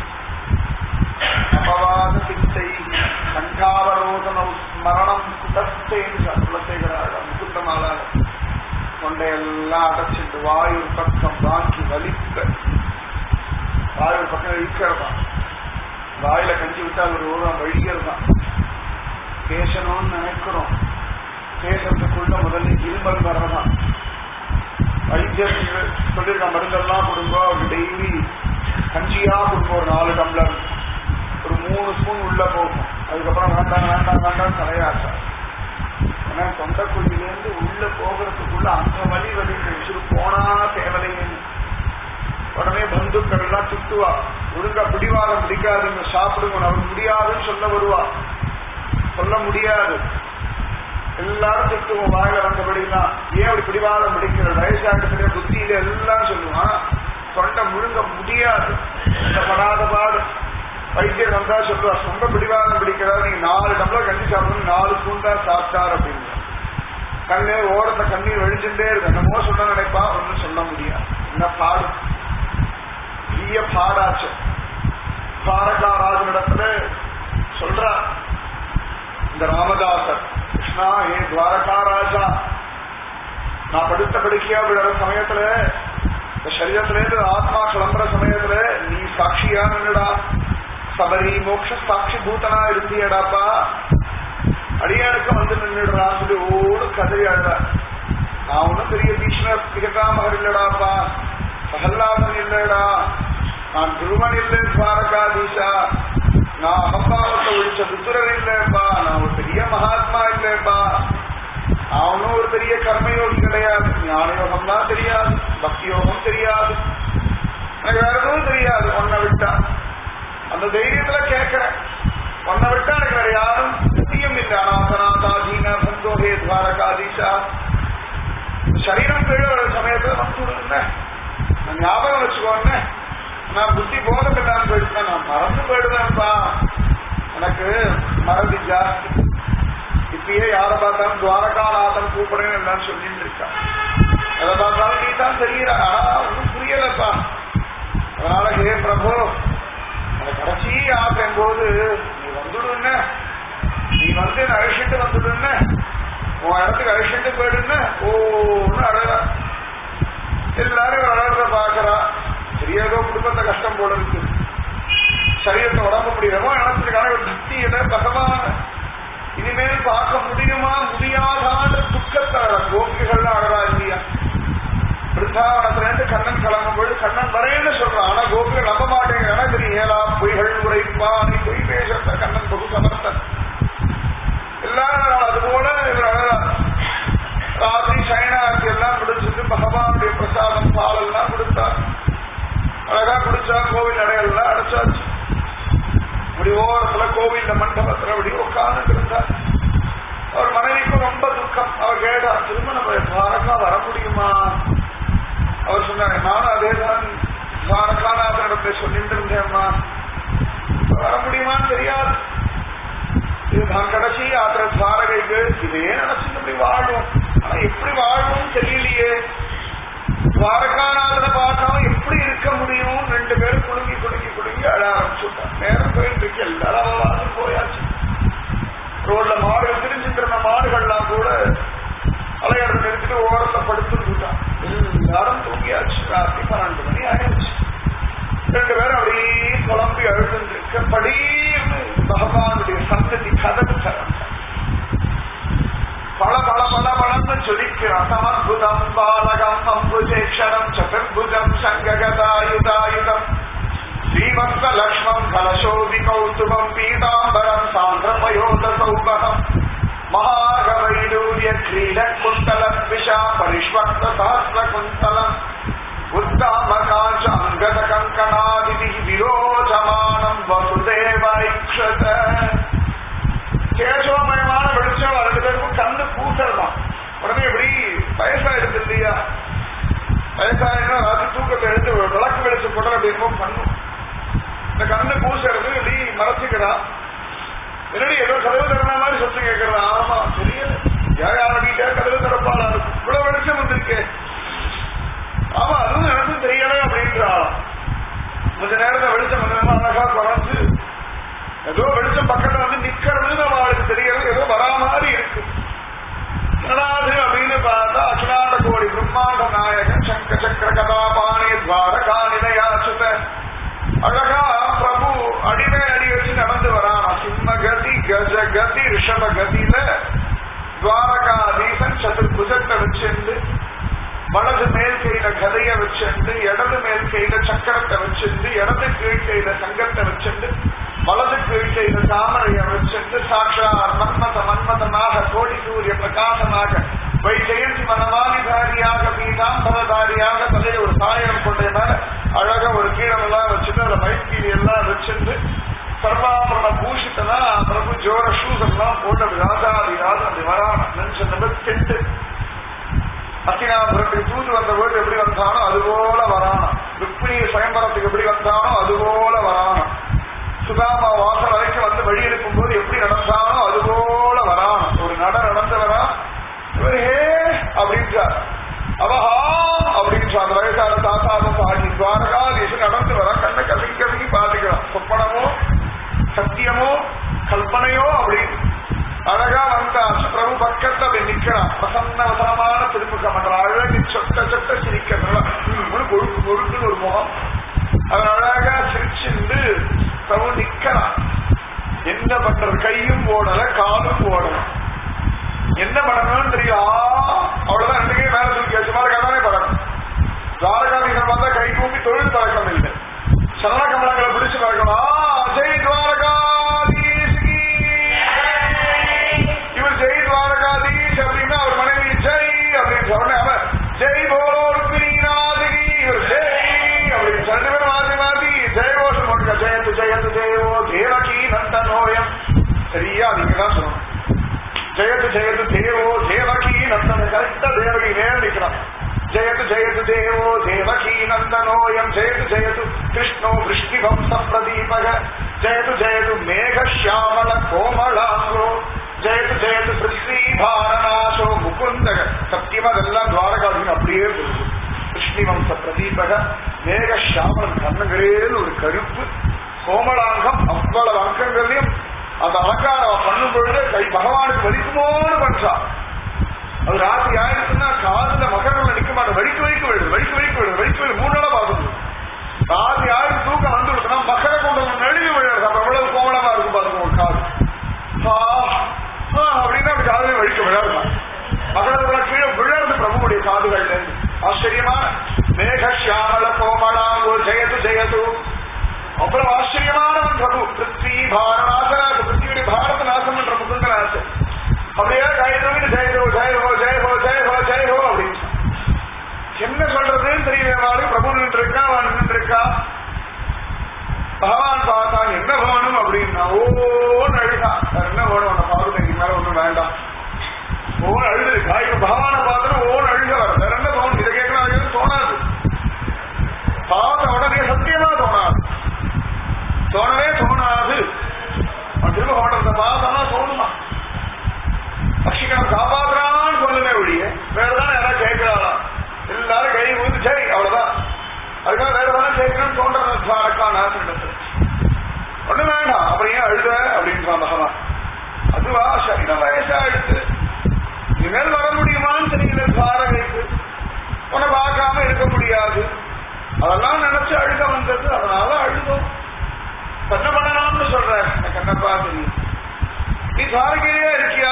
அபவாத சித்தை கண்டாவரோதன ஸ்மரணம் குடத்தேன் குலசேகராக முகுந்தமாலாக கொண்டையெல்லாம் அடைச்சிட்டு வாயு பக்கம் வாங்கி வலிக்க வாயு பக்கம் இழுக்கிறதான் வாயில கஞ்சி விட்டா ஒரு ஓரம் வழிகிறதான் பேசணும்னு நினைக்கிறோம் பேசுறதுக்குள்ள முதல்ல இருமல் வரதான் வைத்தியர் சொல்லிருக்க மருந்தெல்லாம் கொடுங்க அவருக்கு டெய்லி கஞ்சியா கொடுங்க ஒரு நாலு டம்ளர் ஒரு மூணு ஸ்பூன் உள்ள போகும் அதுக்கப்புறம் வேண்டாம் வேண்டாம் வேண்டாம் தலையாட்டா ஏன்னா தொண்டைக்குழியிலேருந்து உள்ள போகிறதுக்குள்ள அந்த வழி வலி வச்சுட்டு போனா தேவலையேன்னு உடனே பந்துக்கள் எல்லாம் திட்டுவா ஒழுங்கா பிடிவாதம் பிடிக்காதுங்க சாப்பிடுங்க அவன் முடியாதுன்னு சொல்ல வருவா சொல்ல முடியாது எல்லாரும் திட்டுவோம் வாயில வந்தபடிலாம் ஏன் அப்படி பிடிவாதம் பிடிக்கிற வயசாட்டத்திலே புத்தியில எல்லாம் சொல்லுவான் தொண்டை முழுங்க முடியாது இந்த படாத பாடு வைத்தியர் வந்தா சொல்லுவா சொந்த பிடிவாதம் பிடிக்கிறார் நீங்க நாலு டம்ளர் கஞ்சி சாப்பிடணும் நாலு ஸ்பூன் தான் சாப்பிட்டார் அப்படின்னு கண்ணே ஓரத்தை கண்ணீர் வழிச்சுட்டே இருக்கு என்னமோ சொல்ல நினைப்பா ஒன்னும் சொல்ல முடியாது என்ன பாடு பெரிய பாடாச்சு பாரகாராஜனிடத்துல சொல்றா இந்த ராமதாசர் கிருஷ்ணா ஏ துவாரகா ராஜா நான் படுத்த படுக்கையா விழுற சமயத்துல இந்த சரீரத்துல இருந்து ஆத்மா கிளம்புற சமயத்துல நீ சாட்சியா நின்னுடா சபரி மோட்ச சாட்சி பூத்தனா இருந்தியடாப்பா அடியானுக்கு வந்து நின்றுடுறா சொல்லி ஓடு கதை அழுத நான் ஒன்னும் பெரிய பீஷ்ண பிகதாமகர் இல்லடாப்பா பிரகல்லாதன் இல்லடா நான் திருமன் இல்லை துவாரகாதீஷா நான் அகம்பாவத்தை ஒழிச்ச புத்திரர் இல்லப்பா நான் ஒரு பெரிய மகாத்மா இல்லப்பா நான் ஒன்னும் ஒரு பெரிய கர்மயோகி கிடையாது ஞான யோகம் தான் தெரியாது பக்தி யோகம் தெரியாது எனக்கு வேற எதுவும் தெரியாது ஒன்ன விட்டா அந்த தைரியத்துல கேட்கிறேன் ஒன்ன விட்டா எனக்கு வேற யாரும் நித்தியம் இல்லை அனாதநாதா ஜீனா சந்தோகே துவாரகாதீஷா சரீரம் கீழே சமயத்துல வந்து நான் ஞாபகம் வச்சுக்கோங்க நான் புத்தி போதம் இல்லாம போயிட்டேன் நான் மறந்து போயிடுவேன்ப்பா எனக்கு மறதி ஜாஸ்தி இப்பயே யார பார்த்தாலும் துவாரகாநாதன் கூப்பிடுறேன்னு எல்லாம் சொல்லிட்டு இருக்கா எதை பார்த்தாலும் நீ தான் தெரியுற ஆனா ஒன்றும் புரியலப்பா அதனால ஹே பிரபு அந்த கடைசி ஆசையும் போது நீ வந்துடுன்னு நீ வந்து என்ன அழிச்சிட்டு வந்துடுன்னு உன் இடத்துக்கு அழிச்சிட்டு போயிடுன்னு ஓன்னு அழகா எல்லாரும் அழகிறத பாக்குறா தெரியாதோ குடும்பத்தை கஷ்டம் போல இருக்கு சரீரத்தை உடம்ப முடியாமோ நினைச்சிருக்கான ஒரு பக்தியில பகவான இனிமேல் பார்க்க முடியுமா முடியாதான்னு துக்கத்தை கோபிகள் அழகா இல்லையா பிருந்தாவனத்துல இருந்து கண்ணன் கிளம்பும் பொழுது கண்ணன் வரேன்னு சொல்றான் ஆனா கோபிகள் நம்ப மாட்டேங்கிறானா தெரியும் ஏலா பொய்கள் உரைப்பா நீ பொய் பேசத்த கண்ணன் பகு சமர்த்தன் எல்லாரும் அது போல இவர் அழகா ராத்திரி சயனார்த்தி எல்லாம் முடிச்சுட்டு பகவானுடைய பிரசாதம் பால் எல்லாம் கொடுத்தார் அழகா குடிச்சா கோவில் நடையெல்லாம் அடைச்சாச்சு இப்படி ஓரத்துல கோவில்ல மண்டபத்துல அப்படி உட்கார்ந்து இருந்தார் அவர் மனைவிக்கும் ரொம்ப துக்கம் அவர் கேட்டா திரும்ப நம்ம துவாரகா வர முடியுமா அவர் சொன்னாங்க நானும் அதேதான் துவாரகாநாதனிடத்தை சொல்லிட்டு இருந்தேம்மா வர முடியுமான்னு தெரியாது இதுதான் கடைசி யாத்திரை துவாரகைக்கு இதே நினைச்சுட்டு இப்படி வாழும் ஆனா எப்படி வாழும் தெரியலையே துவாரகாநாதனை பார்க்காம எப்படி இருக்க முடியும் ரெண்டு பேரும் குலுங்கி குலுங்கி குலுங்கி அழ ஆரம்பிச்சுட்டான் நேரம் போயிட்டு இருக்கு எல்லாரும் அவளாவது போயாச்சு ரோட்ல மாடுகள் திரிஞ்சுட்டு இருந்த மாடுகள்லாம் கூட அலையாடு நிறுத்திட்டு ஓரத்தை படுத்துட்டான் எல்லாரும் தூங்கியாச்சு ராத்திரி பன்னெண்டு மணி ஆயிடுச்சு ரெண்டு பேரும் அப்படியே குழம்பி அழுதுருக்க படின்னு பகவானுடைய சந்ததி கதவு திறந்தார் பல பல பல பலன்னு ஜொலிக்கிறான் சமத்புதம் பாலகம் அம்புஜேக்ஷரம் சதுர்புஜம் சங்ககதாயுதாயுதம் ஸ்ரீவத்ச லக்ஷ்மம் கலசோபி கௌதுபம் பீதாம்பரம் சாந்திரமயோத சௌபகம் மகாகவைடூரிய கிரீட குண்டல விஷா பரிஷ்வக்த சஹஸ்ர குண்டலம் உத்தாமகாஞ்ச அங்கத கங்கணாதிதி விரோஜமானம் வசுதேவைக்ஷத கேசவமயமான வெளிச்சம் ரெண்டு பேருக்கும் கண்ணு கூசல் தான் உடனே எப்படி வயசாயிடுது இல்லையா வயசாயினா ராத்திரி தூக்கத்தை எடுத்து விளக்கு வெளிச்சம் போட்டா அப்படி என்னமோ பண்ணும் இந்த கண்ணு கூசுறது இப்படி மறைச்சுக்கிறான் என்னடி ஏதோ கதவு திறந்த மாதிரி சொத்து கேட்கறான் ஆமா தெரியல யாராடிட்டா கதவு திறப்பாளா இருக்கும் இவ்வளவு வெளிச்சம் வந்திருக்கே ஆமா அதுவும் எனக்கும் தெரியல அப்படின்றான் கொஞ்ச நேரத்தை வெளிச்சம் வந்து அழகா குறைஞ்சு ஏதோ வெளிச்சம் பக்கத்துல வந்து நிக்கிறது நம்ம அவளுக்கு தெரியறது ஏதோ வரா மாதிரி இருக்கு என்னடாது அப்படின்னு பார்த்தா அகிலாண்ட கோடி பிரம்மாண்ட நாயகன் சங்க சக்கர கதாபாணி துவாரகா நிலையாச்சுத அழகா பிரபு அடிமே அடி வச்சு நடந்து வரான் சிம்ம கதி கஜ கதி ரிஷப கதியில துவாரகாதீசன் சதுர்புஜத்தை வச்சிருந்து வலது மேல் கையில கதைய வச்சிருந்து இடது மேல் கையில சக்கரத்தை வச்சிருந்து இடது கீழ் கையில சங்கத்தை வச்சிருந்து வலது கீழ் கையில தாமரைய வச்சிருந்து சாட்சா மன்மத மன்மதனாக கோடி சூரிய பிரகாசமாக வைஜெயந்தி மனமாலிதாரியாக பீதாம்பரதாரியாக தலையை ஒரு சாயம் கொண்ட மேல அழகா இப்படி எல்லாம் வச்சிருந்து சர்வாபரண பூஷித்தனா பிரபு ஜோர ஷூஸ் எல்லாம் போட்டு ராஜாதி ராஜா அப்படி வரான் நினைச்ச நம்பர் தெட்டு அத்தினாபுரத்துக்கு தூது வந்த போது எப்படி வந்தானோ அது போல வரானா ருக்மிணி சுயம்பரத்துக்கு எப்படி வந்தானோ அது போல வரானா சுதாமா வாசல் வரைக்கும் வந்து வழி இருக்கும் போது எப்படி நடந்தானோ அது போல வரான் ஒரு நட நடந்தவரா இவர் ஹே அப்படின்றார் அவஹா அப்படின்னு அந்த வயசான தாத்தாவும் பாடி துவாரகாதீசன் நடந்து வர கண்ணை கசங்கி கசங்கி பாத்துக்கிறான் சொப்பனமோ சத்தியமோ கல்பனையோ அப்படின்னு அழகா வந்தான் பிரபு பக்கத்துல அப்படி நிக்கிறான் பிரசன்ன வசனமான திருமுகம் பண்ற அழகு சொட்ட சொட்ட சிரிக்கிறதுனால கொழுக்கு கொழுக்குன்னு ஒரு முகம் அவன் அழகா சிரிச்சுண்டு பிரபு நிக்கிறான் என்ன பண்றது கையும் ஓடல காலும் ஓடல என்ன பண்ணணும்னு தெரியும் அவ்வளவுதான் ரெண்டு கை மேல தூக்கி வச்சு மாதிரி கதானே பழக்கம் துவாரகாதீசன் வந்தா கை தூக்கி தொழில் பழக்கம் இல்லை சரண கமலங்களை பிடிச்சு பழக்கணும் ஆ, ஜெய் துவாரகாதீசி இவர் ஜெய் துவாரகாதீஷ் அப்படின்னா அவர் மனைவி ஜெய் அப்படின்னு சொன்ன அவன் ஜெய் போலோ ருக்மிணீநாதகி இவர் ஜெய் அப்படின்னு ரெண்டு பேரும் மாத்தி மாத்தி ஜெயகோஷம் போட்டுக்க ஜெயத்து ஜெயத்து ஜெயவோ தேவகி நந்தனோயம் சரியா நீங்க தான் சொல்லணும் ஜெயத்து ஜெயத்து தேவோ தேவகி நந்தன கரெக்டா தேவகி நேரம் நிற்கிறான் ஜெயத்து ஜெயத்து தேவோ தேவகி நந்தனோயம் ஜெயத்து ஜெயத்து கிருஷ்ணோ விஷ்ணிவம்ச பிரதீபக ஜெயத்து ஜெயத்து மேக ஷியாமல கோமலாங்கோ ஜெயத்து ஜெயத்து பிருத்வி பாரநாசோ முகுந்தக சத்தியமா அதெல்லாம் துவாரகாதின்னு அப்படியே போகுது கிருஷ்ணிவம்ச பிரதீபக மேக ஷியாமலன் கண்ணங்களேன்னு ஒரு கருப்பு கோமலாங்கம் அவ்வளவு அங்கங்களையும் அந்த அலங்காரம் பண்ணும் பொழுது கை பகவானுக்கு வலிக்குமோன்னு பண்றா அது ராத்திரி ஆயிடுச்சுன்னா காதுல மகரங்கள் நிக்க மாட்டேன் வலிக்கு வலிக்கு விழுது வலிக்கு வலிக்கு விழுது வலிக்கு விழுது மூணு நாளா பார்க்கணும் ராத்திரி ஆயிரம் தூக்கம் வந்து விடுச்சுன்னா மகர கொண்டு நெழுதி விழுறது அப்ப எவ்வளவு கோமலமா இருக்கும் பாருங்க ஒரு காது ஆ, ஆ, அப்படின்னா அப்படி காதுல வலிக்க விழாருமா மகரத்துல கீழே விழறது பிரபுடைய காதுகள்ல இருந்து ஆச்சரியமான மேக சியாமல கோமலாங்கோ ஜெயது ஜெயது அவ்வளவு ஆச்சரியமானவன் பிரபு பிருத்வி பாரநாசனாசு பிருத்தியுடைய பாரத நாசம் என்ற முகுந்தனாசு அப்படியே கைதூக்கிட்டு ஜெயஹோ ஜெயஹோ ஜெயஹோ ஜெயஹோ ஜெயஹோ அப்படின்னு என்ன சொல்றதுன்னு தெரியல மாதிரி பிரபு நின்று இருக்கா அவன் நின்று இருக்கா பகவான் பார்த்தான் என்ன வேணும் அப்படின்னா ஓன்னு அழுகா வேற என்ன வேணும் அந்த பாவத்தை இதுக்கு மேல ஒண்ணும் வேண்டாம் ஓன் அழுது இப்ப பகவானை பார்த்துட்டு ஓன் அழுக வர வேற என்ன தோணும் இதை கேட்கணும் அது எதுவும் தோணாது பார்த்த உடனே சத்தியமா தோணாது தோணவே தோணாது அவன் திரும்ப ஹோட்டல்ல பார்த்தோம்னா தோணுமா பட்சிக்கணும் காப்பாத்துறான்னு சொல்லுமே ஒழிய வேறதான் யாராவது கேட்கிறாளா எல்லாரும் கை ஊந்து சரி அவ்வளவுதான் அதுக்காக வேற ஏதாவது கேட்கணும்னு தோன்றது அக்கா நாசிடத்து ஒண்ணு வேண்டாம் அப்புறம் ஏன் அழுத அப்படின்றான் பகவான் அதுவா சரீரம் வயசாயிடுச்சு இனிமேல் வர முடியுமான்னு தெரியல தாரகைக்கு உன்னை பார்க்காம இருக்க முடியாது அதெல்லாம் நினைச்சு அழுக வந்தது அதனால அழுதோம் என்ன பண்ணலாம்னு சொல்ற எனக்கு என்னப்பா தெரியும் நீ தாரகையிலே இருக்கியா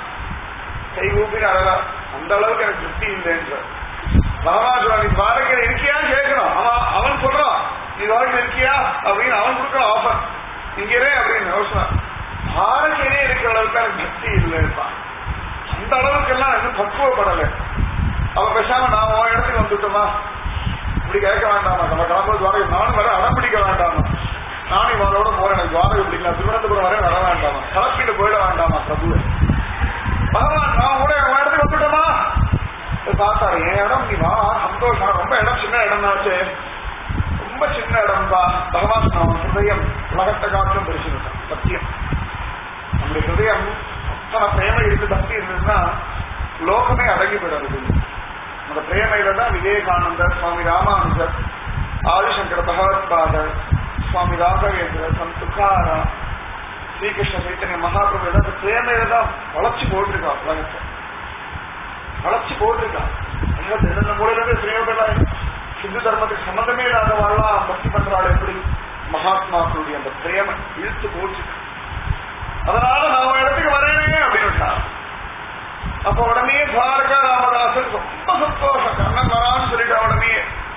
கை ஊப்பின அழகா அந்த அளவுக்கு எனக்கு திருப்தி இல்லைன்ற பகவான் சொல்றான் நீ துவாரகையில இருக்கியான்னு கேட்கணும் அவன் அவன் சொல்றான் நீ துவாரகையில இருக்கியா அப்படின்னு அவன் கொடுக்குற ஆஃபர் இங்கே அப்படின்னு யோசனை துவாரகையிலே இருக்கிற அளவுக்கு எனக்கு பக்தி இல்லைப்பா அந்த அளவுக்கு எல்லாம் இன்னும் பக்குவப்படலை அவன் பேசாம நான் உன் இடத்துக்கு வந்துட்டோமா இப்படி கேட்க வேண்டாமா நம்ம கிளம்புறது துவாரகை நானும் வர அடம் பிடிக்க வேண்டாமா நானும் இவனோட போறேன் எனக்கு துவாரகை பிடிக்கலாம் திருவனந்தபுரம் வரை வர வேண்டாமா கலப்பிட்டு போயிட வேண்டாமா பிரபுவை பகவான் நான் கூட உன் இடத்துக்கு வந்துட்டோமா பார்த்தாரு என் இடம் நீ வா சந்தோஷம் ரொம்ப இடம் சின்ன இடம் ஆச்சு ரொம்ப சின்ன இடம் தான் பகவான் நான் ஹிருதயம் உலகத்தை காட்டிலும் பெருசுட்டான் சத்தியம் நம்முடைய ஹிருதயம் அத்தனை பிரேமை இருக்கு பக்தி இருந்ததுன்னா லோகமே அடங்கி போயிடுறது அந்த பிரேமையில தான் விவேகானந்தர் சுவாமி ராமானுஜர் ஆதிசங்கர பகவத்பாதர் சுவாமி ராகவேந்திரர் சந்த் துக்காரா ஸ்ரீகிருஷ்ண சைத்தன்ய மகாபிரபு எல்லாம் அந்த பிரேமையில தான் வளர்ச்சி போட்டிருக்கா உலகத்தை வளர்ச்சி போட்டிருக்கா இந்த மூலையிலிருந்து ஸ்ரீயோகெல்லாம் சிந்து தர்மத்துக்கு சம்மந்தமே இல்லாதவாள்லாம் பக்தி பண்றாள் எப்படி மகாத்மாக்களுடைய அந்த பிரேமை இழுத்து போச்சு அதனால நான் உன் இடத்துக்கு வரேனே அப்படின்னு அப்ப உடனே துவாரகா ராமதாசன் ரொம்ப சந்தோஷம் கண்ணன் வரான்னு சொல்லிட்டு உடனே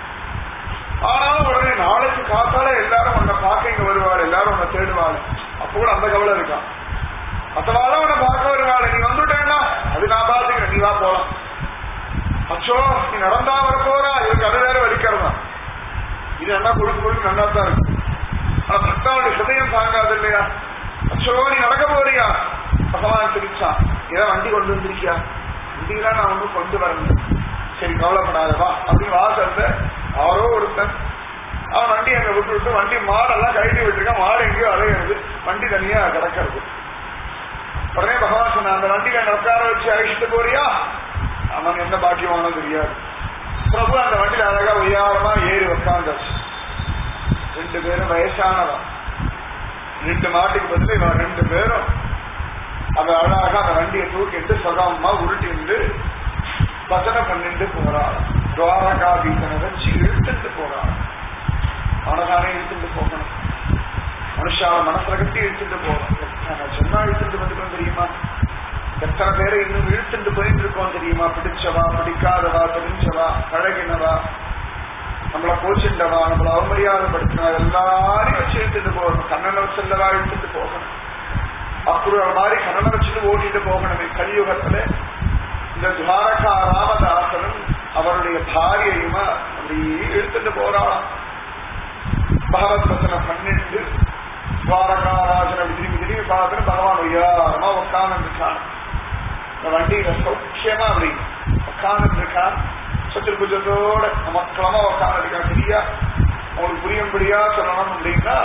ஆனாலும் உடனே நாளைக்கு காத்தால எல்லாரும் உன்னை பார்க்க இங்க வருவாள் எல்லாரும் உன்னை தேடுவாள் அப்ப கூட அந்த கவலை இருக்கான் மத்தவாளும் உன்னை பார்க்க வருவாள் நீ வந்துட்டேன்னா அது நான் பாத்துக்கிறேன் நீ வா போலாம் அச்சோ நீ நடந்தா வர போறா இதுக்கு அது வேற வலிக்கிறதா இது என்ன குழுக்கு குழுக்கு நல்லா தான் இருக்கு ஆனா பக்தாவுடைய ஹிருதயம் தாங்காது இல்லையா அச்சோ நீ நடக்க போறியா பகவான் சிரிச்சான் ஏதோ வண்டி கொண்டு வந்திருக்கியா வண்டியெல்லாம் நான் ஒன்றும் கொண்டு வரல சரி கவலைப்படாத வா அப்படின்னு வாசல்ல அவரோ ஒருத்தன் அவன் வண்டி அங்க விட்டு விட்டு வண்டி மாடெல்லாம் கழட்டி விட்டுருக்கான் மாடு எங்கேயோ அலையிறது வண்டி தனியா கிடக்கிறது உடனே பகவான் சொன்ன அந்த வண்டியில என்னை உட்கார வச்சு அழிச்சிட்டு போறியா அவன் எந்த பாக்கியமானோ தெரியாது பிரபு அந்த வண்டியில அழகா உயரமா ஏறி உட்காந்தாச்சு ரெண்டு பேரும் வயசானவன் ரெண்டு மாட்டுக்கு பதில் இவன் ரெண்டு பேரும் அது அழகாக அந்த வண்டியை தூக்கிட்டு சுகமா உருட்டிண்டு பஜனை பண்ணிட்டு போறாள் துவாரகாதீசனை வச்சு இழுத்துட்டு போறாள் அவனதானே இழுத்துட்டு போகணும் மனுஷால மனசுல கட்டி இழுத்துட்டு போகணும் எத்தனை சொன்னா இழுத்துட்டு வந்துடும் தெரியுமா எத்தனை பேரை இன்னும் இழுத்துட்டு போயிட்டு இருக்கோம் தெரியுமா பிடிச்சவா பிடிக்காதவா தெரிஞ்சவா பழகினவா நம்மள கோச்சிண்டவா நம்மள அவமரியாதைப்படுத்தினவா எல்லாரையும் வச்சு இழுத்துட்டு போகணும் கண்ணனை செல்லவா இழுத்துட்டு போகணும் அப்புறம் மாதிரி கண்ணனை வச்சுட்டு ஓட்டிட்டு போகணும் கலியுகத்துல இந்த துவாரகா ராமதாசனும் அவருடைய பாரியையுமா அப்படியே இழுத்துட்டு போறாளாம் பகவத் வசனம் பண்ணிட்டு துவாரகாராஜனை திரும்பி திரும்பி பார்த்துட்டு பகவான் உயரமா உட்கார்ந்து இருக்கான் இந்த வண்டியில சௌக்கியமா அப்படி உட்கார்ந்து இருக்கான் சத்துர்புஜத்தோட மக்களமா உட்கார்ந்து இருக்கான் சரியா உங்களுக்கு புரியும்படியா சொல்லணும் அப்படின்னா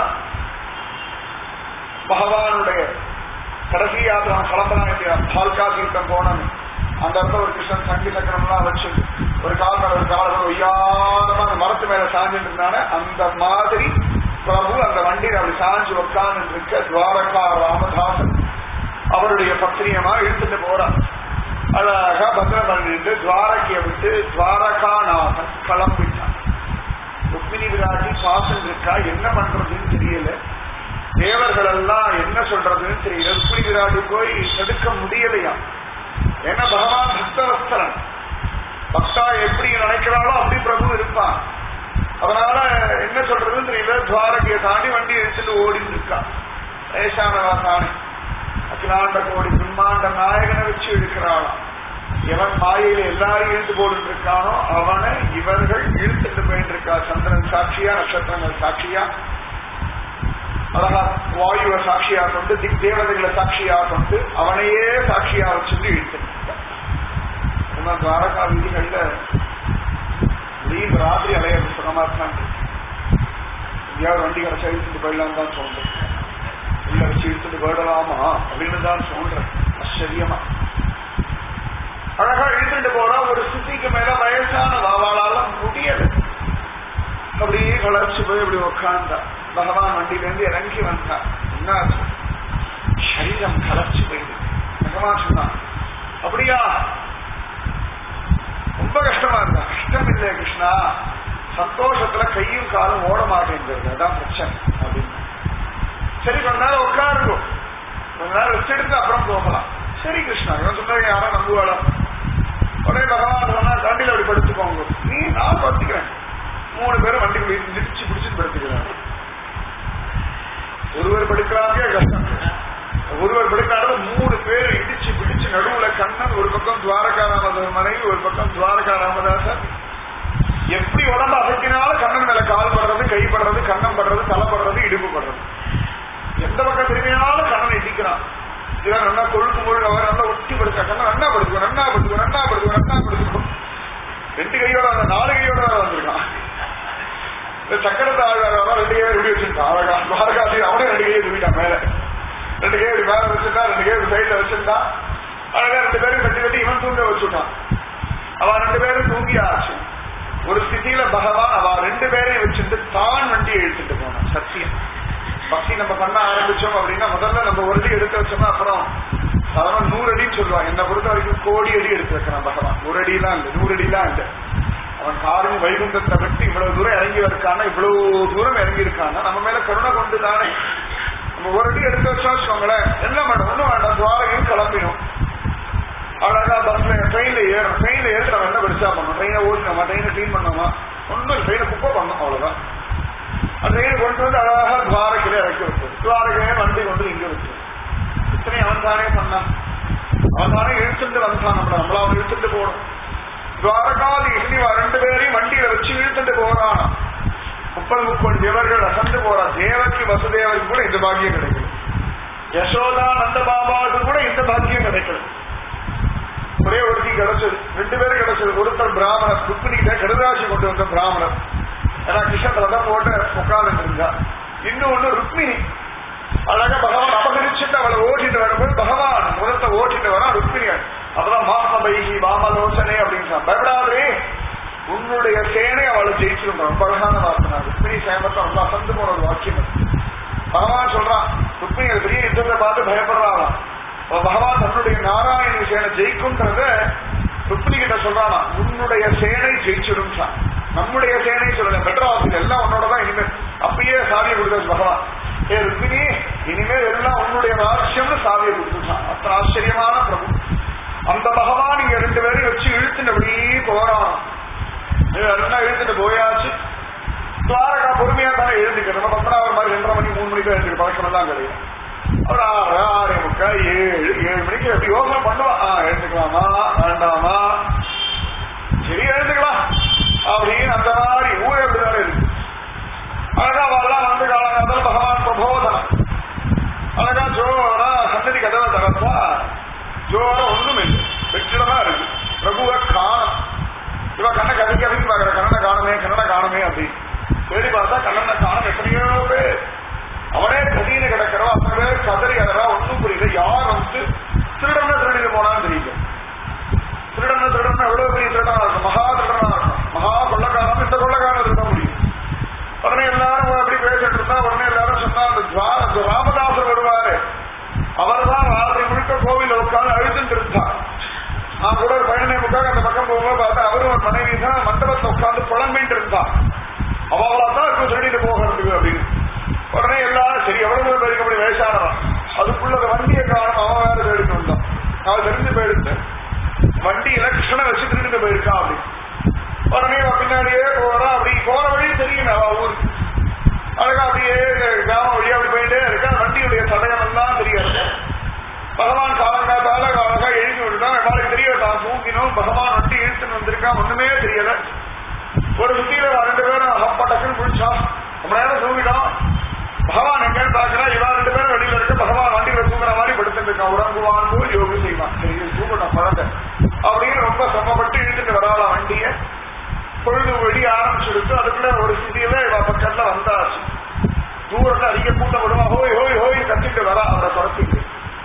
பகவானுடைய கடைசி யாத்திரை கிளம்பலாம் இல்லையா பால்கா தீர்த்தம் போனோம் அந்த இடத்துல ஒரு கிருஷ்ணன் சங்கி சக்கரம்லாம் வச்சு ஒரு கால ஒரு கால ஒய்யாரமா அந்த மரத்து மேல சாஞ்சிட்டு இருந்தானே அந்த மாதிரி பிரபு அந்த வண்டியில் அப்படி சாஞ்சு உட்கார்ந்து இருக்க துவாரகா ராமதாசன் அவருடைய பத்திரியமா இழுத்துட்டு போறான் அழகா பத்திரம் பண்ணிட்டு துவாரகையை விட்டு துவாரகாநாதன் கிளம்பிட்டான் ருக்மிணி விராட்டி பாசம் இருக்கா என்ன பண்றதுன்னு தெரியல தேவர்கள் எல்லாம் என்ன சொல்றதுன்னு தெரியல ருக்மிணி விராட்டி போய் தடுக்க முடியலையா ஏன்னா பகவான் பக்தவஸ்தரன் பக்தா எப்படி நினைக்கிறாளோ அப்படி பிரபு இருப்பான் அதனால என்ன சொல்றதுன்னு தெரியல துவாரகையை தாண்டி வண்டி எடுத்துட்டு ஓடிட்டு இருக்கான் வயசானவா தானே அகிலாண்ட கோடி பிரம்மாண்ட நாயகனை வச்சு இழுக்கிறாளாம் எவன் மாயையில எல்லாரும் இழுத்து போட்டு இருக்கானோ அவனை இவர்கள் இழுத்துட்டு போயிட்டு இருக்கா சந்திரன் சாட்சியா நட்சத்திரங்கள் சாட்சியா அழகா வாயுவை சாட்சியா கொண்டு திக் தேவதைகளை சாட்சியா கொண்டு அவனையே சாட்சியா வச்சுட்டு இழுத்துட்டு இருக்கா துவாரகா வீதிகள்ல திடீர்னு ராத்திரி அலையிறது சுகமா தான் எங்கேயாவது வண்டி கிடைச்சா இழுத்துட்டு போயிடலாம் தான் தோன்றும் உள்ள வச்சு இழுத்துட்டு போயிடலாமா அப்படின்னு தான் தோன்றேன் ஆச்சரியமா அழகா இழுத்துட்டு போறா ஒரு ஸ்திதிக்கு மேல வயசான வாவாளால முடியல அப்படியே வளர்ச்சி போய் இப்படி உட்கார்ந்தா பகவான் வண்டியில இருந்து இறங்கி வந்தா என்னாச்சு சரீரம் கலர்ச்சி போயிடுது பகவான் சொன்னான் அப்படியா ரொம்ப கஷ்டமா இருந்தா கஷ்டம் இல்லை கிருஷ்ணா சந்தோஷத்துல கையும் காலும் ஓட மாட்டேங்கிறது அதான் பிரச்சனை அப்படின்னு சரி கொஞ்ச நேரம் உட்காருங்க கொஞ்ச நேரம் ரெஸ்ட் எடுத்து அப்புறம் போகலாம் சரி கிருஷ்ணா இவன் சொன்னது யாரும் நம்புவாளா உடனே பகவான் சொன்னா வண்டியில அப்படி படுத்துக்கோங்க நீ நான் படுத்துக்கிறேன் மூணு பேரும் வண்டிக்கு வீட்டு நிறுத்தி பிடிச்சிட்டு படுத்துக்கிறாங்க ஒருவர் படுக்கிறாங்க கஷ்டம் ஒருவர் படுக்காத மூணு பேர் இடிச்சு பிடிச்சு நடுவுல கண்ணன் ஒரு பக்கம் துவாரகா ராமதாஸ் மனைவி ஒரு பக்கம் துவாரகா ராமதாசன் எப்படி உடம்பு அசைக்கினாலும் கண்ணன் மேல கால் படுறது கை படுறது கண்ணம் படுறது தலை படுறது இடுப்பு படுறது எந்த பக்கம் திரும்பினாலும் கண்ணன் இடிக்கிறான் இவன் நல்லா கொழுப்பு முழு அவர் நல்லா ஒட்டி படுத்தா கண்ணன் நன்னா படுத்துக்கோ நன்னா படுத்துக்கோ நன்னா படுத்துக்கோ நன்னா படுத்துக்கோ ரெண்டு கையோட அந்த நாலு கையோட வேற வந்திருக்கான் இந்த சக்கரத்தை ஆழ்வார் ரெண்டு கையை எப்படி வச்சிருக்கான் அழகா துவாரகாசி அவனே ரெண்டு கையை தூக்கிட்டான் மேல ரெண்டு கை இப்படி மேல வச்சிருந்தா ரெண்டு கை சைட்ல வச்சிருந்தா அழகா ரெண்டு பேரும் கட்டி கட்டி இவன் தூங்க வச்சுட்டான் அவன் ரெண்டு பேரும் தூங்கி ஆச்சு ஒரு ஸ்திதியில பகவான் அவ ரெண்டு பேரையும் வச்சுட்டு தான் வண்டியை இழுத்துட்டு போனான் சத்தியம் பக்தி நம்ம பண்ண ஆரம்பிச்சோம் அப்படின்னா முதல்ல நம்ம ஒரு அடி எடுத்து வச்சோம்னா அப்புறம் அவன் நூறு அடின்னு சொல்லுவான் என்னை பொறுத்த வரைக்கும் கோடி அடி எடுத்து வைக்கிறான் பகவான் ஒரு அடிலாம் இல்லை நூறு அடிலாம் இல்லை அவன் காரும் வைகுந்தத்தை விட்டு இவ்வளவு தூரம் இறங்கி இருக்கானா இவ்வளவு தூரம் இறங்கி இருக்கானா நம்ம மேல கருணை கொண்டு தானே நம்ம ஒரு அடி எடுத்து வச்சா வச்சுக்கோங்களேன் என்ன மேடம் ஒண்ணும் வேண்டாம் துவாரகையும் கிளம்பிடும் அழகா பஸ்ல ட்ரெயின்ல ஏறும் ட்ரெயின்ல ஏறி நம்ம என்ன பெருசா பண்ணோம் ட்ரெயினை ஓடினோமா ட்ரெயினை கிளீன் பண்ணோமா ஒன்றும் ட்ரெயினை குப்பை பண்ணோம் அவ்வளவுதான் அந்த ட்ரெயினை கொண்டு வந்து அழகா துவாரகையில இறக்கி வச்சு துவாரகையே வண்டி கொண்டு இங்க வச்சு இத்தனை அவன் தானே பண்ணான் அவன் தானே இழுத்துட்டு வந்தான் நம்மள நம்மள அவன் இழுத்துட்டு போகணும் துவாரகாதி இவ ரெண்டு பேரையும் வண்டியில வச்சு இழுத்துட்டு போறான் முப்பது முப்பது தேவர்கள் அசந்து போறா தேவக்கு வசுதேவருக்கு கூட இந்த பாக்கியம் கிடைக்கல யசோதா நந்த பாபாவுக்கு கூட இந்த பாக்கியம் கிடைக்கல ஒரே ஒருத்தி கிடைச்சது ரெண்டு பேரும் கிடைச்சது ஒருத்தர் பிராமணர் ருக்மிணிகிட்ட கடுதாசி கொண்டு வந்த பிராமணர் ஏன்னா கிருஷ்ணன் ரதம் போட்டு உட்கார்ந்து இருந்தா இன்னும் ஒண்ணு ருக்மிணி அழகா பகவான் அபகரிச்சுட்டு அவளை ஓட்டிட்டு வரும்போது பகவான் முதத்தை ஓட்டிட்டு வரா ருக்மிணி அப்பதான் மாமபைகி வாமலோசனை அப்படின்னு சொன்னா பயப்படாதே உன்னுடைய சேனை அவளை ஜெயிச்சிருந்தான் ரொம்ப அழகான வார்த்தை ருக்மிணி சேமத்தை ரொம்ப அசந்து போன ஒரு வாக்கியம் அது. பகவான் சொல்றான் ருக்மிணி அது பெரிய யுத்தத்தை பார்த்து பயப்படுறாளாம் அப்ப பகவான் தன்னுடைய நாராயண சேனை ஜெயிக்கும்ன்றத ருக்மிணி கிட்ட சொல்றானா உன்னுடைய சேனை ஜெயிச்சிடும் நம்முடைய சேனை சொல்லல மெட்ராஸ் எல்லாம் உன்னோட தான் இனிமேல் அப்பயே சாவியை கொடுத்தாச்சு பகவான் ஏ ருக்மிணி இனிமேல் எல்லாம் உன்னுடைய ராட்சியம்னு சாவியை கொடுத்துட்டான் அத்தனை ஆச்சரியமான பிரபு அந்த பகவான் இங்க ரெண்டு பேரையும் வச்சு இழுத்துட்டு அப்படியே போறான் எல்லாம் இழுத்துட்டு போயாச்சு துவாரகா பொறுமையா தானே எழுந்துக்க நம்ம பத்மநாபர் மாதிரி ரெண்டரை மணி மூணு மணிக்கு எழுந்துக்க பழக்கம் எல்லாம் கிடையாது ஒரு ஆறு ஆறு முக்கால் ஏழு ஏழு மணிக்கு எப்படி யோசனை பண்ணுவா ஆ எழுந்துக்கலாமா வேண்டாமா சரி எழுந்துக்கலாம் அப்படின்னு அந்த மாதிரி ஊரே அப்படிதானே இருக்கு அழகா அவெல்லாம் வந்து காலங்காலத்தில் பகவான் பிரபோதனம் அழகா ஜோரா சன்னதி கதவை திறந்தா ஜோரா ஒண்ணும் இல்லை வெற்றிடமா இருக்கு பிரபுவை காணும் இவ கண்ணை கதை கதைக்கு பாக்குற கண்ணனை காணுமே கண்ணனை காணுமே அப்படின்னு தேடி பார்த்தா கண்ணனை காணும் எத்தனையோ பேர் அவனே கதியில கிடக்கிறோம் அத்தனை பேர் கதறி அதெல்லாம் ஒன்றும் புரியல யார் வந்து திருடன திருடிட்டு போனான்னு தெரியல திருடன திருடன எவ்வளவு பெரிய திருடனா இருக்கும் மகா திருடனா இருக்கும் மகா கொள்ளக்காரன் இந்த கொள்ளக்காரன் திருட முடியும் உடனே எல்லாரும் அப்படி பேசிட்டு இருந்தா உடனே எல்லாரும் சொன்னா அந்த துவா- அந்த ராமதாசர் வருவாரு அவர்தான் ராத்திரி முழுக்க கோவில் உட்கார்ந்து அழுதுட்டு இருந்தார் நான் கூட ஒரு பயணனை முக்காக அந்த பக்கம் போகும்போது பார்த்தா அவரும் ஒரு மனைவி தான் மண்டபத்தில் உட்கார்ந்து புலம்பிட்டு இருந்தான் அவளா தான் இருக்கும் திருடிட்டு போகிறதுக்கு அப்படின்னு உடனே எல்லாரும் சரி எவ்வளவு பேருக்கு அப்படி வயசானவன் அதுக்குள்ள அந்த வண்டியை காணும் அவன் வேற தேடிட்டு வந்தான் அவன் தெரிஞ்சு போயிடுச்சு வண்டியில கிருஷ்ணனை வச்சு திருடிட்டு போயிருக்கான் அப்படி உடனே அவன் பின்னாடியே போறா அப்படி போற வழி தெரியும் அவ ஊருக்கு அழகா அப்படியே கிராம வழியா அப்படி போயிட்டே இருக்கா வண்டியுடைய சதயம் எல்லாம் தெரியாது பகவான் காலங்காத்தால அழகா எழுதி விட்டுட்டான் எல்லாருக்கும் தெரிய தான் தூங்கினோம் பகவான் வண்டி இழுத்துன்னு வந்திருக்கான் ஒண்ணுமே தெரியல ஒரு சுத்தியில ரெண்டு பேரும் அப்பா டக்குன்னு குளிச்சான் ரொம்ப நேரம் தூங்கிட்டோம் பகவான் எங்கன்னு பாக்குறா இவா ரெண்டு பேரும் வெளியில இருக்க பகவான் வண்டியில தூங்குற மாதிரி படுத்துட்டு இருக்கான் உறங்குவான் போல் யோகி செய்வான் சரி இது தூங்கட்டும் குழந்தை அப்படின்னு ரொம்ப சிரமப்பட்டு இழுத்துட்டு வராளா வண்டிய பொழுது வெடி ஆரம்பிச்சுடுத்து அதுக்குள்ள ஒரு சிதியில இவ பக்கத்துல வந்தாச்சு தூரத்துல அதிக கூட்டம் விடுவா ஹோய் ஹோய் ஹோய் கத்திட்டு வரா அவரை துரத்திட்டு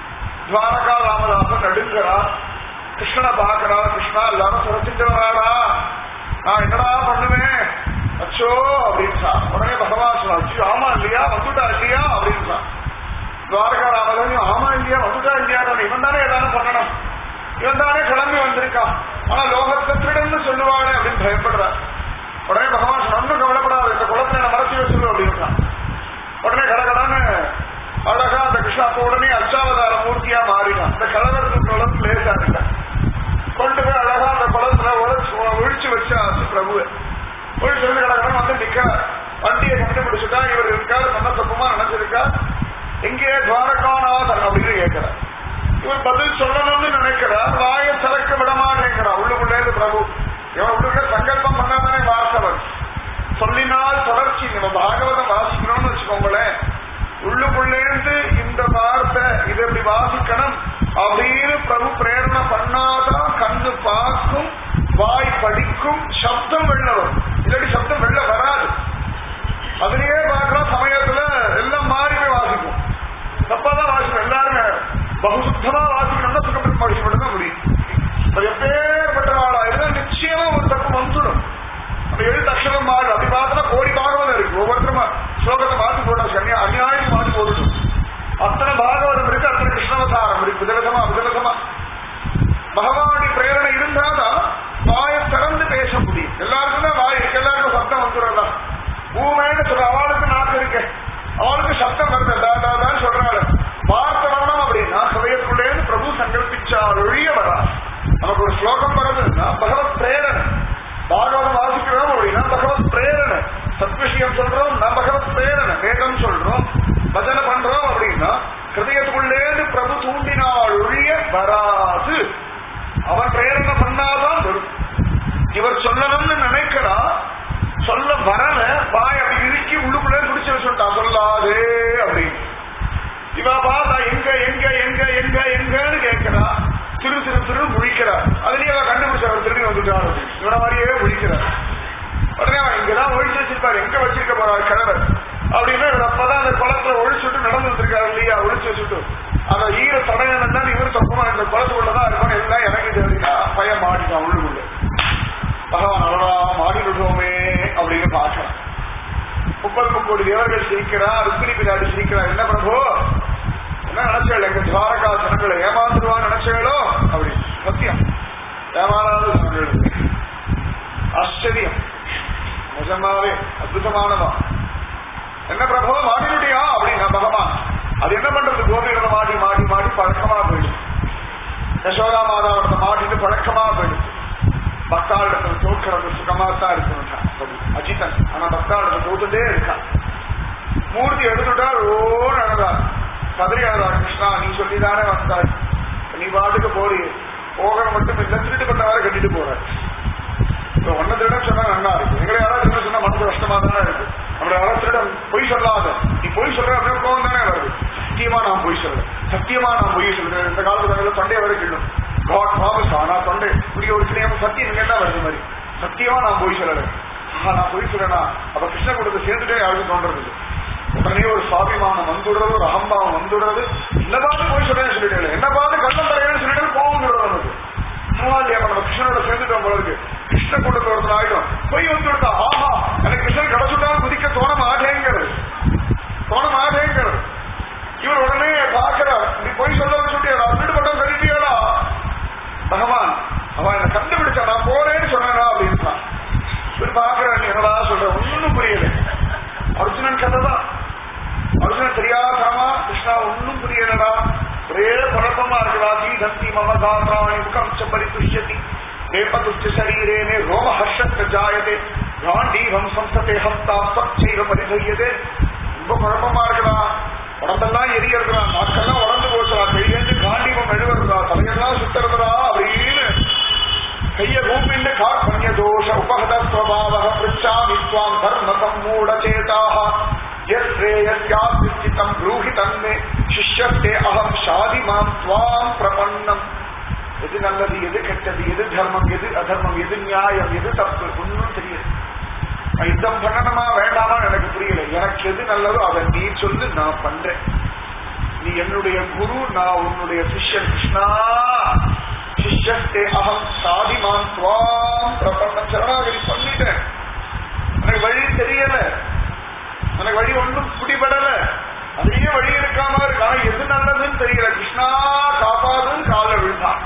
துவாரகா ராமதாசன் நடுங்கிறா கிருஷ்ணனை பாக்குறா கிருஷ்ணா எல்லாரும் துரத்திட்டு வராடா நான் என்னடா பண்ணுவேன் அச்சோ அப்படின்சா உடனே பகவான் சொன்னா அச்சோ ஆமா இல்லையா வந்துட்டா இல்லையா அப்படின்சா துவாரகா ராமதாசன் ஆமா இல்லையா வந்துட்டா இல்லையா இவன் தானே ஏதாவது பண்ணணும் இவன் தானே கிளம்பி வந்திருக்கான் ஆனா லோகத்தை திருடன்னு சொல்லுவானே அப்படின்னு பயப்படுறார் உடனே பகவான் சொன்ன ஒன்றும் கவலைப்படாது இந்த குளத்துல என்ன மறைச்சு வச்சிரு அப்படின்றான் உடனே கடகடான்னு அழகா அந்த கிருஷ்ணா அப்ப உடனே அச்சாவதார மூர்த்தியா மாறினான் இந்த கலவரத்துக்கு குளம் லேசா இருக்கான் கொண்டு போய் அழகா அந்த குளத்துல உழைச்சு ஒழிச்சு வச்சாச்சு பிரபுவை ஒழிச்சு வந்து கடகடன் வந்து நிக்க வண்டியை கண்டுபிடிச்சுட்டா இவர் இருக்கார் நல்ல சொப்பமா நினைச்சிருக்கா எங்கே துவாரகாநாதன் அப்படின்னு கேட்கிறார் இவர் பதில் சொல்லணும்னு நினைக்கிறார் வாயை திறக்க விட மாட்டேங்கிறார் உள்ளுக்குள்ளேருந்து பிரபு இவன் உள்ளுக்குள்ள சங்கல்பம் பண்ணாதானே வாசவன் சொல்லினால் தொடர்ச்சி நம்ம பாகவதம் வாசிக்கணும்னு வச்சுக்கோங்களேன் உள்ளுக்குள்ளேந்து இந்த வார்த்தை இதை இப்படி வாசிக்கணும் அப்படின்னு பிரபு பிரேரணை பண்ணாதான் கண்ணு பார்க்கும் வாய் படிக்கும் சப்தம் வெளில வரும் இல்லாட்டி சப்தம் வெளில வராது அதுலயே பார்க்கலாம் சமயத்துல எல்லாம் மாறி போய் வாசிக்கும் தப்பாதான் வாசிக்கும் எல்லாருமே பகுசுத்தமா வாசிக்கணும்னா சுக்கப்பிரம மகிழ்ச்சி மட்டும் தான் முடியும் அது எப்பேற்பட்ட ஆளா இருந்தால் நிச்சயமா ஒரு தப்பு வந்துடும் அந்த எழுத்து அக்ஷரம் மாறு அப்படி பார்த்தா கோடி பாகவதம் இருக்கு ஒவ்வொருத்தரும் ஸ்லோகத்தை மாத்தி போட்டா சன்னியா அநியாயம் மாத்தி போட்டுடும் அத்தனை பாகவதம் இருக்கு அத்தனை கிருஷ்ணவதாரம் இருக்கு விதவிதமா விதவிதமா பகவானுடைய பிரேரணை இருந்தாதான் வாயை திறந்து பேச முடியும் எல்லாருக்கும் தான் வாய் இருக்கு எல்லாருக்கும் சத்தம் வந்துடுறதா ஊமைன்னு சொல்ற அவளுக்கு நாக்கு இருக்கு அவளுக்கு சத்தம் வருது டா, டா, தான் சொல்றாள் வார்த்தை வரணும் அப்படின்னா ஹதயத்துக்குள்ளே பிரபு சங்கல்பிச்சால் ஒழிய வரா நமக்கு ஒரு ஸ்லோகம் வருதுன்னா பகவத் பிரேரணை பாகவதம் வாசிக்கிறோம் அப்படின்னா பகவத் பிரேரணை சத்விஷயம் சொல்றோம் நான் பகவத் பிரேரணை வேதம் சொல்றோம் பஜனை பண்றோம் அப்படின்னா ஹிருதயத்துக்குள்ளேந்து பிரபு தூண்டினால் ஒழிய வராது அவன் பிரேரணை பண்ணாதான் வரும் இவர் சொல்லணும்னு நினைக்கிறா சொல்ல வரல வாய் அப்படி இறுக்கி உள்ளுக்குள்ளே பிடிச்சு வச்சுட்டான் சொல்லாதே அப்படின்னு இவ பார்த்தா எங்க எங்க எங்க எங்க எங்கன்னு கேட்கிறா திரு திரு திரு முழிக்கிறார் அதுலயே அவ கண்டுபிடிச்ச அவர் திரும்பி வந்துட்டார் அப்படின்னு. இவன மாதிரியே முழிக்கிறார் உடனே அவன் இங்கதான் ஒழிச்சு வச்சிருப்பாரு எங்க வச்சிருக்க போறார் கிழவர் அப்படின்னா இவர் அப்பதான் அந்த குளத்துல ஒழிச்சுட்டு நடந்து வந்திருக்காரு இல்லையா ஒழிச்சு வச்சுட்டு அந்த ஈர தடயம் தான் இவர் தப்புமா இந்த குளத்துக்குள்ளதான் இருக்கும் எல்லாம் இறங்கிட்டு அப்படின்னா பையன் மாட்டிட்டான் உள்ளுக்குள்ள பகவான் அழகா மாடி விடுவோமே அப்படின்னு பார்க்கலாம் முப்பது முப்பது தேவர்கள் சிரிக்கிறா ருக்மிணி பின்னாடி சிரிக்கிறா என்ன பிரபு என்ன நினைச்சேள் எங்க துவாரகா ஜனங்களை ஏமாந்துருவான்னு நினைச்சேளோ அப்படி சத்தியம் ஏமாறாத ஜனங்கள் ஆச்சரியம் நிஜமாவே அற்புதமானதா என்ன பிரபு மாடினுட்டியா அப்படின்னா பகவான் அது என்ன பண்றது கோபியிடம் மாடி மாடி மாடி பழக்கமா போயிடுச்சு யசோதா மாதாவோட மாடிட்டு பழக்கமா போயிடுச்சு பக்தாளிடத்துல தோற்கிறது சுகமா தான் இருக்கணும் அஜிதன் ஆனா பக்தாளிடத்துல தோத்துட்டே இருக்கான் மூர்த்தி எடுத்துட்டார் ஓ நடந்தார் கதறி அழுதார் கிருஷ்ணா நீ சொல்லிதானே வந்தாய் நீ பாட்டுக்கு போறீ போகிற மட்டும் இல்ல திருட்டு பண்ணவாறு கட்டிட்டு போற இப்ப ஒன்ன திருடம் சொன்னா நல்லா இருக்கு எங்களை யாராவது திருட சொன்னா மனசு கஷ்டமா தானே இருக்கு நம்மள யாராவது திருடம் பொய் சொல்லாத நீ பொய் சொல்ற அப்படின்னு கோவம் தானே வருது சத்தியமா நான் பொய் சொல்றேன் சத்தியமா நான் பொய் சொல்றேன் இந்த காலத்துல தொண்டையை வரை கிள்ளும் காட் ப்ராமிஸ் ஆனா தொண்டை இப்படி ஒரு கிளியாம சத்தியம் இங்க தான் வருது மாதிரி சத்தியமா நான் பொய் சொல்லறேன் ஆஹா நான் பொய் சொல்றேனா அப்ப கிருஷ்ண கூடத்தை சேர்ந்துட்டே யாருக்கும் தோன்றது இல்லை. உடனே ஒரு சுவாபிமானம் வந்துடுறது ஒரு அகம்பாவம் வந்துடுறது என்ன பார்த்து போய் சொல்றேன்னு சொல்லிட்டு என்ன பார்த்து கள்ளம் தரையன்னு சொல்லிட்டு கோவம் வந்துடுறது நமக்கு பரவாயில்லையா நம்ம கிருஷ்ணனோட சேர்ந்துட்டோம் போல இருக்கு கிருஷ்ண கூட்டத்தில் ஒருத்தர் ஆயிடும் போய் வந்து விட்டா ஆஹா எனக்கு கிருஷ்ணன் கிடைச்சுட்டாலும் குதிக்க தோண மாட்டேங்கிறது தோண மாட்டேங்கிறது இவர் உடனே பார்க்கிறார் நீ போய் சொல்ல சொல்லியா வீடு பட்டம் கட்டிட்டியாடா பகவான் அவன் என்ன கண்டுபிடிச்சா நான் போறேன்னு சொன்னா அப்படின்னா இவர் பார்க்கிறார் நீ என்னடா சொல்ற ஒன்னும் புரியல அர்ஜுனன் கதை தான் அர்ஜுனன் தெரியாதாமா கிருஷ்ணா ஒன்னும் புரியலடா ஒரே குழப்பமா இருக்குடா தீ தந்தி மம தாத்ராணி முகம் ச பரிதுஷ்யதி வேப்பதுஷ்ட சரீரேனே ரோம ஹர்ஷத்த ஜாயதே காண்டீவம் சம்சதே ஹஸ்தா சச்சைவ பரிதயதே ரொம்ப குழப்பமா இருக்குடா உடம்பெல்லாம் எரியறதுடா நாக்கெல்லாம் உடம்பு போச்சுடா கையேந்து காண்டீவம் எழுவறதா தலையெல்லாம் சுத்துறதுடா அப்படின்னு கைய ரூபிண்ட கார்பண்ய தோஷ உபகத ஸ்வபாவ பிருச்சாமி துவாம் தர்ம சம்மூட சேதாக யஸ்ரேயஸ்யாஸ்திதம் ப்ரூஹி தன்மே சிஷ்யத்தே அகம் ஷாதி மாம் துவாம் பிரபன்னம் எது நல்லது எது கெட்டது எது தர்மம் எது அதர்மம் எது நியாயம் எது தப்பு ஒன்றும் தெரியாது நான் யுத்தம் பண்ணணுமா வேண்டாமா எனக்கு புரியல எனக்கு எது நல்லதோ அதை நீ சொல்லு நான் பண்றேன் நீ என்னுடைய குரு நான் உன்னுடைய சிஷ்யன் கிருஷ்ணா சிஷ்யத்தே அகம் சாதிமான் துவாம் பிரபன்னம் சரணாகதி பண்ணிட்டேன் எனக்கு வழி தெரியல எனக்கு வழி ஒன்றும் பிடிபடல அதுலயே வழி இருக்காம இருக்கு ஆனா எது நல்லதுன்னு தெரியல கிருஷ்ணா காப்பாதுன்னு காலில் விழுந்தான்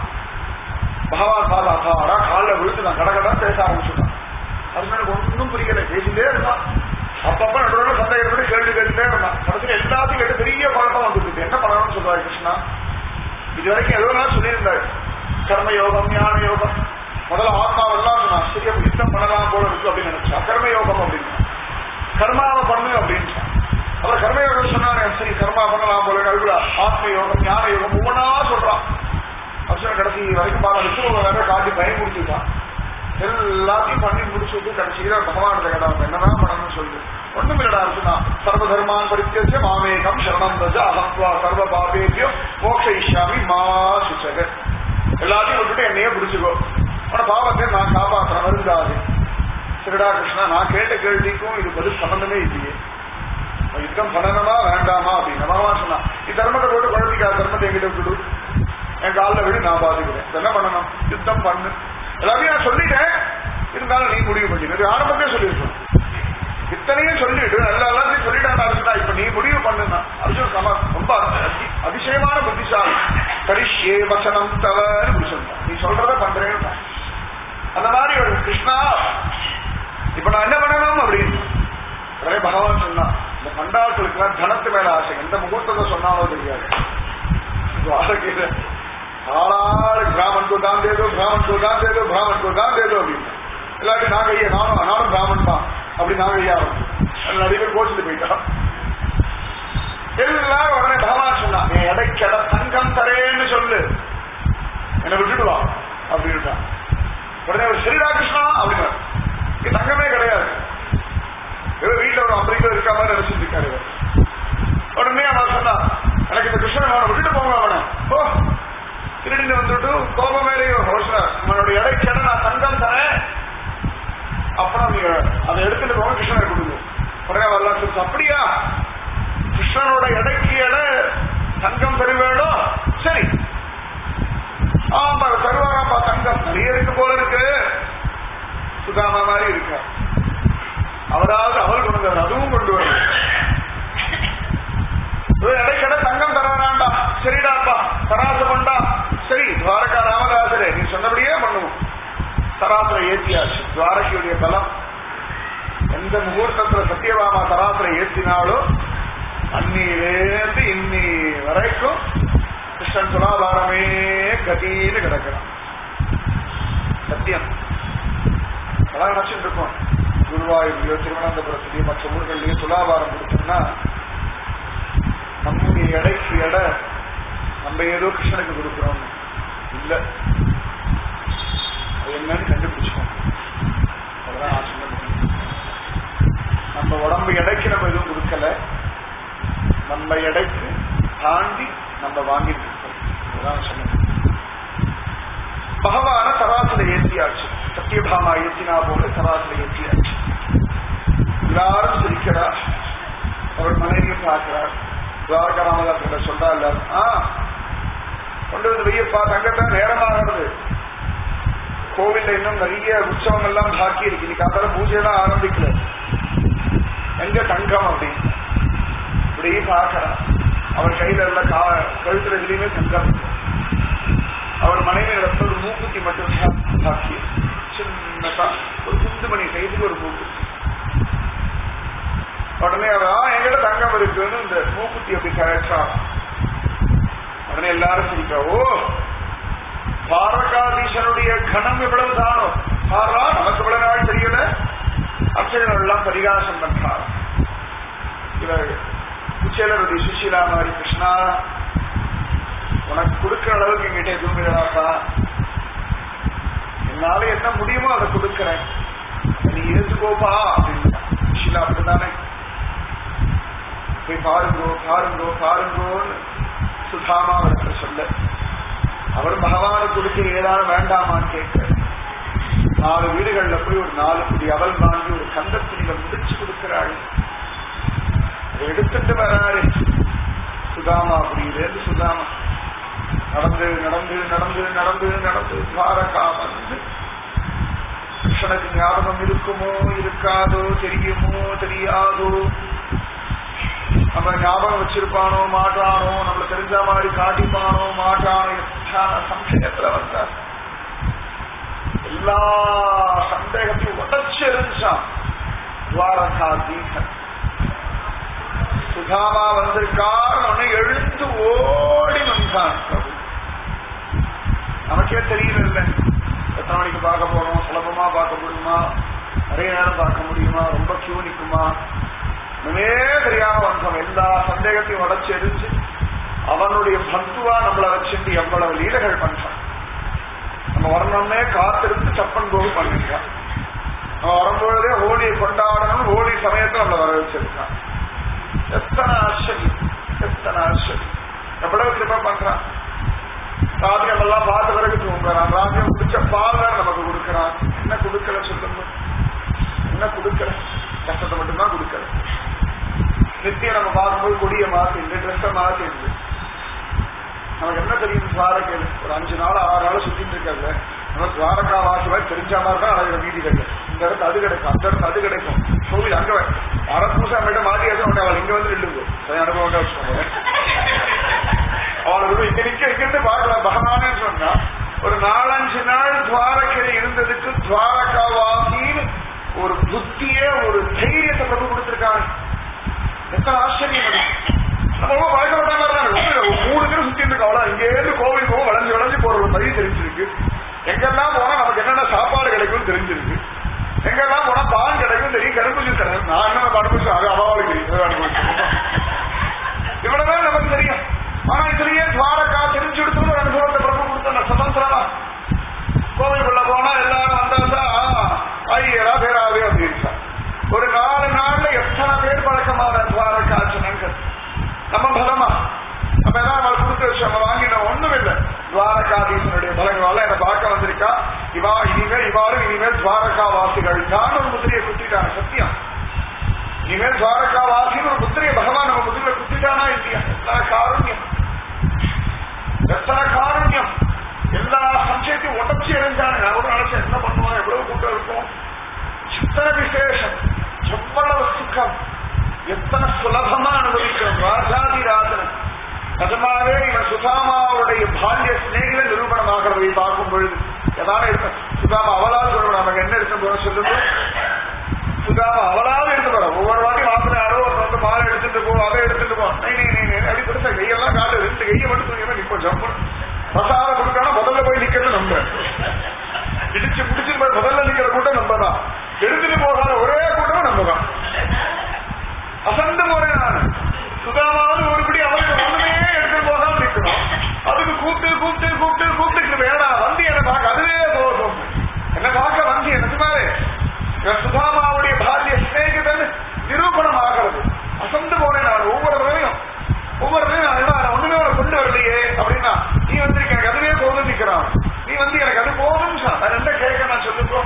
பகவான் பாதா பாடா காலில் விழுந்து நான் கடகதான் பேச ஆரம்பிச்சுட்டான் அர்ஜுனனுக்கு ஒன்றும் புரியல பேசிட்டே இருந்தான் அப்பப்ப நடுவில் சண்டை ஏற்பட்டு கேள்வி கேட்டுட்டே இருந்தான் கடைசியில் எல்லாத்தையும் கேட்டு பெரிய குழப்பம் வந்துருக்கு என்ன பண்ணணும்னு சொல்றாரு கிருஷ்ணா இது வரைக்கும் எவ்வளவு நாள் சொல்லியிருந்தாரு கர்ம யோகம் ஞான யோகம் முதல்ல ஆத்மாவெல்லாம் சொன்னான் சரி அப்ப யுத்தம் பண்ணலாம் போல இருக்கு அப்படின்னு நினைச்சா கர்ம யோகம் அப்படின்னு கர்மாவை பண்ணு அப்படின்னு அவர் கர்மயோகம் சொன்னானே சரி கர்மா பண்ணலாம் போல அதுக்குள்ள ஆத்ம யோகம் ஞான யோகம் ஒவ்வொன்றா சொல்றான் அர்ஜுன கடைசி வரைக்கும் பார்க்க விஷ்ணுவை வேற காட்டி பயமுறுத்திட்டான் எல்லாத்தையும் பண்ணி முடிச்சுட்டு கடைசியில பகவான் கேட்டா என்னதான் பண்ணணும்னு சொல்லு ஒண்ணும் இல்லடா அர்ஜுனா சர்வ தர்மான் பரித்திய மாமேகம் சரணம் ரஜ அகத்வா சர்வ பாபேபியோ மோக்ஷயிஷ்யாமி மா சுச்சக எல்லாத்தையும் விட்டுட்டு என்னையே பிடிச்சுக்கோ உன பாவத்தை நான் காப்பாற்றுறேன் வருந்தாது சரிடா கிருஷ்ணா நான் கேட்ட கேள்விக்கும் இது பதில் சம்பந்தமே இல்லையே நான் யுத்தம் பண்ணணுமா வேண்டாமா அப்படின்னு பகவான் சொன்னா நீ தர்மத்தை போட்டு குழப்பிக்காத தர்மத்தை என்கிட்ட விட்டுடு என் காலில் விடு நான் பாத்துக்கிறேன் இப்ப என்ன பண்ணணும் யுத்தம் பண்ணு எல்லாத்தையும் நான் சொல்லிட்டேன் இருந்தாலும் நீ முடிவு பண்ணி இது ஆரம்பத்தே சொல்லியிருக்கோம் இத்தனையும் சொல்லிட்டு எல்லா எல்லாத்தையும் சொல்லிட்டாண்டா இருந்தா இப்ப நீ முடிவு பண்ணுனா அர்ஜுன் சம ரொம்ப அதி- அதிசயமான புத்திசாலி கரிஷ்யே வசனம் தவறு சொன்னான் நீ சொல்றத பண்றேன்னு அந்த மாதிரி ஒரு கிருஷ்ணா இப்ப நான் என்ன பண்ணணும் அப்படின்னு உடனே பகவான் சொன்னான் இந்த பண்டாக்களுக்கு தனத்து மேல ஆசை எந்த முகூர்த்தத்தை சொன்னாலோ தெரியாது வாழ்க்கையில ஆளாள் பிராமன் को दान दे दो ब्राह्मण को दान दे दो ब्राह्मण को दान दे दो அப்படின்னு எல்லாத்தையும் நாங்க ஐயா நானும் நானும் பிராமன் தான் அப்படி நாங்க ஐயா நிறைய பேர் கோச்சிட்டு போயிட்டா எல்லாரும் உடனே பகவான் சொன்னான் என் எடைக்கட தங்கம் தரேன்னு சொல்லு என்னை விட்டுட்டு வா அப்படின்ட்டான் உடனே ஒரு ஸ்ரீரா கிருஷ்ணா அப்படின்னு இது தங்கமே கிடையாது ஏதோ வீட்டுல ஒரு ஒரு அமெரிக்கா இருக்க மாதிரி நினைச்சிட்டு இருக்காரு இவர். உடனே அவன் சொன்னா எனக்கு இந்த கிருஷ்ணன் அவனை விட்டுட்டு போங்க அவனை ஓ திருடிட்டு வந்துட்டு கோபம் மேலேயோ அவனோட எடை கேட நான் தங்கம் தரேன் அப்புறம் நீங்க அதை எடுத்துட்டு போங்க கிருஷ்ணனை கொடுங்க உடனே வரலாம் சொல்லு அப்படியா கிருஷ்ணனோட எடைக்கு எடை தங்கம் தருவேடோ சரி ஆமா தருவாராப்பா தங்கம் நிறைய இருக்கு போல இருக்கு சுதாமா மாதிரி இருக்க அவராவது அவர் கொண்டு வர அதுவும் கொண்டு வர இடைக்கட தங்கம் தரானாண்டா சரிடாப்பா தராசு கொண்டா சரி துவாரகா ராமதாசரே நீ சொன்னபடியே பண்ணுவோம் தராசுரை ஏற்றியாச்சு துவாரகையுடைய பலம் எந்த முகூர்த்தத்துல சத்தியபாமா தராசுரை ஏற்றினாலோ அன்னியிலேருந்து இன்னி வரைக்கும் கிருஷ்ணன் துலாபாரமே கதின்னு கிடக்கிறான் சத்தியம் அதான் நினைச்சுட்டு இருக்கோம் குருவாயூர்லயோ திருவனந்தபுரத்துலயோ மற்ற ஊர்கள்லயோ துலாபாரம் கொடுத்தோம்னா நம்முடைய எடைக்கு எடை நம்ம ஏதோ கிருஷ்ணனுக்கு கொடுக்கிறோம் இல்ல அது என்னன்னு கண்டுபிடிச்சோம் அதான் நான் சொல்ல முடியும் நம்ம உடம்பு எடைக்கு நம்ம எதுவும் கொடுக்கல நம்ம எடைக்கு தாண்டி நம்ம வாங்கிட்டு இருக்கோம் அதுதான் சொல்ல முடியும் பகவான தராசுல ஏற்றியாச்சு சத்தியபாமா ஏற்றினா போல தராசுல ஏற்றியாச்சு எல்லாரும் சிரிக்கிறா அவர் மனைவியும் பார்க்கிறார் துவாரகா ராமதாஸ் சொல்றா எல்லாரும் ஆ கொண்டு வந்து வெய்யப்பா தங்கத்தான் நேரமாகிறது கோவில்ல இன்னும் நிறைய உற்சவம் எல்லாம் பாக்கி இருக்கு இன்னைக்கு காத்தால பூஜை எல்லாம் ஆரம்பிக்கல எங்க தங்கம் அப்படின்னு இப்படி பார்க்கிறா அவர் கையில உள்ள கா கழுத்துல எதுலையுமே தங்கம் இருக்கு. அவர் மனைவி நடத்த ஒரு மூக்குத்தி மட்டும் தான் பாக்கி சின்னதா ஒரு குந்துமணி சைதுக்கு ஒரு மூக்குத்தி உடனே அவர் "ஆ, என்கிட்ட தங்கம் இருக்குன்னு இந்த மூக்குத்தி அப்படி கரெக்டா உடனே எல்லாரும் சிரிக்கா ஓ பாரகாதீசனுடைய கணம் இவ்வளவு தானோ பாரா நமக்கு இவ்வளவு நாள் தெரியல அர்ச்சகர்கள் எல்லாம் பரிகாசம் பண்றார் இவர் குச்சேலருடைய சுஷீலா மாதிரி கிருஷ்ணா உனக்கு கொடுக்கிற அளவுக்கு எங்கிட்ட எதுவும் இல்லடாப்பா என்னால என்ன முடியுமோ அதை கொடுக்கிறேன் நீ ஏத்துக்கோப்பா அப்படின்னு சுஷீலா அப்படித்தானே போய் பாருங்கோ பாருங்கோ பாருங்கோன்னு சுதாமா அவருக்கு சொல்ல அவர் பகவானை கொடுக்க ஏதாவது வேண்டாமான்னு கேட்க நாலு வீடுகள்ல போய் ஒரு நாலு குடி அவல் வாங்கி ஒரு கந்த துணிகளை முடிச்சு கொடுக்கிறாள் அதை எடுத்துட்டு வராரு சுதாமா அப்படியிலேருந்து சுதாமா நடந்து நடந்து நடந்து நடந்து நடந்து துவாரகா வந்து கிருஷ்ணனுக்கு ஞாபகம் இருக்குமோ இருக்காதோ தெரியுமோ தெரியாதோ நம்ம ஞாபகம் வச்சிருப்பானோ மாட்டானோ நம்மள தெரிஞ்ச மாதிரி காட்டிப்பானோ மாட்டானோ எத்தான சந்தேகத்துல வந்தார் எல்லா சந்தேகத்தையும் உடச்சு எரிஞ்சான் துவாரகா தீசன் சுதாமா வந்திருக்கார் அவனை எழுந்து ஓடி வந்தான் பிரபு நமக்கே தெரியல இல்லை எத்தனை மணிக்கு பார்க்க போறோம் சுலபமா பார்க்க முடியுமா நிறைய நேரம் பார்க்க முடியுமா ரொம்ப கியூ நிக்குமா ஒண்ணுமே தெரியாம வந்தோம் எல்லா சந்தேகத்தையும் உடச்சு எரிஞ்சு அவனுடைய பந்துவா நம்மளை வச்சுட்டு எவ்வளவு லீலைகள் பண்றான் நம்ம வரணும்னே காத்திருந்து சப்பன் போகு பண்ணிருக்கான் நம்ம வரும்பொழுதே ஹோலியை கொண்டாடணும் ஹோலி சமயத்தை நம்மளை வர வச்சிருக்கான் எத்தனை ஆச்சரியம் எத்தனை ஆச்சரியம் எவ்வளவு கிருப்பா பண்றான் ராஜ்யம் எல்லாம் பார்த்த பிறகு தூங்குறான் ராஜ்யம் குடிச்ச பால் வேற நமக்கு கொடுக்கறான் என்ன கொடுக்கல சொல்லுங்க என்ன கொடுக்கல கஷ்டத்தை மட்டும்தான் கொடுக்கல நித்தியம் நம்ம பார்க்கும்போது கொடியை மாத்திண்டு ட்ரெஸ்ஸை மாத்திண்டு நமக்கு என்ன தெரியும் துவாரகையில் ஒரு அஞ்சு நாள் ஆறு நாள் சுத்திட்டு இருக்காங்க நம்ம துவாரகா வாசுவாய் தெரிஞ்ச மாதிரி தான் அழகு வீதி கிடைக்கும் இந்த இடத்து அது கிடைக்கும் அந்த இடத்து அது கிடைக்கும் கோவில் அங்க அரை பூசா மட்டும் மாட்டியாச்சும் உடனே அவள் இங்க வந்து நில்லுங்க சரி அனுபவம் வச்சுக்கோங்க அவளுக்கு இங்க நிக்க இங்கிருந்து பார்க்கலாம் பகவானே சொன்னா ஒரு நாலஞ்சு நாள் துவாரகையில் இருந்ததுக்கு துவாரகாவாசின்னு ஒரு புத்திய ஒரு தைரியத்தை பிரபு கொடுத்திருக்காங்க எத்தனை ஆச்சரியம் அது. நம்ம ரொம்ப பழக்கப்பட்ட மாதிரி தான் இருக்கு. ஒரு மூணு பேரும் சுத்தி இருக்கு அவ்வளவு இங்க இருந்து கோவில் போகும் வளைஞ்சு வளைஞ்சு போற ஒரு வழி தெரிஞ்சிருக்கு எங்கெல்லாம் போனா நமக்கு என்னென்ன சாப்பாடு கிடைக்கும்னு தெரிஞ்சிருக்கு எங்கெல்லாம் போனா பால் கிடைக்கும் தெரியும் கரும்பு ஜூஸ் கிடைக்கும் நான் என்ன அனுபவிச்சு அது அவாவுக்கு தெரியும் அனுபவிச்சு இவ்வளவுதான் நமக்கு தெரியும் ஆனா இதுலயே துவாரகா தெரிஞ்சு எடுத்து அனுபவத்தை பிரபு கொடுத்த சுதந்திரமா கோவிலுக்குள்ள போனா எல்லாரும் வந்தாச்சா ஐயா பேராவே அப்படின்னு ஒரு நாலு நாள்ல எத்தனை பேர் நம்ம வாங்கின ஒண்ணும் இல்லை துவாரகாதீசனுடைய பலங்களால என்னை பார்க்க வந்திருக்கா இவா இனிமேல் இவாரும் இனிமேல் துவாரகா வாசிகள் தான் ஒரு முதிரையை குத்திட்டாங்க சத்தியம் இனிமேல் துவாரகா வாசின்னு ஒரு முத்திரையை பகவான் நம்ம முதிரையில குத்திட்டானா இல்லையா எல்லா காருண்யம் எத்தனை காருண்யம் எல்லா சம்சயத்தையும் உடச்சி எறிஞ்சாங்க நான் கூட நினைச்சேன் என்ன பண்ணுவோம் எவ்வளவு கூட்டம் இருக்கும் எத்தனை விசேஷம் எவ்வளவு சுகம் எத்தனை சுலபமா அனுபவிக்கிறோம் ராஜாதி ராஜன் நிஜமாவே இவன் சுதாமாவுடைய பால்ய சிநேகில நிரூபணமாகிறதை பார்க்கும் பொழுது ஏதாவது இருக்க சுதாமா அவளால் சொல்லுவோம் நமக்கு என்ன எடுத்து போற சொல்லுங்க சுதாமா அவளாவது எடுத்து போற ஒவ்வொரு வாட்டி வாசனை யாரோ ஒருத்தர் வந்து மாலை எடுத்துட்டு போ அதை எடுத்துட்டு போ நீ நீ நீ அப்படி பெருசா கையெல்லாம் காட்டு ரெண்டு கையை மட்டும் தூக்கினா நிப்போ ஜம்ப் பிரசாரம் கொடுக்கணும் முதல்ல போய் நிக்கிறது நம்ம இடிச்சு பிடிச்சு போய் முதல்ல நிக்கிற கூட்டம் நம்ம தான் எடுத்துட்டு போகாத ஒரே கூட்டமும் நம்ம தான் அசந்து போறேன் நான் சுதாமாவது ஒருபடி அவருக்கு ஒண்ணுமே எடுத்துட்டு போகாம நிக்கணும் அதுக்கு கூப்பிட்டு கூப்பிட்டு கூப்பிட்டு கூப்பிட்டு வேணாம் வந்து என்ன பார்க்க அதுவே போதும் என்ன பார்க்க வந்து நிஜமாவே இவன் சுதாமாவுடைய பால்ய சிநேகிதன் நிரூபணம் ஆகிறது அசந்து போனேன் நான் ஒவ்வொரு தடவையும் ஒவ்வொரு தடவையும் நான் என்ன, நான் ஒண்ணுமே அவனை கொண்டு வரலையே அப்படின்னா நீ வந்து எனக்கு அதுவே போதும் நிக்கிறான் நீ வந்து எனக்கு அது போதும் நான் என்ன கேட்க நான் சொல்லுப்போம்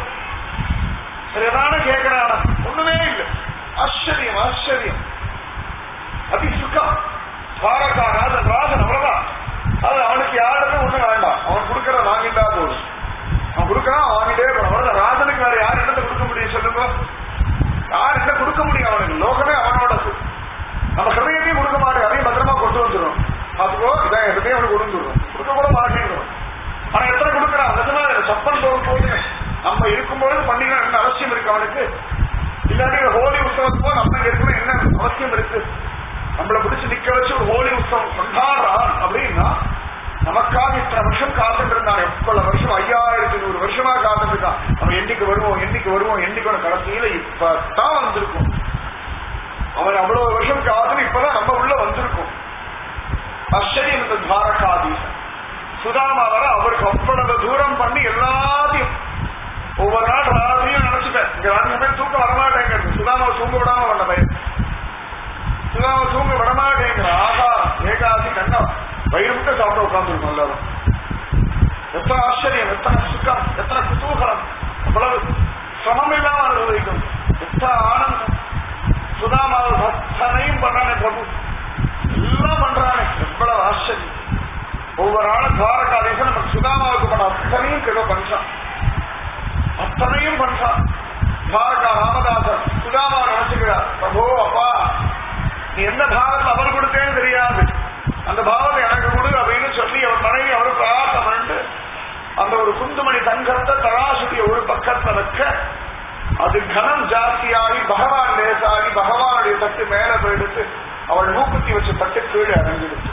சரிதான கேட்கிறான் ஒண்ணுமே இல்லை ஆச்சரியம் ஆச்சரியம் அதி சுகம் துவாரகா ராஜன் ராஜன் அவ்வளவுதான் அது அவனுக்கு யாருக்கும் ஒண்ணு வேண்டாம் அவன் கொடுக்கறத வாங்கிட்டா போதும் அவன் கொடுக்கறான் வாங்கிட்டே போறான் அவ்வளவுதான் ராஜனுக்கு வேற யார் என்னத்தை கொடுக்க முடியும் சொல்லுங்க யார் என்ன கொடுக்க முடியும் அவனுக்கு லோகமே அவனோடது நம்ம ஹிருதயத்தையும் கொடுக்க மாட்டேன் அதையும் பத்திரமா கொண்டு வந்துடும் அதுக்கோ இதான் என் ஹிருதயம் அவனுக்கு கொடுத்துடும் கொடுக்க கூட மாட்டேங்கிறோம் ஆனா எத்தனை கொடுக்கறான் நிஜமா சப்பன் போகும் போது நம்ம இருக்கும்போது பண்ணிக்கலாம் என்ன அவசியம் இருக்கு அவனுக்கு இல்லாட்டி இந்த ஹோலி உற்சவத்துக்கோ நம்ம இங்க இருக்கணும் என்ன அவசியம் இருக்கு நம்மளை பிடிச்சு நிக்க வச்சு ஒரு ஹோலி உற்சவம் கொண்டாடுறான் அப்படின்னா நமக்காக இத்தனை வருஷம் காத்துட்டு இருந்தான் எவ்வளவு வருஷம் ஐயாயிரத்தி நூறு வருஷமா காத்துட்டு இருக்கான் நம்ம என்னைக்கு வருவோம் என்னைக்கு வருவோம் என்னைக்கு வரும் கடைசியில இப்பதான் வந்திருக்கும் அவன் அவ்வளவு வருஷம் காத்து இப்பதான் நம்ம உள்ள வந்திருக்கோம் ஆச்சரியம் இந்த துவாரகாதீசன் சுதாமா வர அவருக்கு அவ்வளவு தூரம் பண்ணி எல்லாத்தையும் ஒவ்வொரு நாள் ராத்திரியும் நினைச்சுட்டேன் இங்க ராத்திரி தூக்கம் வரமாட்டேங்கிறது சுதாமாவை தூங்க விடாம வந்த பையன் சுதாமா தூங்க விடமாட்டேங்கிற ஆகா ஏகாதி கண்ணம் வயிறு முட்டை சாப்பிட உட்கார்ந்துருக்கும் எல்லாரும் எத்தனை ஆச்சரியம் எத்தனை சுகம் எத்தனை குதூகலம் அவ்வளவு சிரமம் இல்லாம அனுபவிக்கும் எத்தனை ஆனந்தம் சுதாமாவை அத்தனையும் பண்றானே பிரபு எல்லாம் பண்றானே எவ்வளவு ஆச்சரியம் ஒவ்வொரு நாளும் துவாரகாதீசன் நமக்கு சுதாமாவுக்கு பண்ண அத்தனையும் கிலோ பண்றான் அத்தனையும் பண்றான் துவாரகா ராமதாசன் சுதாமா நினைச்சுக்கிறார் பிரபு அப்பா நீ எந்த பாவத்தை அவர் கொடுத்தேன்னு தெரியாது அந்த பாவத்தை எனக்கு கொடு அப்படின்னு சொல்லி அவர் மனைவி அவர் பிரார்த்தனை பண்ணிட்டு அந்த ஒரு குந்துமணி தங்கத்தை தராசுடைய ஒரு பக்கத்தை வைக்க அது கனம் ஜாஸ்தியாகி பகவான் லேசாகி பகவானுடைய தட்டு மேல போயிடுத்து அவள் மூக்குத்தி வச்ச தட்டு கீழே அடைஞ்சிடுச்சு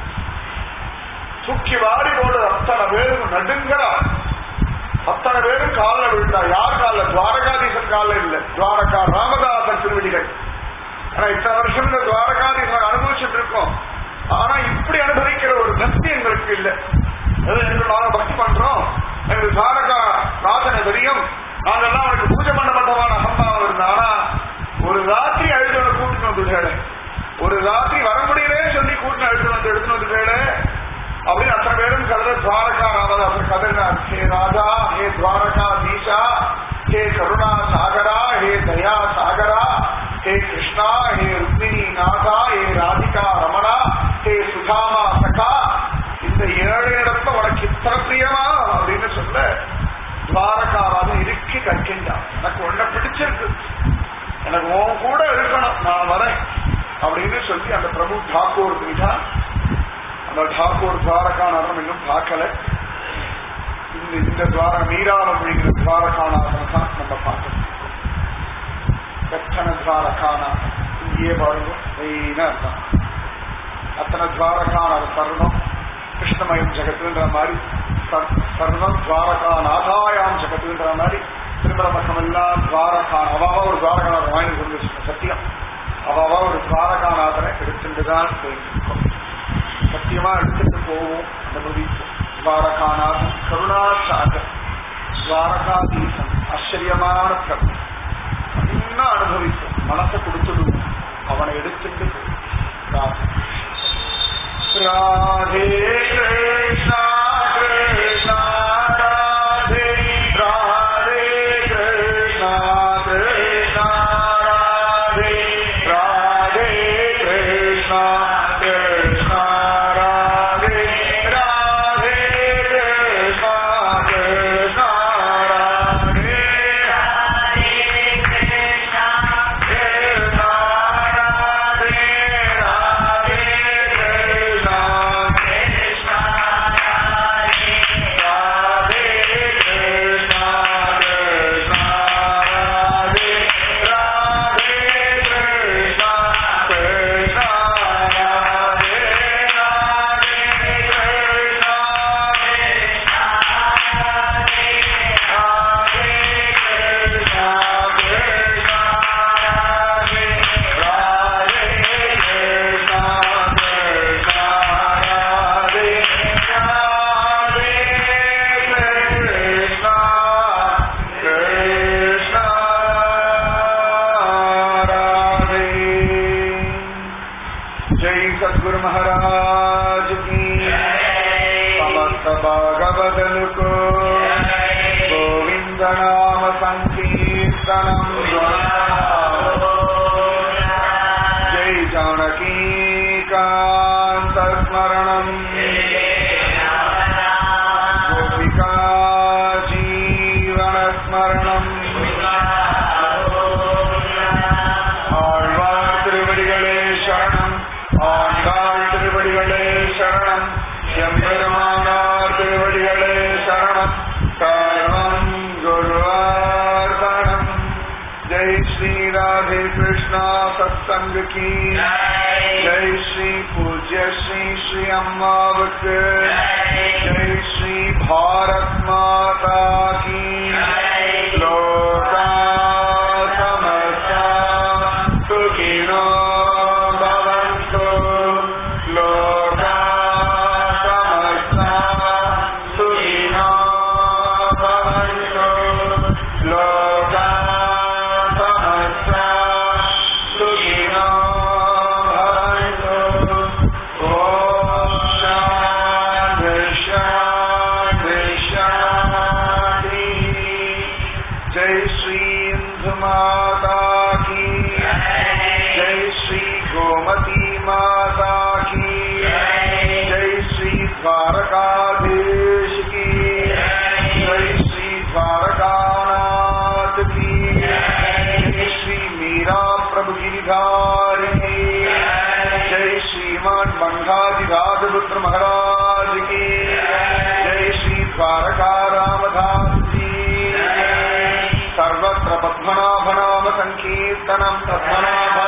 தூக்கி வாரி போடு அத்தனை பேரும் நடுங்கிறா அத்தனை பேரும் காலில் விழுந்தா யார் காலில் துவாரகாதீசன் காலில் இல்லை துவாரகா ராமதாசன் திருவடிகள் ஆனா இத்தனை வருஷம் இந்த துவாரகாதீசன் அனுபவிச்சுட்டு இருக்கோம் ஆனா இப்படி அனுபவிக்கிற ஒரு பக்தி எங்களுக்கு இல்லை அது எங்களுக்கு நாங்க பக்தி பண்றோம் எங்களுக்கு துவாரகா ராஜனை தெரியும் நாங்கெல்லாம் அவனுக்கு பூஜை பண்ண மாட்டோமான அகம்பாவம் இருந்தா ஆனா ஒரு ராத்திரி அழுதவனை கூட்டிட்டு வந்துட்டேன் ஒரு ராத்திரி வர முடியலே சொல்லி கூட்டிட்டு அழுத்து வந்து எடுத்துட்டு வந்துட்டேன் அப்படின்னு அத்தனை பேரும் கதற துவாரகா ராமதாசன் கதறினார் ஹே ராஜா ஹே துவாரகா தீஷா ஹே கருணா சாகரா ஹே தயா சாகரா ஹே கிருஷ்ணா ஹே ருக்மிணி நாதா ஹே ராதிகா ரமணா ஹே சுதாமா சகா இந்த ஏழு இடத்துல உனக்கு இத்தனை பிரியமா அப்படின்னு சொல்ல துவாரகாவாதம் இறுக்கி கற்கின்றான் எனக்கு உன்னை பிடிச்சிருக்கு எனக்கு உன் கூட இருக்கணும் நான் வரேன் அப்படின்னு சொல்லி அந்த பிரபு டாக்கூர் போயிட்டான் அந்த டாக்கூர் துவாரகாநாதம் இன்னும் பார்க்கல இந்த இந்த துவார நீராளம் அப்படிங்கிற துவாரகாநாதம் தான் நம்ம பார்க்கணும் எத்தனை துவாரகாநாதம் இங்கேயே பாருங்க மெயினா இருக்கான் அத்தனை துவாரகாநாத சர்வம் கிருஷ்ணமயம் ஜெகத்துன்ற மாதிரி சர்- சர்வம் துவாரகாநாதாயாம் ஜெகத்துன்ற மாதிரி திருமண பக்கம் எல்லாம் துவாரகா அவாவா ஒரு துவாரகாநாதம் வாங்கி கொண்டு வச்சிருக்கோம். சத்தியம் அவாவா ஒரு துவாரகாநாதனை எடுத்துட்டு தான் போயிருக்கோம் சத்தியமா எடுத்துட்டு போவோம் அனுபவிப்போம் துவாரகாநாதன் கருணாசாகர் துவாரகாதீசன் ஆச்சரியமான பிரபு இன்னும் அனுபவிப்போம் மனசை கொடுத்துடுவோம் அவனை எடுத்துட்டு போவோம் ராதே கிருஷ்ண कृष्णा कृष्णा राधे राधे कृष्णा कृष्णा राधे कृष्णा कृष्णा राधे राधे कृष्णा कृष्णा राधे राधे कृष्णा कृष्णा राधे राधे कृष्णा कृष्णा राधे राधे कृष्णा जय सद्गुरु महाराज की समस्त भागवदल को गोविंद नाम संकीर्तनम जय जानकी कांत स्मरणम गोपिका जीवन स्मरणम ஆழ்வார் திருவடிகளே சரணம் ஆண்டாள் திருவடிகளே சரணம் எம்பெருமானார் திருவடிகளே சரணம் சர்வம் குருவார்பணம் ஜெய் ஸ்ரீ ராதே கிருஷ்ணா சத்சங்க கி ஜெய் ஸ்ரீ பூஜ்ய ஸ்ரீ ஸ்ரீ அம்மாவுக்கு ஜெய் ஸ்ரீ பாரத் மாதா கி லோகா சமஸ்தா सुखिनो भवन्तु लोका समस्ता सुखिनो भवन्तु लोका समस्ता सुखिनो भवन्तु ॐ शान्ति शान्ति शान्तिः जय श्री इंदु माता की जय श्री गोमती माता की जय श्री द्वारकाधीश की जय श्री द्वारकानाथ की जय श्री मीरा प्रभु गिरिधारी की जय श्रीमान मंगाधिराजपुत्र महाराज की जय श्री द्वारका रामधाम जी सर्वत्र पद्मनाभनाम सङ्कीर्तनम् पद्मनाभ